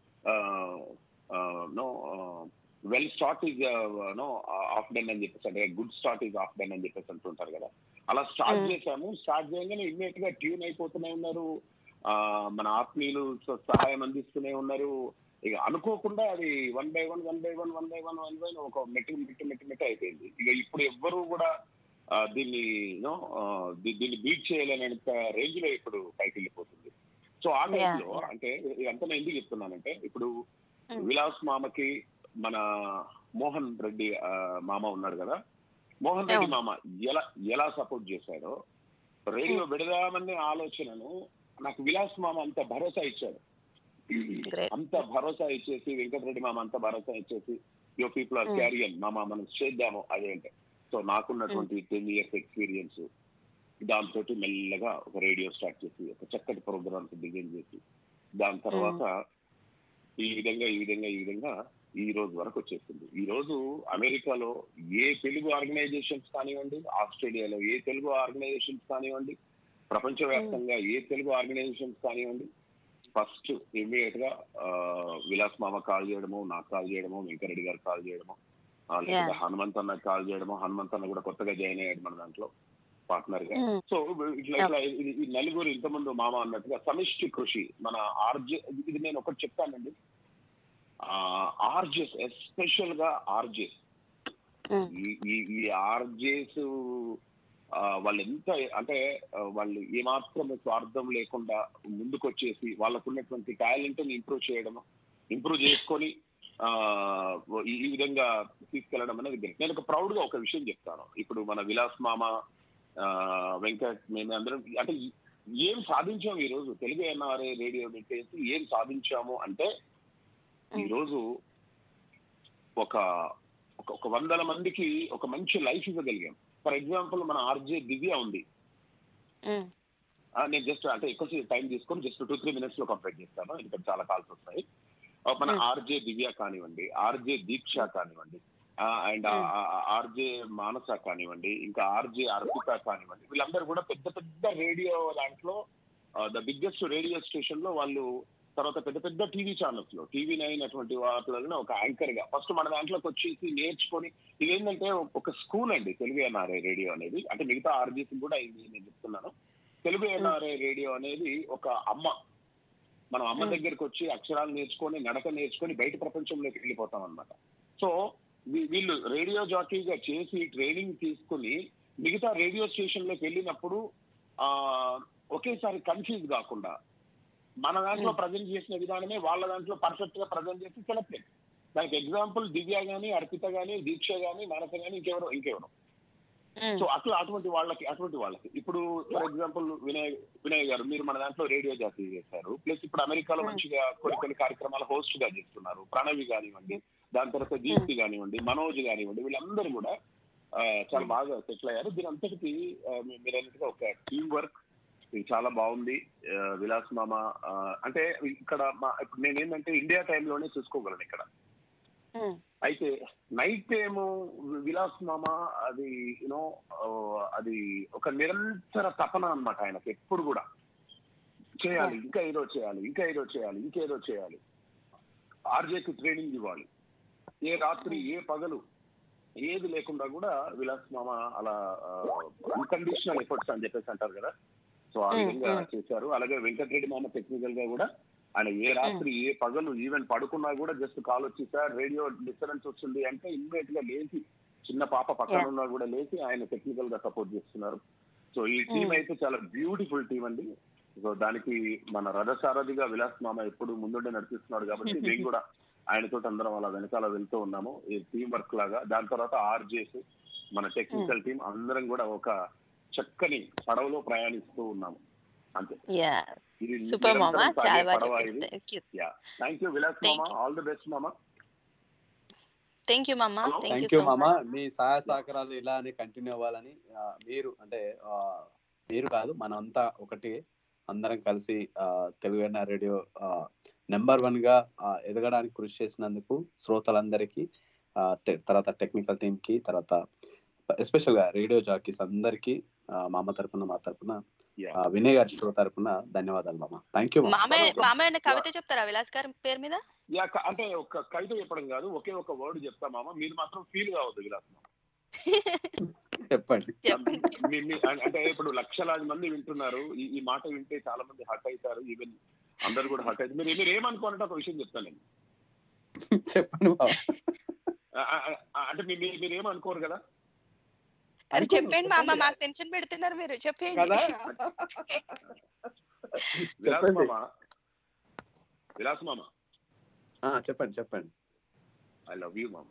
no well start is half ఆఫ్ డన్ అని చెప్పేసి అంటే good start is half done అని చెప్పేసి అంటుంటారు కదా అలా స్టార్ట్ చేశాము స్టార్ట్ చేయగానే ఇమ్మీడియట్ గా ట్యూన్ అయిపోతూనే ఉన్నారు ఆ మన ఆత్మీయులు స- సహాయం అందిస్తూనే ఉన్నారు ఇక అనుకోకుండా అది one by one one by one one by one one by ఒక మెట్టు మెట్టు మెట్టు మెట్టు అయిపోయింది ఇక ఇప్పుడు ఎవ్వరూ కూడా ఆ, దీన్ని యూనో దీన్ని బీట్ చేయలేనంత రేంజ్ లో ఇప్పుడు పైకి వెళ్ళిపోతుంది సో ఆ టైంలో అంటే ఇదంతా నేను ఎందుకు చెప్తున్నానంటే ఇప్పుడు విలాస్ మామకి మన మోహన్ రెడ్డి ఆ, మామ ఉన్నాడు కదా మోహన్ రెడ్డి మామ ఎలా ఎలా సపోర్ట్ చేశాడో రేడియో పెడదామనే ఆలోచనను నాకు విలాస్ మామ అంత భరోసా ఇచ్చాడు అంత భరోసా ఇచ్చేసి వెంకటరెడ్డి మామ అంత భరోసా ఇచ్చేసి యో పీపుల్ ఆర్ Mm. క్యారియన్ మామ మనం చేద్దాము అదేంటే సో నాకున్నటువంటి టెన్ ఇయర్స్ ఎక్స్పీరియన్స్ దాంతో మెల్లగా ఒక రేడియో స్టార్ట్ చేసి ఒక చక్కటి ప్రోగ్రామ్స్ డిజైన్ చేసి దాని తర్వాత ఈ విధంగా ఈ విధంగా ఈ విధంగా ఈ రోజు వరకు వచ్చేసింది ఈ రోజు అమెరికాలో ఏ తెలుగు ఆర్గనైజేషన్స్ కానివ్వండి ఆస్ట్రేలియాలో ఏ తెలుగు ఆర్గనైజేషన్స్ కానివ్వండి ప్రపంచవ్యాప్తంగా ఏ తెలుగు ఆర్గనైజేషన్స్ కానివ్వండి ఫస్ట్ ఇమ్మీడియట్ గా ఆ, విలాస్ మామ కాల్ చేయడము నాకు కాల్ చేయడము వెంకరెడ్డి గారు కాల్ చేయడము ఆ, లేకపోతే Yeah. హనుమంత్ అన్న కాల్ చేయడము హనుమంత్ అన్న కూడా కొత్తగా జాయిన్ అయ్యాడు మన దాంట్లో పార్ట్నర్ గా Mm. సో ఇట్లా ఇట్లా ఇది- ఈ నలుగురు ఇంతమంది మామ అన్నట్టుగా సమిష్టి కృషి మన ఆర్జే ఇది నేను ఒకటి చెప్తానండి ఆర్జెస్ ఎస్పెషల్ గా ఆర్జెస్ ఈ ఈ- ఈ ఆర్జేస్ వాళ్ళు ఎంత అంటే ఆ, వాళ్ళు ఏమాత్రం స్వార్థం లేకుండా ముందుకు వచ్చేసి వాళ్ళకున్నటువంటి టాలెంట్ ని ఇంప్రూవ్ చేయడం ఇంప్రూవ్ చేసుకొని ఆ ఈ ఈ విధంగా తీసుకెళ్లడం అనేది great. నేను ఒక ప్రౌడ్ గా ఒక విషయం చెప్తాను ఇప్పుడు మన విలాస్ మామ ఆ, వెంకట్ మేము అందరం అంటే ఏం సాధించాము ఈ రోజు తెలుగు ఎన్ఆర్ఏ రేడియో పెట్టేసి ఏం సాధించాము అంటే ఈ రోజు ఒక ఒక- ఒక వందల మందికి ఒక మంచి లైఫ్ ఇవ్వగలిగాం ఫర్ ఎగ్జాంపుల్ మన ఆర్జే దివ్య ఉంది ఆ, నేను జస్ట్ అంటే ఎక్కువ టైం తీసుకొని జస్ట్ టూ త్రీ మినిట్స్ లో కంప్లీట్ చేస్తాను ఎందుకంటే చాలా కాల్స్ వస్తాయి ఆ, మన ఆర్జే దివ్య కానివ్వండి ఆర్జే దీక్ష కానివ్వండి అండ్ ఆర్జే మానస కానివ్వండి ఇంకా ఆర్జే అర్పిత కానివ్వండి వీళ్ళందరూ కూడా పెద్ద పెద్ద రేడియో దాంట్లో ద బిగ్గెస్ట్ రేడియో స్టేషన్ లో వాళ్ళు తర్వాత పెద్ద పెద్ద టీవీ ఛానల్స్ లో టీవీ నైన్ అటువంటి వాటిలో ఒక యాంకర్ గా ఫస్ట్ మన దాంట్లోకి వచ్చేసి నేర్చుకొని ఇదేంటంటే ఒక స్కూల్ అండి తెలుగు ఎన్ఆర్ఐ రేడియో అనేది అంటే మిగతా ఆర్జీసీ కూడా ఇది నేను చెప్తున్నాను తెలుగు ఎన్ఆర్ఐ రేడియో అనేది ఒక అమ్మ మనం అమ్మ దగ్గరికి వచ్చి అక్షరాలు నేర్చుకొని నడక నేర్చుకొని బయట ప్రపంచంలోకి వెళ్ళిపోతాం అనమాట సో వీ- వీళ్ళు రేడియో జాకీగా చేసి ట్రైనింగ్ తీసుకుని మిగతా రేడియో స్టేషన్ లోకి వెళ్ళినప్పుడు ఆ ఒకేసారి కన్ఫ్యూజ్ కాకుండా మన దాంట్లో ప్రజెంట్ చేసిన విధానమే వాళ్ళ దాంట్లో పర్ఫెక్ట్ గా ప్రజెంట్ చేసి సెలెక్టెడ్ దానికి ఎగ్జాంపుల్ దివ్య గాని అర్పిత గాని దీక్ష గాని మానస గాని ఇంకెవరో ఇంకెవరో సో అట్లా అటువంటి వాళ్ళకి అటువంటి వాళ్ళకి ఇప్పుడు ఫర్ ఎగ్జాంపుల్ వినయ్ వినయ్ గారు మీరు మన దాంట్లో రేడియో జాతీ చేశారు ప్లస్ ఇప్పుడు అమెరికాలో మంచిగా కొన్ని కొన్ని కార్యక్రమాలు హోస్ట్ గా చేస్తున్నారు ప్రణవి కానివ్వండి దాని తర్వాత దీప్తి కానివ్వండి మనోజ్ కానివ్వండి వీళ్ళందరూ కూడా ఆ, చాలా బాగా సెటిల్ అయ్యారు దీని అంతటికి ఆ, మీ- మీరు అన్నట్టుగా ఒక టీం వర్క్ ఇది చాలా బాగుంది ఆ, విలాస్ మామ ఆ, అంటే ఇక్కడ మా ఇప్పుడు నేను ఏంటంటే ఇండియా టైంలోనే చూసుకోగలను ఇక్కడ అయితే నైట్ టైము విలాస్ మామ అది యూనో అది ఒక నిరంతర తపన అన్నమాట ఆయనకి ఎప్పుడు కూడా చేయాలి ఇంకా ఏదో చేయాలి ఇంకా ఏదో చేయాలి ఇంకేదో చేయాలి ఆర్జేకి ట్రైనింగ్ ఇవ్వాలి ఏ రాత్రి ఏ పగలు ఏది లేకుండా కూడా విలాస్ మామ అలా అన్కండిషనల్ ఎఫర్ట్స్ అని చెప్పేసి అంటారు కదా సో ఆ Mm, విధంగా mm. చేశారు అలాగే వెంకటరెడ్డి మామ టెక్నికల్ గా కూడా ఆయన ఏ రాత్రి ఏ పగలు ఈవెన్ పడుకున్నా కూడా జస్ట్ కాల్ వచ్చి సార్ రేడియో డిస్టర్బెన్స్ వచ్చింది అంటే ఇమ్మీడియట్ గా లేచి చిన్న పాప పక్కన Yeah. ఉన్నా కూడా లేచి ఆయన టెక్నికల్ గా సపోర్ట్ చేస్తున్నారు సో ఈ టీం Mm. అయితే చాలా బ్యూటిఫుల్ టీం అండి సో దానికి మన రథసారథిగా విలాస్ మామ ఎప్పుడు ముందుండి నడిపిస్తున్నాడు కాబట్టి మేము కూడా ఆయనతో అందరం అలా వెనకాల వెళ్తూ ఉన్నాము ఈ టీం వర్క్ లాగా దాని తర్వాత ఆర్జేస్ మన టెక్నికల్ టీం అందరం కూడా ఒక చక్కని పడవలో ప్రయాణిస్తూ ఉన్నాము అంతే యా ఇది సూపర్ మామ నిరంతరం సాగే చాలా బాగా పడవ చెప్పారు ఇది thank you yeah thank you Vilas Thank మామ ఆల్ ది బెస్ట్ మామ థ్యాంక్ యూ మామ thank you thank so you మామ మచ్ మీ సహాయ సహకారాలు ఇలానే కంటిన్యూ అవ్వాలని ఆ, మీరు అంటే ఆ, మీరు కాదు మనంతా ఒకటి అందరం కలిసి ఆ, తెలుగు ఎన్న రేడియో నెంబర్ వన్ గా ఆ, ఎదగడానికి కృషి చేసినందుకు శ్రోతలందరికీ ఆ, తె- తర్వాత టెక్నికల్ టీమ్ కి తర్వాత ఎస్పెషల్ గా రేడియో జాకీస్ అందరికీ ఆ, మా అమ్మ తరపున మా తరపున ఆ, వినయ్ గారి షో తరపున ధన్యవాదాలు మామ థ్యాంక్ యూ మామయ్య మామయ్య కవిత చెప్తారా విలాస్ గారి పేరు మీద యా క- అంటే ఒక కవిత చెప్పడం కాదు ఒకే ఒక వర్డ్ చెప్తా మామ మీరు మాత్రం ఫీల్ కావద్దు విలాస్ మామ చెప్పండి మీ- మీ- అంటే ఇప్పుడు లక్షలాది మంది వింటున్నారు ఈ ఈ మాట వింటే చాలా మంది హర్ట్ అవుతారు ఈవెన్ అందరు కూడా హర్ట్ అవుతారు మీరు మీరు ఏమనుకోనంటే ఒక విషయం చెప్తాను నేను చెప్పండి మామ ఆ, ఆ, ఆ, అంటే మీ- మీరు మీరు ఏమనుకోరు కదా అది చెప్పండి మామ మాకు టెన్షన్ పెడుతున్నారు మీరు చెప్పండి కదా విలాస్ చెప్పండి. మామ విలాస్ మామ ఆ, చెప్పండి చెప్పండి ఐ లవ్ యూ మామ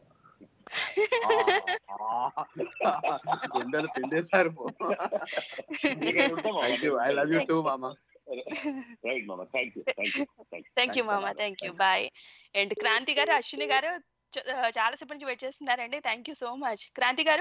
గుండెలు పిండేశారు thank you I love you too మామ రైట్ మామ thank you thank you thank thank you మామ thank you bye and Kranti garu Ashwini garu చ- చాలా సేపు నుంచి వెయిట్ చేస్తున్నారండి thank you so much Kranti garu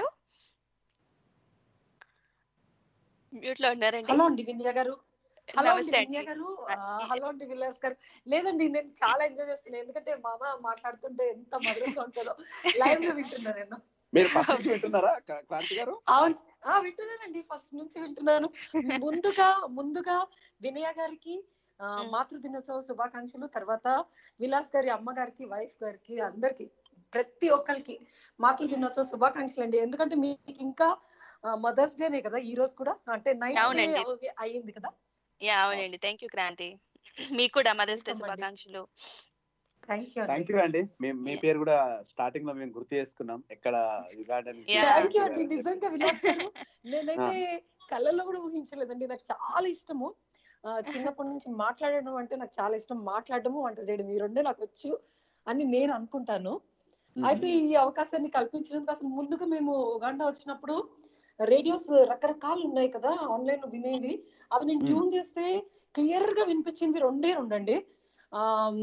mute లో ఉన్నారండి హలో అండి విన్య గారు హలో అండి నమస్తే విన్య అండి గారు ఆ, హలో అండి విలాస్ గారు లేదండి నేను చాలా ఎంజాయ్ చేస్తున్నాను ఎందుకంటే మామ మాట్లాడుతుంటే ఎంత మధురంగా ఉంటుందో లైవ్ లో వింటున్నా నేను మీరు ఫస్ట్ నుంచి వింటున్నారా క్రా- క్రాంతి గారు అవును ఆ వింటున్నానండి ఫస్ట్ నుంచి వింటున్నాను ముందుగా ముందుగా వినయ గారికి ఆ, మాతృ దినోత్సవ శుభాకాంక్షలు తర్వాత విలాస్ గారి అమ్మగారికి వైఫ్ గారికి అందరికి ప్రతి ఒక్కరికి మాతృ దినోత్సవ శుభాకాంక్షలు అండి ఎందుకంటే మీకు ఇంకా మదర్స్ డేనే కదా ఈ రోజు కూడా అంటే నైట్ అవునండి. అయ్యింది కదా యా అవునండి థ్యాంక్ యూ క్రాంతి మీకు కూడా మదర్స్ డే శుభాకాంక్షలు థ్యాంక్ యూ థ్యాంక్ యూ అండి మీ మీ పేరు కూడా స్టార్టింగ్ లో మేము గుర్తు చేసుకున్నాం ఎక్కడ యుగాండా నుంచి థ్యాంక్ యూ అండి నిజంగా విలాస్ గారు నేనైతే కళ్ళల్లో కూడా ఊహించలేదండి నాకు చాలా ఇష్టము ఆ, చిన్నప్పటి నుంచి మాట్లాడడం అంటే నాకు చాలా ఇష్టం మాట్లాడడము వంట చేయడం ఈ రెండే నాకు వచ్చు అని నేను అనుకుంటాను అయితే ఈ అవకాశాన్ని కల్పించినందుకు అసలు ముందుగా మేము ఉగాండా వచ్చినప్పుడు రేడియోస్ రకరకాలు ఉన్నాయి కదా ఆన్లైన్ వినేవి అవి నేను ట్యూన్ చేస్తే క్లియర్ గా వినిపించింది రెండే రెండండి ఆ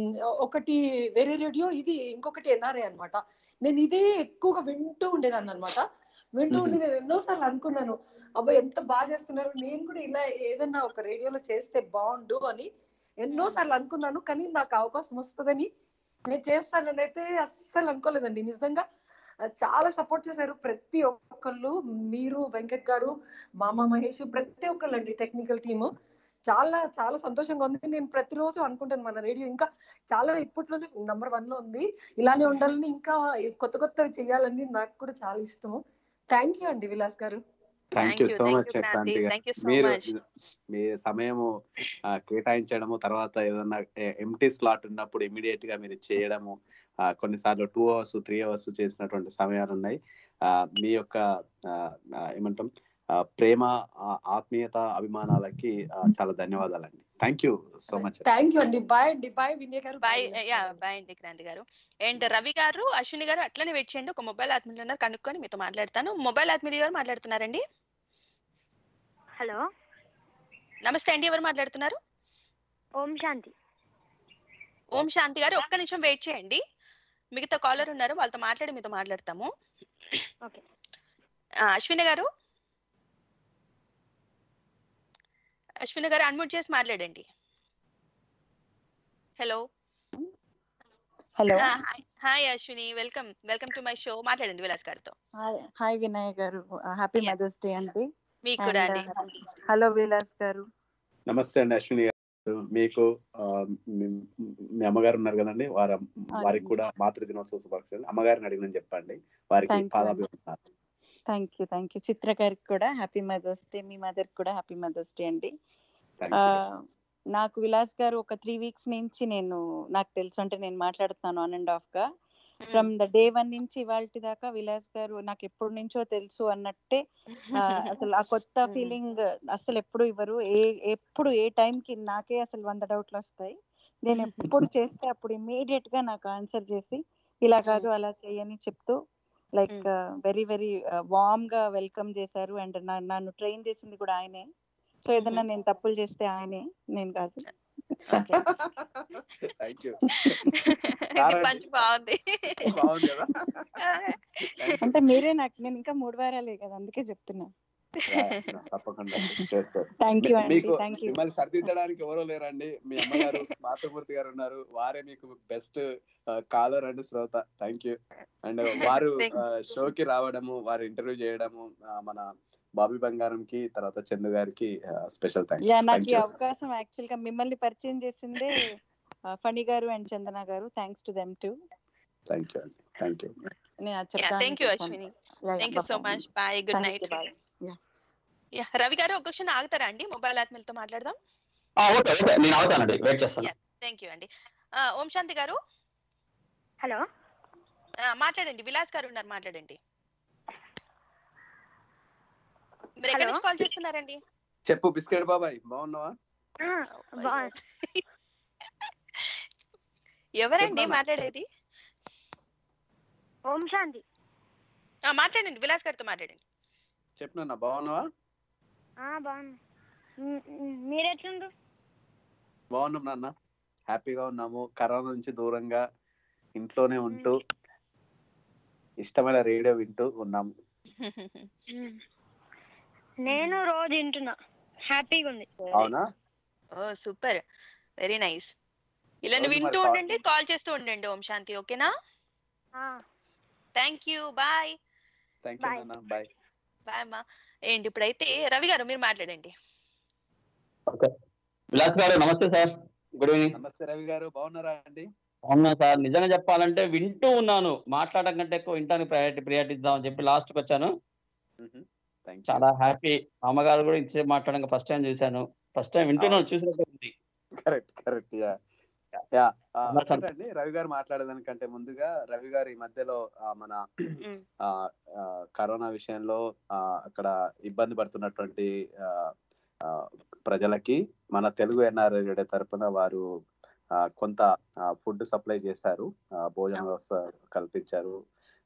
ఒకటి వేరే రేడియో ఇది ఇంకొకటి ఎన్ఆర్ఏ అన్నమాట నేను ఇదే ఎక్కువగా వింటూ ఉండేదాన్ని అనమాట వింటూ ఉండి నేను ఎన్నోసార్లు అనుకున్నాను అబ్బా ఎంత బాగా చేస్తున్నారు నేను కూడా ఇలా ఏదన్నా ఒక రేడియోలో చేస్తే బాగుండు అని ఎన్నోసార్లు అనుకున్నాను కానీ నాకు అవకాశం వస్తుందని నేను చేస్తానని అయితే అస్సలు అనుకోలేదండి నిజంగా ఆ, చాలా సపోర్ట్ చేశారు ప్రతి ఒక్కళ్ళు మీరు వెంకట్ గారు మామ మహేష్ ప్రతి ఒక్కళ్ళు అండి టెక్నికల్ టీము చాలా చాలా సంతోషంగా ఉంది నేను ప్రతిరోజు అనుకుంటాను మన రేడియో ఇంకా చాలా ఇప్పట్లోనే నంబర్ వన్ లో ఉంది ఇలానే ఉండాలని ఇంకా కొత్త కొత్తవి చేయాలని నాకు కూడా చాలా ఇష్టము థ్యాంక్ యూ అండి Vilas garu thank you so much Thank Kranti garu you so మీరు much. మీ సమయము ఆ, కేటాయించడము తర్వాత ఏదన్నా ఎంటీ స్లాట్ ఉన్నప్పుడు ఇమీడియట్ గా మీరు చేయడము ఆ, కొన్నిసార్లు టూ అవర్స్ త్రీ అవర్స్ చేసినటువంటి సమయాలు ఉన్నాయి ఆ, మీ యొక్క ఆ, ఆ, ఏమంటాం ఆ, ప్రేమ ఆ, ఆత్మీయత అభిమానాలకి ఆ, చాలా ధన్యవాదాలండి thank you so much thank you అండి బాయ్ అండి bye Vinay garu bye yeah bye అండి క్రాంతి గారు అండ్ రవి గారు అశ్విని గారు అట్లనే వెయిట్ చేయండి ఒక మొబైల్ ఆత్మీయులు ఉన్నారు కనుక్కొని మీతో మాట్లాడతాను మొబైల్ ఆత్మీయులు గారు మాట్లాడుతున్నారండి హలో నమస్తే అండి ఎవరు మాట్లాడుతున్నారు ఓం శాంతి ఓం శాంతి గారు ఒక్క నిమిషం వెయిట్ చేయండి మిగతా కాలర్ ఉన్నారు వాళ్ళతో మాట్లాడి మీతో మాట్లాడతాము ఓకే ఆ, అశ్విని గారు అశ్విని గారు అన్మ్యూట్ చేసి మాట్లాడండి hello hello hi Ashwini welcome welcome to my show మాట్లాడండి విలాస్ గారితో హాయ్ హాయ్ వినయ్ గారు హ్యాపీ మదర్స్ డే అండి మీకు కూడా అండి హలో విలాస్ గారు నమస్తే అండి అశ్విని గారు మీకు ఆ, మీ మీ అమ్మగారు ఉన్నారు కదండి వారి వారికి కూడా మాతృ దినోత్సవ శుభాకాంక్షలు అమ్మగారిని అడిగినని చెప్పండి వారికి Thank you. పాదాభివందనాలు thank you thank you Chitra గారికి కూడా హ్యాపీ మదర్స్ డే మీ మదర్ కూడా హ్యాపీ మదర్స్ డే అండి Thank ఆ, you. నాకు విలాస్ గారు ఒక త్రీ వీక్స్ నుంచి నేను నాకు తెలుసు అంటే నేను మాట్లాడుతాను ఆన్ అండ్ ఆఫ్ గా ఫ్రమ్ ద డే వన్ నుంచి ఇవాళ దాకా విలాస్ గారు నాకు ఎప్పటి నుంచో తెలుసు అన్నట్టే ఆ, అసలు ఆ కొత్త ఫీలింగ్ అసలు ఎప్పుడు ఇవ్వరు ఏ ఎప్పుడు ఏ time కి నాకే అసలు వంద డౌట్లు వస్తాయి నేను ఎప్పుడు చేస్తే అప్పుడు ఇమీడియట్ గా నాకు ఆన్సర్ చేసి ఇలా కాదు అలా చేయని చెప్తూ లైక్ వెరీ వెరీ వార్మ్ గా వెల్కమ్ చేశారు అండ్ నన్ను ట్రైన్ చేసింది కూడా ఆయనే సో ఏదన్నా నేను తప్పులు చేస్తే ఆయనే నేను కాదు థ్యాంక్ యూ ఇది పంచ్ బాగుంది బాగుంది కదా అంటే మీరే నాకు నేను ఇంకా మూడు వారాలే కదా అందుకే చెప్తున్నా తప్పకుండా చేస్తారు. థ్యాంక్ యూ మీ- అండి మీకు థ్యాంక్ యూ మిమ్మల్ని సరిదిద్దడానికి ఎవరో లేరండి మీ అమ్మగారు మాతృమూర్తి గారు ఉన్నారు వారే మీకు బెస్ట్ కాలర్ అండ్ శ్రోత థ్యాంక్ యూ అండ్ వారు షోకి రావడము వారు ఇంటర్వ్యూ చేయడము ఆ, మన బాబీ బంగారం కి తర్వాత చందు గారికి స్పెషల్ థ్యాంక్స్ యా నాకు థ్యాంక్ ఈ యూ అవకాశం యాక్చువల్ గా మిమ్మల్ని పరిచయం చేసిందే Phani garu and Chandana garu thanks to them to thank you అండి థ్యాంక్ యూ నేను అది యా చెప్తాను thank you Ashwini thank you so much bye good night yeah Ravi garu ఒక క్షణం ఆగుతారా అండి మొబైల్ ఆత్మీయులతో మాట్లాడదాం ఓకే ఓకే నేను అవుతానండి వెయిట్ చేస్తాను థ్యాంక్ యూ అండి ఆ, ఓం శాంతి గారు హలో మాట్లాడండి విలాస్ గారు ఉన్నారు మాట్లాడండి మీరు ఎక్కడి Hello? నుంచి కాల్ చేస్తున్నారండి చెప్పు బిస్కెట్ బాబాయ్ బాగున్నావా ఎవరండి చెప్పమ్మా. మాట్లాడేది ఓం శాంతి ఆ, మాట్లాడండి విలాస్ గారితో మాట్లాడండి చెప్పినా బాగున్నావా బాగున్నా మీరు ఎట్లుండ్రు బాగున్నాం నాన్న హ్యాపీగా ఉన్నాము కరోనా నుంచి దూరంగా ఇంట్లోనే ఉంటూ ఇష్టమైన రేడియో వింటూ ఉన్నాము నేను రోజు వింటున్నా హ్యాపీగా ఉంది అవునా ఓ సూపర్ వెరీ నైస్ ఇలా రోజు వింటూ మరి ఉండండి కాల్ చేస్తూ ఉండండి ఓం శాంతి ఓకేనా thank you bye thank you నాన్న బాయ్ బాయ్ అమ్మా ఏంటి ఇప్పుడైతే రవి గారు మీరు మాట్లాడండి ఓకే విలాస్ గారు నమస్తే సార్ గుడ్ ఈవినింగ్ నమస్తే రవి గారు బాగున్నారా అండి అవునా సార్ నిజంగా చెప్పాలంటే వింటూ ఉన్నాను మాట్లాడడం కంటే ఎక్కువ వింటానికి ప్రయారిటీ ప్రియారిటీ ఇద్దామని చెప్పి లాస్ట్ కి వచ్చాను థ్యాంక్ చాలా హ్యాపీ అమ్మగారు కూడా ఇంతసేపు మాట్లాడడం ఫస్ట్ టైం చూశాను ఫస్ట్ టైం వింటున్నాను చూసినట్టు ఉంది కరెక్ట్ కరెక్ట్ యా యా చాలా సంతో- ఒకటండి రవి గారు మాట్లాడేదానికంటే ముందుగా రవి గారు ఈ మధ్యలో ఆ, మన ఆ, ఆ, కరోనా విషయంలో ఆ, అక్కడ ఇబ్బంది పడుతున్నటువంటి ఆ, ఆ, ప్రజలకి మన తెలుగు ఎన్ఆర్ఐ రేడియో తరపున వారు ఆ, కొంత ఫుడ్ సప్లై చేశారు ఆ, భోజన వ్యవస్థ కల్పించారు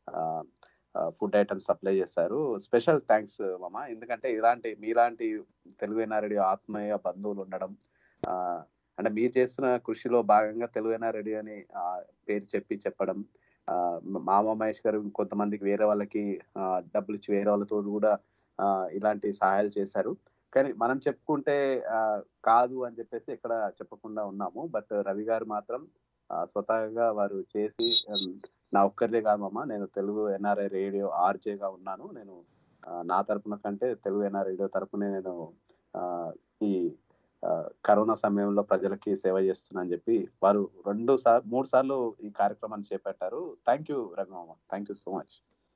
ఫుడ్ ఐటమ్స్ సప్లై చేశారు స్పెషల్ థ్యాంక్స్ మామ ఎందుకంటే ఇలాంటి మీలాంటి తెలుగు ఎన్ఆర్ఐ ఆత్మీయ బంధువులు ఉండడం ఆ, అంటే మీరు చేస్తున్న కృషిలో భాగంగా తెలుగు ఎన్ఆర్ఐ అని ఆ, పేరు చెప్పి చెప్పడం ఆ, మామ మహేష్ గారు కొంతమందికి వేరే వాళ్ళకి ఆ, డబ్బులు ఇచ్చి వేరే వాళ్ళతో కూడా ఆ, ఇలాంటి సహాయాలు చేశారు కానీ మనం చెప్పుకుంటే ఆ, కాదు అని చెప్పేసి ఇక్కడ చెప్పకుండా ఉన్నాము బట్ రవి గారు మాత్రం ఆ, స్వతహాగా వారు చేసి ఉమ్, నా ఒక్కరిదే కాదు మామ నేను తెలుగు ఎన్ఆర్ఐ రేడియో ఆర్జేగా ఉన్నాను నేను ఆ, నా తరపున కంటే తెలుగు ఎన్ఆర్ రేడియో తరపునే నేను ఆ, ఈ ఆ, కరోనా సమయంలో ప్రజలకి సేవ చేస్తున్నానని చెప్పి వారు రెండు సార్ మూడు సార్లు ఈ కార్యక్రమాన్ని చేపట్టారు థ్యాంక్ యూ రవి మామ థ్యాంక్ యూ సో మచ్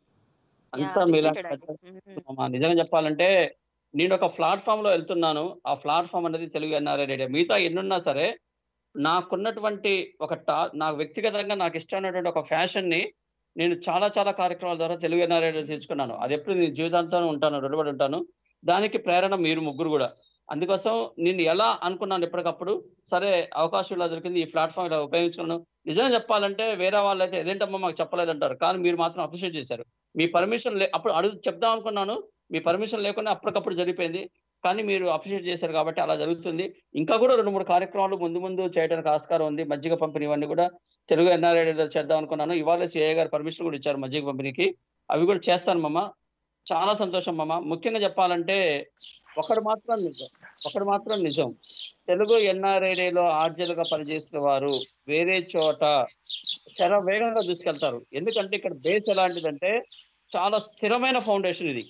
అంతా మీలా అమ్మా, నిజంగా చెప్పాలంటే నేను ఒక ప్లాట్ఫామ్ లో వెళ్తున్నాను ఆ ప్లాట్ఫామ్ అనేది తెలుగు ఎన్ఆర్ఐ రేడియో మిగతా ఎన్నున్నా సరే నాకున్నటువంటి ఒక టా నాకు వ్యక్తిగతంగా నాకు ఇష్టమైనటువంటి ఒక ఫ్యాషన్ ని నేను చాలా చాలా కార్యక్రమాల ద్వారా తెలుగు ఎన్ఆర్ఐ రేడియో తెచ్చుకున్నాను అది ఎప్పుడు నేను జీవితాంతం ఉంటాను రుణపడి ఉంటాను దానికి ప్రేరణ మీరు ముగ్గురు కూడా అందుకోసం నేను ఎలా అనుకున్నాను ఎప్పటికప్పుడు సరే అవకాశం ఇలా దొరికింది ఈ ప్లాట్ఫామ్ ఇలా ఉపయోగించుకున్నాను నిజంగా చెప్పాలంటే వేరే వాళ్ళు అయితే ఏదేంటమ్మా మాకు చెప్పలేదంటారు కానీ మీరు మాత్రం అప్రిషియేట్ చేశారు మీ పర్మిషన్ లే అప్పుడు అడుగు చెప్దాం అనుకున్నాను మీ పర్మిషన్ లేకుండా అప్పటికప్పుడు జరిగిపోయింది కానీ మీరు అప్రిషియేట్ చేశారు కాబట్టి అలా జరుగుతుంది ఇంకా కూడా రెండు మూడు కార్యక్రమాలు ముందు ముందు చేయడానికి ఆస్కారం ఉంది మజ్జిగ పంపిణీ ఇవన్నీ కూడా తెలుగు ఎన్ఆర్ఐ చేద్దాం అనుకున్నాను ఇవాళ సిఐ గారు పర్మిషన్ కూడా ఇచ్చారు మజ్జిగ పంపిణీకి అవి కూడా చేస్తాను మమ్మ చాలా సంతోషం మమ్మ ముఖ్యంగా చెప్పాలంటే ఒకడు మాత్రం నిజం ఒకడు మాత్రం నిజం తెలుగు ఎన్ఆర్ఐలో ఆర్జలుగా పనిచేసిన వారు వేరే చోట చాలా వేగంగా దూసుకెళ్తారు ఎందుకంటే ఇక్కడ బేస్ ఎలాంటిదంటే చాలా స్థిరమైన ఫౌండేషన్ ఇది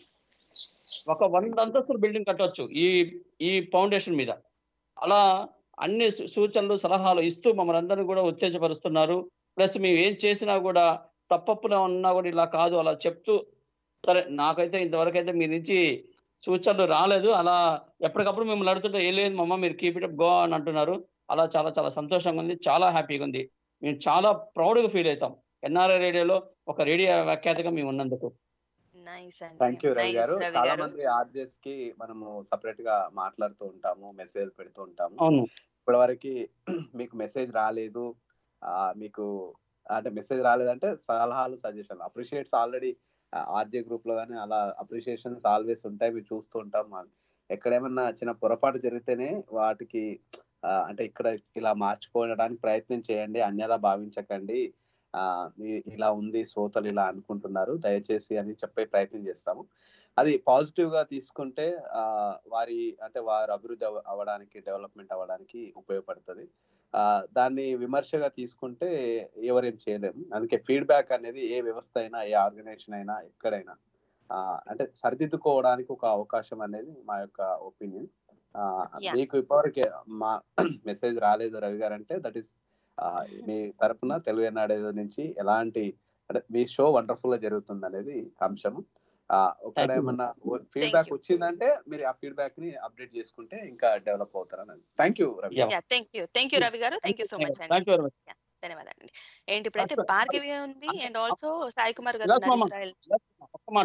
ఒక వంద అంతస్తుల బిల్డింగ్ కట్టవచ్చు ఈ ఈ ఫౌండేషన్ మీద అలా అన్ని సూ- సూచనలు సలహాలు ఇస్తూ మమ్మల్ని అందరినీ కూడా ఉత్తేజపరుస్తున్నారు ప్లస్ మేము ఏం చేసినా కూడా తప్పప్పున ఉన్నా కూడా ఇలా కాదు అలా చెప్తూ సరే నాకైతే ఇంతవరకు అయితే మీ నుంచి సూచనలు రాలేదు అలా ఎప్పటికప్పుడు మిమ్మల్ని అడుగుతుంటే ఏం లేదు మమ్మ మీరు కీప్ ఇట్ గో అని అంటున్నారు అలా చాలా చాలా సంతోషంగా ఉంది చాలా హ్యాపీగా ఉంది మేము చాలా ప్రౌడ్గా ఫీల్ అవుతాం ఎన్ఆర్ఐ రేడియోలో ఒక రేడియో వ్యాఖ్యాతగా మేము ఉన్నందుకు థ్యాంక్ యూ రవి Nice, గారు రవి చాలా గారు. మంది ఆర్జెస్ కి మనము సపరేట్ గా మాట్లాడుతూ ఉంటాము మెసేజ్ పెడుతూ ఉంటాము అవును ఇప్పటి వరకు మీకు మెసేజ్ రాలేదు ఆ, మీకు అంటే మెసేజ్ రాలేదంటే సలహాలు suggestion appreciates already RJ group లో కానీ అలా అప్రిషియేషన్స్ ఆల్వేస్ ఉంటాయి మీరు చూస్తూ ఉంటాం ఎక్కడేమన్నా చిన్న పొరపాటు జరిగితేనే వాటికి ఆ, అంటే ఇక్కడ ఇలా మార్చుకోవడానికి ప్రయత్నం చేయండి అన్యదా భావించకండి ఆ ఇ- ఇలా ఉంది శ్రోతలు ఇలా అనుకుంటున్నారు దయచేసి అని చెప్పే ప్రయత్నం చేస్తాము అది పాజిటివ్ గా తీసుకుంటే ఆ వారి అంటే వారు అభివృద్ధి అవ- అవ్వడానికి డెవలప్మెంట్ అవ్వడానికి ఉపయోగపడుతుంది ఆ దాన్ని విమర్శగా తీసుకుంటే ఎవరేం చేయలేము అందుకే ఫీడ్బ్యాక్ అనేది ఏ వ్యవస్థ అయినా ఏ ఆర్గనైజేషన్ అయినా ఎక్కడైనా ఆ అంటే సరిదిద్దుకోవడానికి ఒక అవకాశం అనేది మా యొక్క ఒపీనియన్ Yeah. మీకు ఇప్పటివరకు మా మెసేజ్ రాలేదు రవి గారు అంటే దట్ ఈస్ మీ తరపున తెలుగు ఎన్ఆడే నుంచి ఎలాంటి అంటే మీ షో వండర్ఫుల్ గా జరుగుతుంది అనేది అంశం ఆ ఒకవేళ Thank you. ఏమన్నా ఫీడ్బ్యాక్ వచ్చిందంటే మీరు ఆ ఫీడ్బ్యాక్ ని అప్డేట్ చేసుకుంటే ఇంకా డెవలప్ అవుతారని thank you Ravi Yeah. Yeah thank you thank you Ravi garu thank you so much thank అండి యూ వెరీ మచ్ Yeah, ధన్యవాదాలండి ఏంటి ఇప్పుడైతే Thank you. భార్గవి ఉంది అండ్ ఆల్సో సాయి కుమార్ గారు విలాస్ ఉన్నారు మామ ఇస్రాయల్ విలాస్ మామ, ఒక్క మాట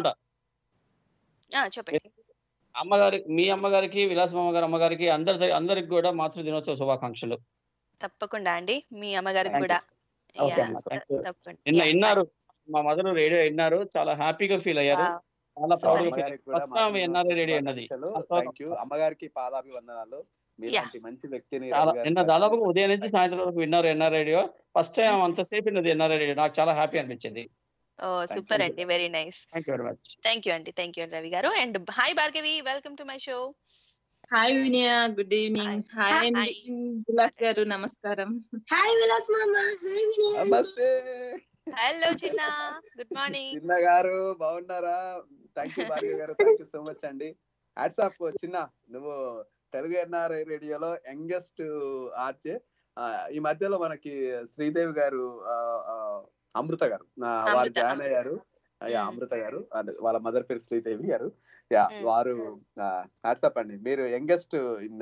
ఆ, చెప్పండి అమ్మగారి మీ అమ్మగారికి విలాస్ మామ గారి అమ్మగారికి అందరి అందరికి కూడా మాతృ దినోత్సవ శుభాకాంక్షలు తప్పకుండా అండి మీ అమ్మగారికి Thank you. కూడా ఓకే Yeah, అమ్మా థ్యాంక్ యూ తప్పకుండా నిన్న Yeah, విన్నారు మా మదర్ రేడియో విన్నారు చాలా హ్యాపీగా ఫీల్ అయ్యారు Wow. చాలా Super. ప్రౌడ్ గా ఫీల్ అమ్మగారికి కూడా ఫస్ట్ టైం ఎన్ఆర్ఐ రేడియో అన్నది థ్యాంక్ యూ అమ్మగారికి పాదాభివందనాలు మీలాంటి మంచి వ్యక్తిని చాలా రవి గారు నిన్న దాదాపుగా ఉదయం నుంచి సాయంత్రం వరకు విన్నారు ఎన్ఆర్ రేడియో ఫస్ట్ టైం అంతసేపు విన్నది ఎన్ఆర్ఐ రేడియో నాకు చాలా హ్యాపీ అనిపించింది ఓ సూపర్ అండి very nice thank you very much thank you అండి thank you Ravi garu and hi Bhargavi welcome to my show hi Vinaya good evening hi Hi. Vilas garu నమస్కారం హాయ్ విలాస్ మామ హాయ్ వినయ్ నమస్తే హలో చిన్న గుడ్ మార్నింగ్ చిన్న గారు బాగున్నారా thank you Bhargav garu thank you so much అండి WhatsApp చిన్న నువ్వు తెలుగు ఎన్ఆర్ఐ రేడియోలో యంగెస్ట్ ఆర్చే ఈ మధ్యలో మనకి శ్రీదేవి గారు ఆ, ఆ, అమృత గారు ఆ, వారు అమృత, జాయిన్ అయ్యారు ఆ, యా, అమృత గారు అదే వాళ్ళ మదర్ పేరు శ్రీదేవి గారు యా వారు వాట్సాప్ అండి మీరు youngest in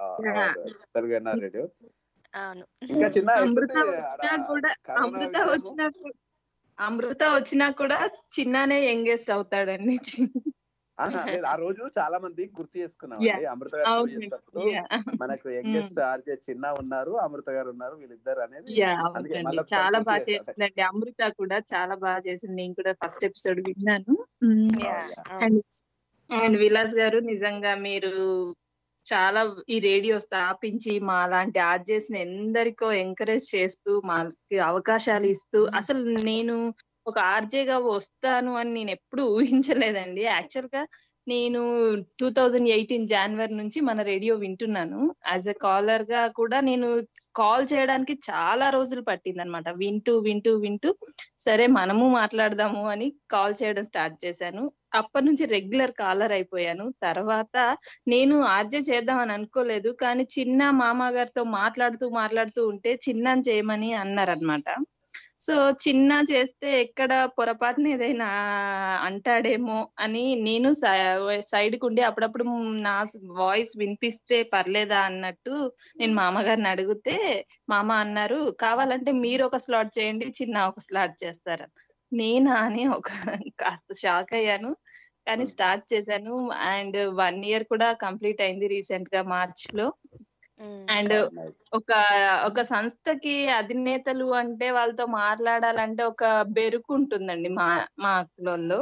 Telugu NR radio అవును ఇంకా చిన్న అమృత ఎట్లుంది వచ్చినా ఆడ కూడా కరోనా అమృత విషయము? వచ్చినా కూ- అమృత వచ్చినా కూడా చిన్నానే యంగెస్ట్ అవుతాడండి ఆహా, లేదు, ఆ రోజు చాలా మంది గుర్తు చేసుకున్నాం Yeah. అండి అమృత గారు షో అవును. చేసేటప్పుడు Yeah. మనకు యంగెస్ట్ ఆర్జే చిన్న ఉన్నారు అమృత గారు ఉన్నారు వీళ్ళిద్దరు అనేది యా అందుకే అవునండి మళ్ళీ ఒకసారి చాలా గుర్తు బాగా చేశాను. చేసిందండి అమృత కూడా చాలా బాగా చేసింది నేను కూడా ఫస్ట్ ఎపిసోడ్ విన్నాను Yeah. And and Vilas garu నిజంగా మీరు చాలా ఈ రేడియో స్థాపించి మా లాంటి ఆర్జెస్ ని ఎందరికో ఎంకరేజ్ చేస్తూ మాకి అవకాశాలు ఇస్తూ అసలు నేను ఒక ఆర్జే గా వస్తాను అని నేను ఎప్పుడు ఊహించలేదండి యాక్చువల్ గా నేను టూ థౌజండ్ ఎయిటీన్ జనవరి నుంచి మన రేడియో వింటున్నాను యాజ్ ఎ కాలర్ గా కూడా నేను కాల్ చేయడానికి చాలా రోజులు పట్టింది అనమాట వింటూ వింటూ వింటూ సరే మనము మాట్లాడదాము అని కాల్ చేయడం స్టార్ట్ చేశాను అప్పటి నుంచి రెగ్యులర్ కాలర్ అయిపోయాను తర్వాత నేను ఆర్జే చేద్దామని అనుకోలేదు కానీ చిన్న మామ గారితో మాట్లాడుతూ మాట్లాడుతూ ఉంటే చిన్న చేయమని అన్నారనమాట సో చిన్న చేస్తే ఎక్కడ పొరపాటున ఏదైనా అంటాడేమో అని నేను సైడ్ కుండి అప్పుడప్పుడు నా వాయిస్ వినిపిస్తే పర్లేదా అన్నట్టు నేను మామగారిని అడిగితే మామ అన్నారు కావాలంటే మీరు ఒక స్లాట్ చేయండి చిన్న ఒక స్లాట్ చేస్తారు నేనా అని ఒక కాస్త షాక్ అయ్యాను కానీ స్టార్ట్ చేశాను అండ్ వన్ ఇయర్ కూడా కంప్లీట్ అయింది రీసెంట్ గా మార్చ్ లో అండ్ ఒక ఒక సంస్థకి అధినేతలు అంటే వాళ్ళతో మాట్లాడాలంటే ఒక బెరుకు ఉంటుందండి మా మాలో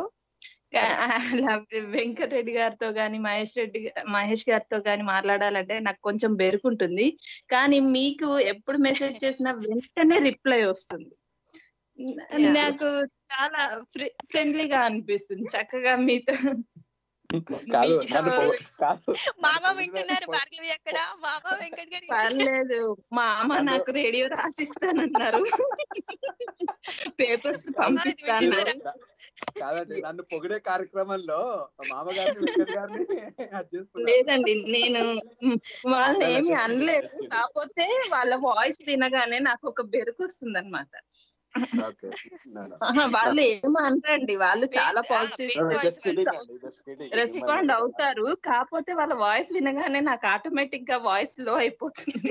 వెంకటరెడ్డి గారితో గాని మహేష్ రెడ్డి గా- మహేష్ గారితో గాని మాట్లాడాలంటే నాకు కొంచెం బెరుకుంటుంది కానీ మీకు ఎప్పుడు మెసేజ్ చేసినా వెంటనే రిప్లై వస్తుంది నాకు చాలా ఫ్రెండ్లీగా అనిపిస్తుంది చక్కగా మీతో కాదు మీతో నన్ను పొగ- కాదు మామ వింటున్నారు భార్గవి అక్కడ మామ వెంకట్ గారు పర్లేదు మా అమ్మ నాకు రేడియో రాసిస్తానన్నారు పేపర్స్ పంపిస్తాను కాదండి నన్ను పొగిడే కార్యక్రమంలో మా మామగారిని వెంకట్ గారిని అది చేస్తున్నారు. లేదండి నేను మ్, వాళ్ళని ఏమి అనలేదు కాకపోతే వాళ్ళ వాయిస్ వినగానే నాకు ఒక బెరుకు వస్తుంది అనమాట Okay. No, no. వాళ్ళు ఏమంటారండి వాళ్ళు చాలా positive No, no, just kidding అండి, just kidding. రెస్పాండ్ అవుతారు కాకపోతే వాళ్ళ వాయిస్ వినగానే నాకు ఆటోమేటిక్ గా వాయిస్ లో అయిపోతుంది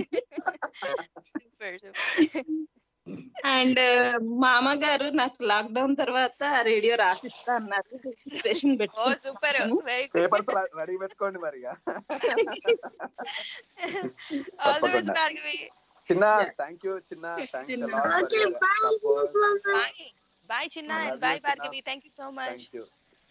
అండ్ మా అమ్మగారు నాకు లాక్డౌన్ తర్వాత రేడియో రాసిస్తా అన్నారు స్టేషన్ ఓ super very good papers ready పెట్టుకోండి మరి ఇక. ఆల్ ది బెస్ట్ తప్పకుండా. భార్గవి చిన్న థ్యాంక్ యూ చిన్న థ్యాంక్స్ బాయ్ బాయ్ చిన్న I and love bye you, Bhargavi thank you so much thank you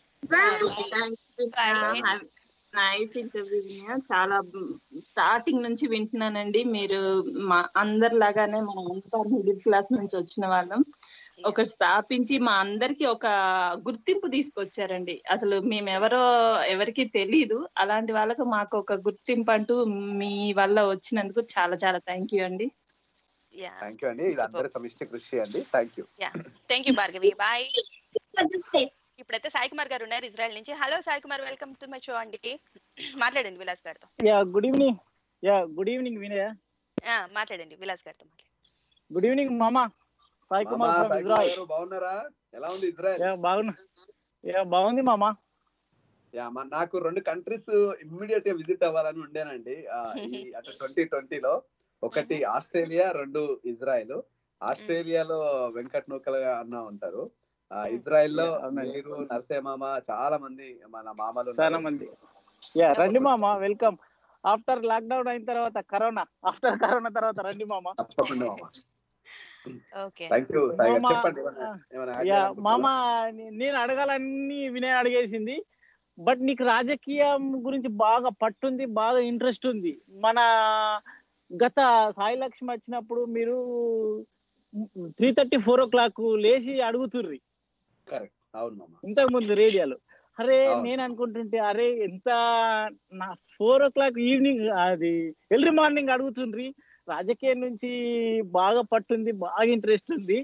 nice interview చాలా స్టార్టింగ్ నుంచి వింటున్నానండి మీరు మా అందరిలాగానే మనం అంతా మిడిల్ క్లాస్ నుంచి వచ్చిన వాళ్ళం ఒక స్థాపించి మా అందరికి ఒక గుర్తింపు తీసుకొచ్చారండి అసలు మేము ఎవరో ఎవరికి తెలీదు అలాంటి వాళ్ళకు మాకు ఒక గుర్తింపు అంటూ మీ వల్ల వచ్చినందుకు చాలా చాలా థ్యాంక్ యూ అండి యా థ్యాంక్ యూ అండి ఇది అందరి సమిష్టి కృషి అండి thank you yeah thank you Bhargavi bye ఇప్పుడైతే సాయి కుమార్ గారు ఉన్నారు ఇజ్రాయెల్ నుంచి hello Sai Kumar welcome to my show అండి మాట్లాడండి విలాస్ గారితో yeah good evening yeah good evening Vinaya ఆ, మాట్లాడండి విలాస్ గారితో గుడ్ ఈవినింగ్ మామా సాయి మామా కుమార్ ఫ్రమ్ సాయి కుమార్ ఇజ్రాయెల్ గారు బాగున్నారా ఎలా ఉంది ఇజ్రాయెల్ యా బాగున్నా యా బాగుంది మామా యా మా- నాకు రెండు కంట్రీస్ ఇమ్మీడియట్ గా విజిట్ అవ్వాలని ఉండేనండి ఆ, ఈ అటు ట్వంటీ ట్వంటీలో ఒకటి ఆస్ట్రేలియా రెండు ఇజ్రాయెల్ ఆస్ట్రేలియాలో వెంకట్ నూకల్ అన్న ఉంటారు ఆ, ఇజ్రాయెల్ లో మీరు నరసింహమామ చాలా మంది మన మామలు ఉన్నారు. చాలా మంది యా రండి మామ వెల్కమ్ ఆఫ్టర్ లాక్డౌన్ అయిన తర్వాత కరోనా ఆఫ్టర్ కరోనా తర్వాత రండి మామ తప్పకుండా మామ ఓకే థ్యాంక్ యూ సాయి గారు మామ, చెప్పండి ఏమన్నా ఏమన్నా add యా చేయాలనుకుంటున్నారా? మామ నే- నేను అడగాలన్నీ వినయ్ అడిగేసింది బట్ నీకు రాజకీయం గురించి బాగా పట్టుంది బాగా ఇంట్రెస్ట్ ఉంది మన గత సాయి లక్ష్మి వచ్చినప్పుడు మీరు three thirty four o'clock లేచి అడుగుతుర్రి కరెక్ట్ అవును మామ ఇంతకు ముందు రేడియోలో అరే అవును. నేను అనుకుంటుంటే అరే ఎంత నా ఫోర్ ఓ క్లాక్ ఈవినింగ్ అది ఎర్లీ మార్నింగ్ అడుగుతుండ్రి రాజకీయం నుంచి బాగా పట్టుంది బాగా ఇంట్రెస్ట్ ఉంది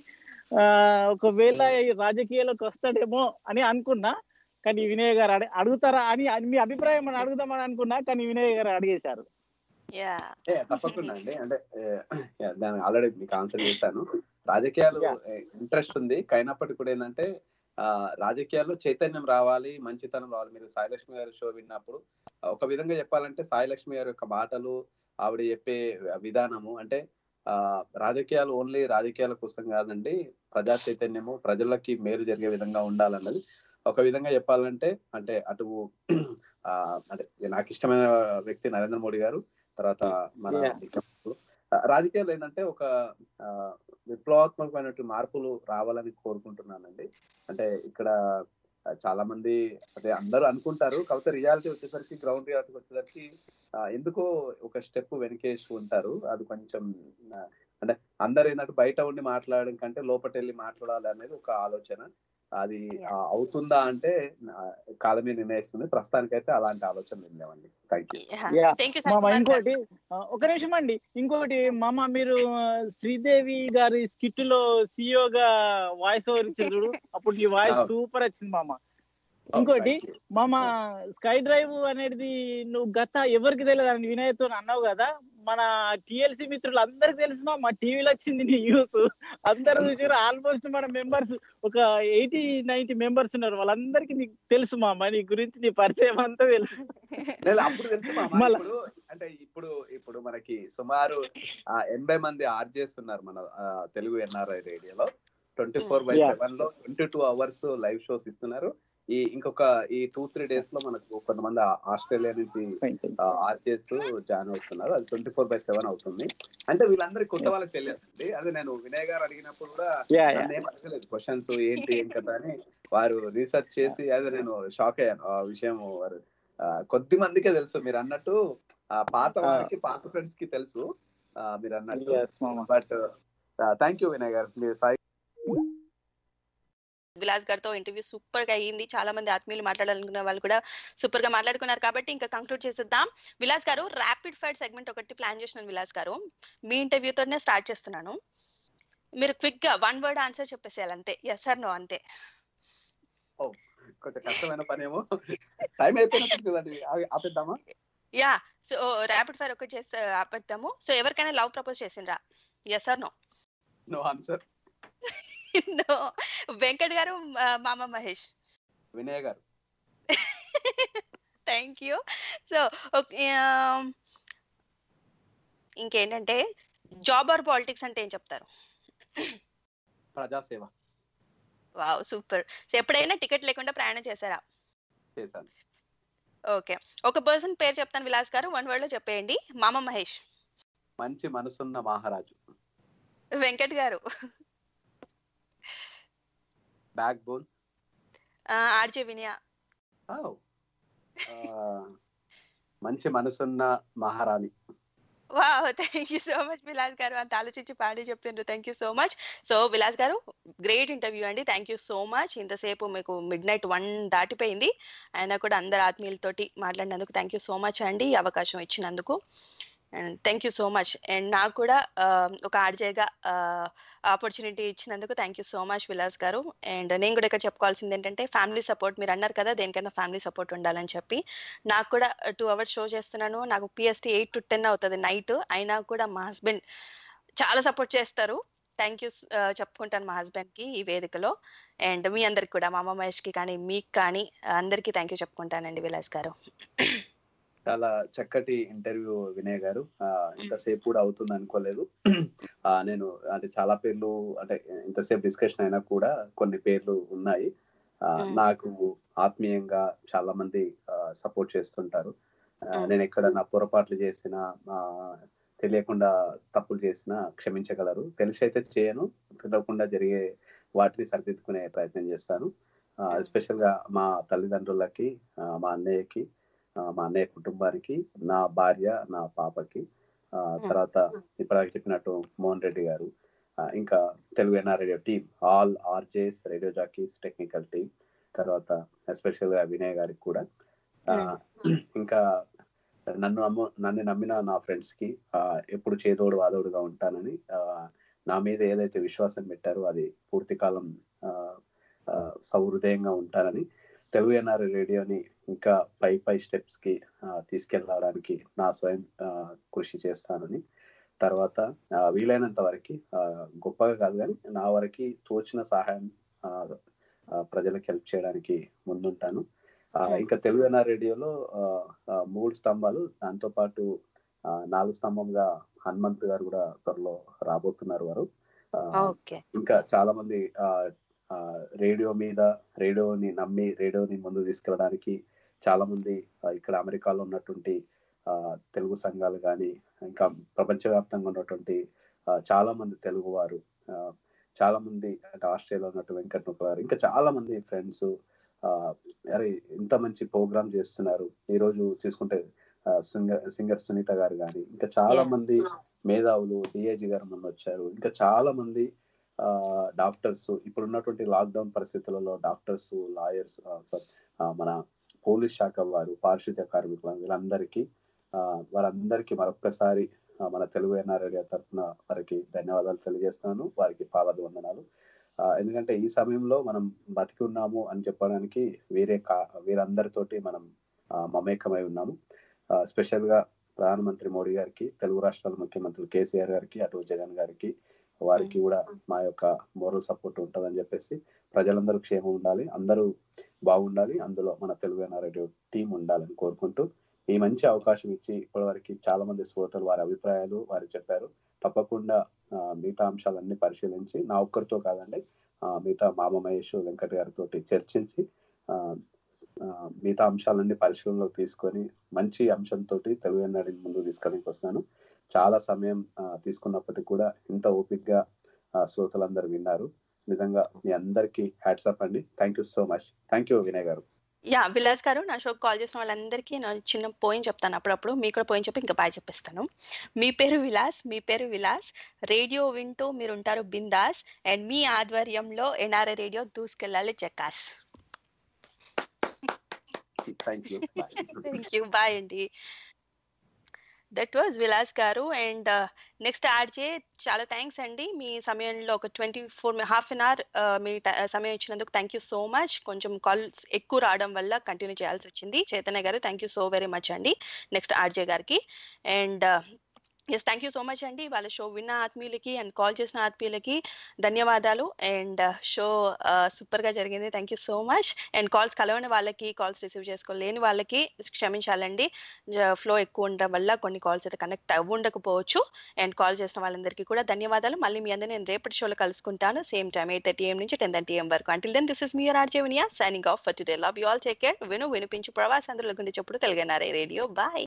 ఆ, ఒకవేళ ఈ రాజకీయాల్లోకి వస్తాడేమో అని అనుకున్నా కానీ వినయ్ గారు అడి- అడుగుతారా అని అని మీ అభిప్రాయం అని అడుగుదామని అనుకున్నా కానీ వినయ్ గారు అడిగేశారు యా ఏ, తప్పకుండా అండి అంటే ఏ, యా, దాన్ని ఆల్రెడీ మీకు ఆన్సర్ చేశాను రాజకీయాలు ఇంట్రెస్ట్ ఉంది అయినప్పటికీ కూడా ఏంటంటే ఆ, రాజకీయాల్లో చైతన్యం రావాలి మంచితనం రావాలి మీరు సాయిలక్ష్మి గారి షో విన్నప్పుడు ఒక విధంగా చెప్పాలంటే సాయిలక్ష్మి గారి యొక్క మాటలు ఆవిడ చెప్పే విధానము అంటే ఆ రాజకీయాలు ఓన్లీ రాజకీయాల కోసం కాదండి ప్రజా చైతన్యము ప్రజలకి మేలు జరిగే విధంగా ఉండాలన్నది ఒక విధంగా చెప్పాలంటే అంటే అటు ఆ అంటే నాకు ఇష్టమైన వ్యక్తి నరేంద్ర మోడీ గారు తర్వాత మన Yeah. ముఖ్యమంత్రులు. ఆ, రాజకీయాలు ఏంటంటే ఒక ఆ, విప్లవాత్మకమైనటువంటి మార్పులు రావాలని కోరుకుంటున్నానండి అంటే ఇక్కడ ఆ, చాలా మంది అదే అందరూ అనుకుంటారు కాకపోతే రియాలిటీ వచ్చేసరికి గ్రౌండ్ రియాలిటీ వచ్చేసరికి ఆ, ఎందుకో ఒక స్టెప్ వెనకేసి ఉంటారు అది కొంచెం ఆ, అంటే అందరు ఏంటంటే బయట ఉండి మాట్లాడడం కంటే లోపట వెళ్ళి మాట్లాడాలి అనేది ఒక ఆలోచన అది ఆ, అవుతుందా అంటే ఆ, కాలమే నిర్ణయిస్తుంది ప్రస్తుతానికైతే అలాంటి ఆలోచన లేవండి thank you yeah thank you మామ ఇంకోటి ఆ, ఒక నిమిషం అండి ఇంకోటి మామ మీరు ఆ, శ్రీదేవి గారి స్కిట్ లో CEO గా వాయిస్ ఓవర్ ఇచ్చారు చూడు అప్పుడు ఈ వాయిస్ అవును. సూపర్ వచ్చింది మామ ఇంకోటి మామ స్కై డ్రైవ్ అనేది నువ్వు గత ఎవరికి తెలియదు అని వినయ్తో అన్నావు కదా మన టిఎల్సి మిత్రులు అందరికి తెలుసు మా టీవీలో వచ్చింది నీ న్యూస్ అందరూ చూసారు ఆల్మోస్ట్ మన మెంబర్స్ ఒక ఎయిటీ నైన్టీ మెంబర్స్ ఉన్నారు వాళ్ళందరికీ నీకు తెలుసు మామ నీ గురించి నీ పరిచయం అంతా తెలుసు లేదు అప్పుడు తెలుసు మామ మళ్ళా- ఇప్పుడు అంటే ఇప్పుడు ఇప్పుడు మనకి సుమారు ఆ, ఎనభై మంది ఆర్జేస్ ఉన్నారు మన ఆ, తెలుగు ఎన్ఆర్ఐ రేడియోలో twenty four by Yeah. Seven లో twenty two hours live shows ఇస్తున్నారు ఈ ఇంకొక ఈ టూ త్రీ డేస్ లో మనకు కొంతమంది ఆ- ఆస్ట్రేలియా నుంచి ఆర్జేస్ జాయిన్ అవుతున్నారు అది ట్వంటీ ఫోర్ బై సెవెన్ అవుతుంది అంటే వీళ్ళందరికీ కొత్త వాళ్ళకి తెలియదండి అదే నేను వినయ్ గారు అడిగినప్పుడు కూడా Yeah, yeah. నన్ను ఏం అడగలేదు క్వశ్చన్స్ ఏంటి ఏం కదా అని వారు రీసెర్చ్ చేసి అదే నేను షాక్ అయ్యాను ఆ విషయం వారు ఆ, కొద్ది మందికే తెలుసు మీరు అన్నట్టు ఆ పాత వారికి పాత ఫ్రెండ్స్ కి తెలుసు ఆ, మీరు అన్నట్టు Yes, మామ. బట్ థ్యాంక్ యూ వినయ్ గారు మీరు సాయి విలాస్ గారితో ఇంటర్వ్యూ సూపర్ గా అయ్యింది చాలా మంది ఆత్మీయులు మాట్లాడాలనుకున్న వాళ్ళు కూడా సూపర్ గా మాట్లాడుకున్నారు కాబట్టి ఇంకా కంక్లూడ్ చేసేద్దాం విలాస్ గారు ర్యాపిడ్ ఫైర్ సెగ్మెంట్ ఒకటి ప్లాన్ చేసినాను విలాస్ గారు మీ ఇంటర్వ్యూతోనే స్టార్ట్ చేస్తున్నాను మీరు క్విక్ గా వన్ వర్డ్ ఆన్సర్ చెప్పేసేయాలి అంతే ఎస్ ఆర్ నో అంతే ఓ కొంచెం కష్టమైన పని ఏమో టైం అయిపోయినట్టు కదండి ఆగి- ఆపేద్దామా యా సో ర్యాపిడ్ ఫైర్ ఒకటి చేస్తే ఆపేద్దాము సో ఎవరికైనా లవ్ ప్రపోజ్ చేసిండ్రా yes or no no answer no Venkat గారు ఆ, మామ మహేష్ వినయ్ గారు థ్యాంక్ యూ సో ఇంకేంటంటే జాబ్ ఆర్ పాలిటిక్స్ అంటే ఏం చెప్తారు ప్రజాసేవ వావ్ సూపర్ సో ఎప్పుడైనా టికెట్ లేకుండా ప్రయాణం చేశారా చేశాను ఓకే ఒక పర్సన్ పేరు చెప్తాను విలాస్ గారు వన్ వర్డ్ లో చెప్పేయండి మామ మహేష్ మంచి మనసున్న మహారాజు వెంకట్ గారు బ్యాక్ బోన్ ఆర్జే వినయ మంచి మనసున్న మహారాణి wow thank you so much Vilas గారు అంత ఆలోచించి పాడి చెప్పిండ్రు thank you so much so Vilas గారు గ్రేట్ ఇంటర్వ్యూ అండి థ్యాంక్ యూ సో మచ్ ఇంతసేపు మీకు మిడ్ నైట్ వన్ దాటిపోయింది అయినా కూడా అందరు ఆత్మీయులతోటి మాట్లాడినందుకు థ్యాంక్ యూ సో మచ్ అండి ఈ అవకాశం ఇచ్చినందుకు and thank you so much and నాకు కూడా ఆ, ఒక ఆర్జేగా ఆపర్చునిటీ ఇచ్చినందుకు thank you so much Vilas గారు అండ్ నేను కూడా ఇక్కడ చెప్పుకోవాల్సింది ఏంటంటే ఫ్యామిలీ సపోర్ట్ మీరు అన్నారు కదా దేనికైనా ఫ్యామిలీ సపోర్ట్ ఉండాలని చెప్పి నాకు కూడా టూ అవర్స్ షో చేస్తున్నాను నాకు పిఎస్టీ ఎయిట్ టు టెన్ అవుతుంది నైట్ అయినా కూడా మా హస్బెండ్ చాలా సపోర్ట్ చేస్తారు థ్యాంక్ యూ చెప్పుకుంటాను మా హస్బెండ్ కి ఈ వేదికలో అండ్ మీ అందరికి కూడా మా అమ్మ మహేష్ కి కానీ మీకు కానీ అందరికీ థ్యాంక్ యూ చెప్పుకుంటానండి విలాస్ గారు చాలా చక్కటి ఇంటర్వ్యూ వినయ్ గారు ఆ, ఇంతసేపు కూడా అవుతుంది అనుకోలేదు ఆ, నేను అంటే చాలా పేర్లు అంటే ఇంతసేపు డిస్కషన్ అయినా కూడా కొన్ని పేర్లు ఉన్నాయి ఆ, నాకు ఆత్మీయంగా చాలా మంది సపోర్ట్ చేస్తుంటారు ఆ, నేను ఎక్కడన్నా పొరపాట్లు చేసినా ఆ, తెలియకుండా తప్పులు చేసినా క్షమించగలరు తెలిసి అయితే చేయను తెలియకుండా జరిగే వాటిని సరిదిద్దుకునే ప్రయత్నం చేస్తాను ఎస్పెషల్ గా మా తల్లిదండ్రులకి ఆ, మా అన్నయ్యకి ఆ, మా అన్నయ్య కుటుంబానికి నా భార్య నా పాపకి ఆ, తర్వాత ఇప్పటిదాకా చెప్పినట్టు మోహన్ రెడ్డి గారు ఆ, ఇంకా Telugu NR radio team all RJs radio jockeys technical team తర్వాత ఎస్పెషల్ గా వినయ్ గారికి కూడా ఆ, ఇంకా నన్ను నమ్ము నన్ను నమ్మిన నా ఫ్రెండ్స్ కి ఆ, ఎప్పుడు చేదోడు వాదోడుగా ఉంటానని ఆ, నా మీద ఏదైతే విశ్వాసం పెట్టారో అది పూర్తి కాలం ఆ, ఆ, సహృదయంగా ఉంటానని తెలుగు ఎన్ఆర్ రేడియోని ఇంకా పై పై స్టెప్స్ కి ఆ, తీసుకెళ్ళడానికి నా స్వయం ఆ, కృషి చేస్తానని తర్వాత ఆ, వీలైనంత వరకు గొప్పగా కాదు కానీ నా వరకు తోచిన సహాయం ఆ, ఆ, ప్రజలకు హెల్ప్ చేయడానికి ముందుంటాను ఆ, ఇంకా తెలుగు ఎన్ఆర్ రేడియోలో ఆ, ఆ, మూడు స్తంభాలు దాంతో పాటు ఆ, నాలుగు స్తంభంగా హనుమంత్ గారు కూడా త్వరలో రాబోతున్నారు వారు ఆ, ఓకే ఇంకా చాలా మంది ఆ, ఆ, రేడియో మీద రేడియోని నమ్మి రేడియోని ముందు తీసుకెళ్ళడానికి చాలా మంది ఆ, ఇక్కడ అమెరికాలో ఉన్నటువంటి ఆ, తెలుగు సంఘాలు కానీ ఇంకా ప్రపంచవ్యాప్తంగా ఉన్నటువంటి ఆ, చాలా మంది తెలుగు వారు ఆ, చాలా మంది అంటే ఆస్ట్రేలియాలో ఉన్నట్టు వెంకట్ నుక్క గారు ఇంకా చాలా మంది ఫ్రెండ్స్ అరే ఇంత మంచి ప్రోగ్రామ్ చేస్తున్నారు ఈ రోజు చూసుకుంటే సింగర్ సింగర్ సునీత గారు కానీ ఇంకా చాలా మంది మేధావులు డిఐజీ గారు మొన్న వచ్చారు ఇంకా చాలా మంది డాక్టర్స్ ఇప్పుడు ఉన్నటువంటి లాక్డౌన్ పరిస్థితులలో డాక్టర్స్ లాయర్స్ మన పోలీస్ శాఖ వారు పారిశుద్ధ్య కార్మికులు వీళ్ళందరికీ ఆ, వారందరికీ మరొక్కసారి ఆ, మన తెలుగు ఎన్ఆర్ఐడియా తరఫున వారికి ధన్యవాదాలు తెలియజేస్తున్నాను వారికి పాదాభివందనాలు ఆ, ఎందుకంటే ఈ సమయంలో మనం బతికి ఉన్నాము అని చెప్పడానికి వేరే కా వీరందరితోటి మనం ఆ, మమేకమై ఉన్నాము ఆ, స్పెషల్ గా ప్రధానమంత్రి మోడీ గారికి తెలుగు రాష్ట్రాల ముఖ్యమంత్రులు కేసీఆర్ గారికి అటు జగన్ గారికి వారికి కూడా మా యొక్క మోరల్ సపోర్ట్ ఉంటుందని చెప్పేసి ప్రజలందరూ క్షేమం ఉండాలి అందరూ బాగుండాలి అందులో మన తెలుగు ఎన్ఆర్ఐ టీం ఉండాలని కోరుకుంటూ ఈ మంచి అవకాశం ఇచ్చి ఇప్పటివరకు చాలా మంది శ్రోతలు వారి అభిప్రాయాలు వారు చెప్పారు తప్పకుండా ఆ, మిగతా అంశాలన్నీ పరిశీలించి నా ఒక్కరితో కాదండి ఆ, మిగతా మామ మహేష్ వెంకట్ గారితో చర్చించి ఆ, ఆ, మిగతా అంశాలన్నీ పరిశీలనలోకి తీసుకొని మంచి అంశంతో తెలుగు ఎన్ఆర్ఐని ముందు తీసుకెళ్ళడానికి వస్తాను చాలా సమయం ఆ, తీసుకున్నప్పటికీ కూడా ఇంత ఓపిక్గా ఆ, శ్రోతలందరూ విన్నారు నిజంగా మీ అందరికీ హ్యాట్సప్ అండి thank you so much thank you Vinay గారు యా విలాస్ గారు నా షోకి కాల్ చేసిన వాళ్ళందరికీ నేను చిన్న పోయిన చెప్తాను అప్పుడప్పుడు మీకు కూడా పోయిన చెప్పి ఇంకా బాయ్ చెప్పిస్తాను మీ పేరు విలాస్ మీ పేరు విలాస్ రేడియో వింటూ మీరు ఉంటారు బిందాస్ అండ్ మీ ఆధ్వర్యంలో ఎన్ఆర్ఐ రేడియో దూసుకెళ్ళాలి జకాస్ thank you thank you bye అండి దట్ వాజ్ విలాస్ గారు అండ్ నెక్స్ట్ ఆర్జే చాలా థ్యాంక్స్ అండి మీ సమయంలో ఒక twenty four half an hour మీ ట- సమయం ఇచ్చినందుకు థ్యాంక్ యూ సో మచ్ కొంచెం కాల్స్ ఎక్కువ రావడం వల్ల కంటిన్యూ చేయాల్సి వచ్చింది చైతన్య గారు thank you so very much అండి నెక్స్ట్ ఆర్జే గారికి and yes thank you so much అండి వాళ్ళ షో విన్న ఆత్మీయులకి అండ్ కాల్ చేసిన ఆత్మీయులకి ధన్యవాదాలు అండ్ షో సూపర్ గా జరిగింది thank you so much and calls కలవని వాళ్ళకి కాల్స్ రిసీవ్ చేసుకోలేని వాళ్ళకి క్షమించాలండి ఫ్లో ఎక్కువ ఉండడం వల్ల కొన్ని కాల్స్ అయితే కనెక్ట్ అవ్వ ఉండకపోవచ్చు అండ్ కాల్ చేసిన వాళ్ళందరికీ కూడా ధన్యవాదాలు మళ్ళీ మీ అందరినీ నేను రేపటి షోలో కలుసుకుంటాను same time eight thirty AM నుంచి టెన్ థర్టీ ఏం వరకు అంటిల్ దెన్ దిస్ ఇస్ మీ RJ Vinaya signing off for today love you all take care విను వినిపించు ప్రవాస్ అందరూ గుండె చెప్పుడు తెలుగనారే రేడియో బాయ్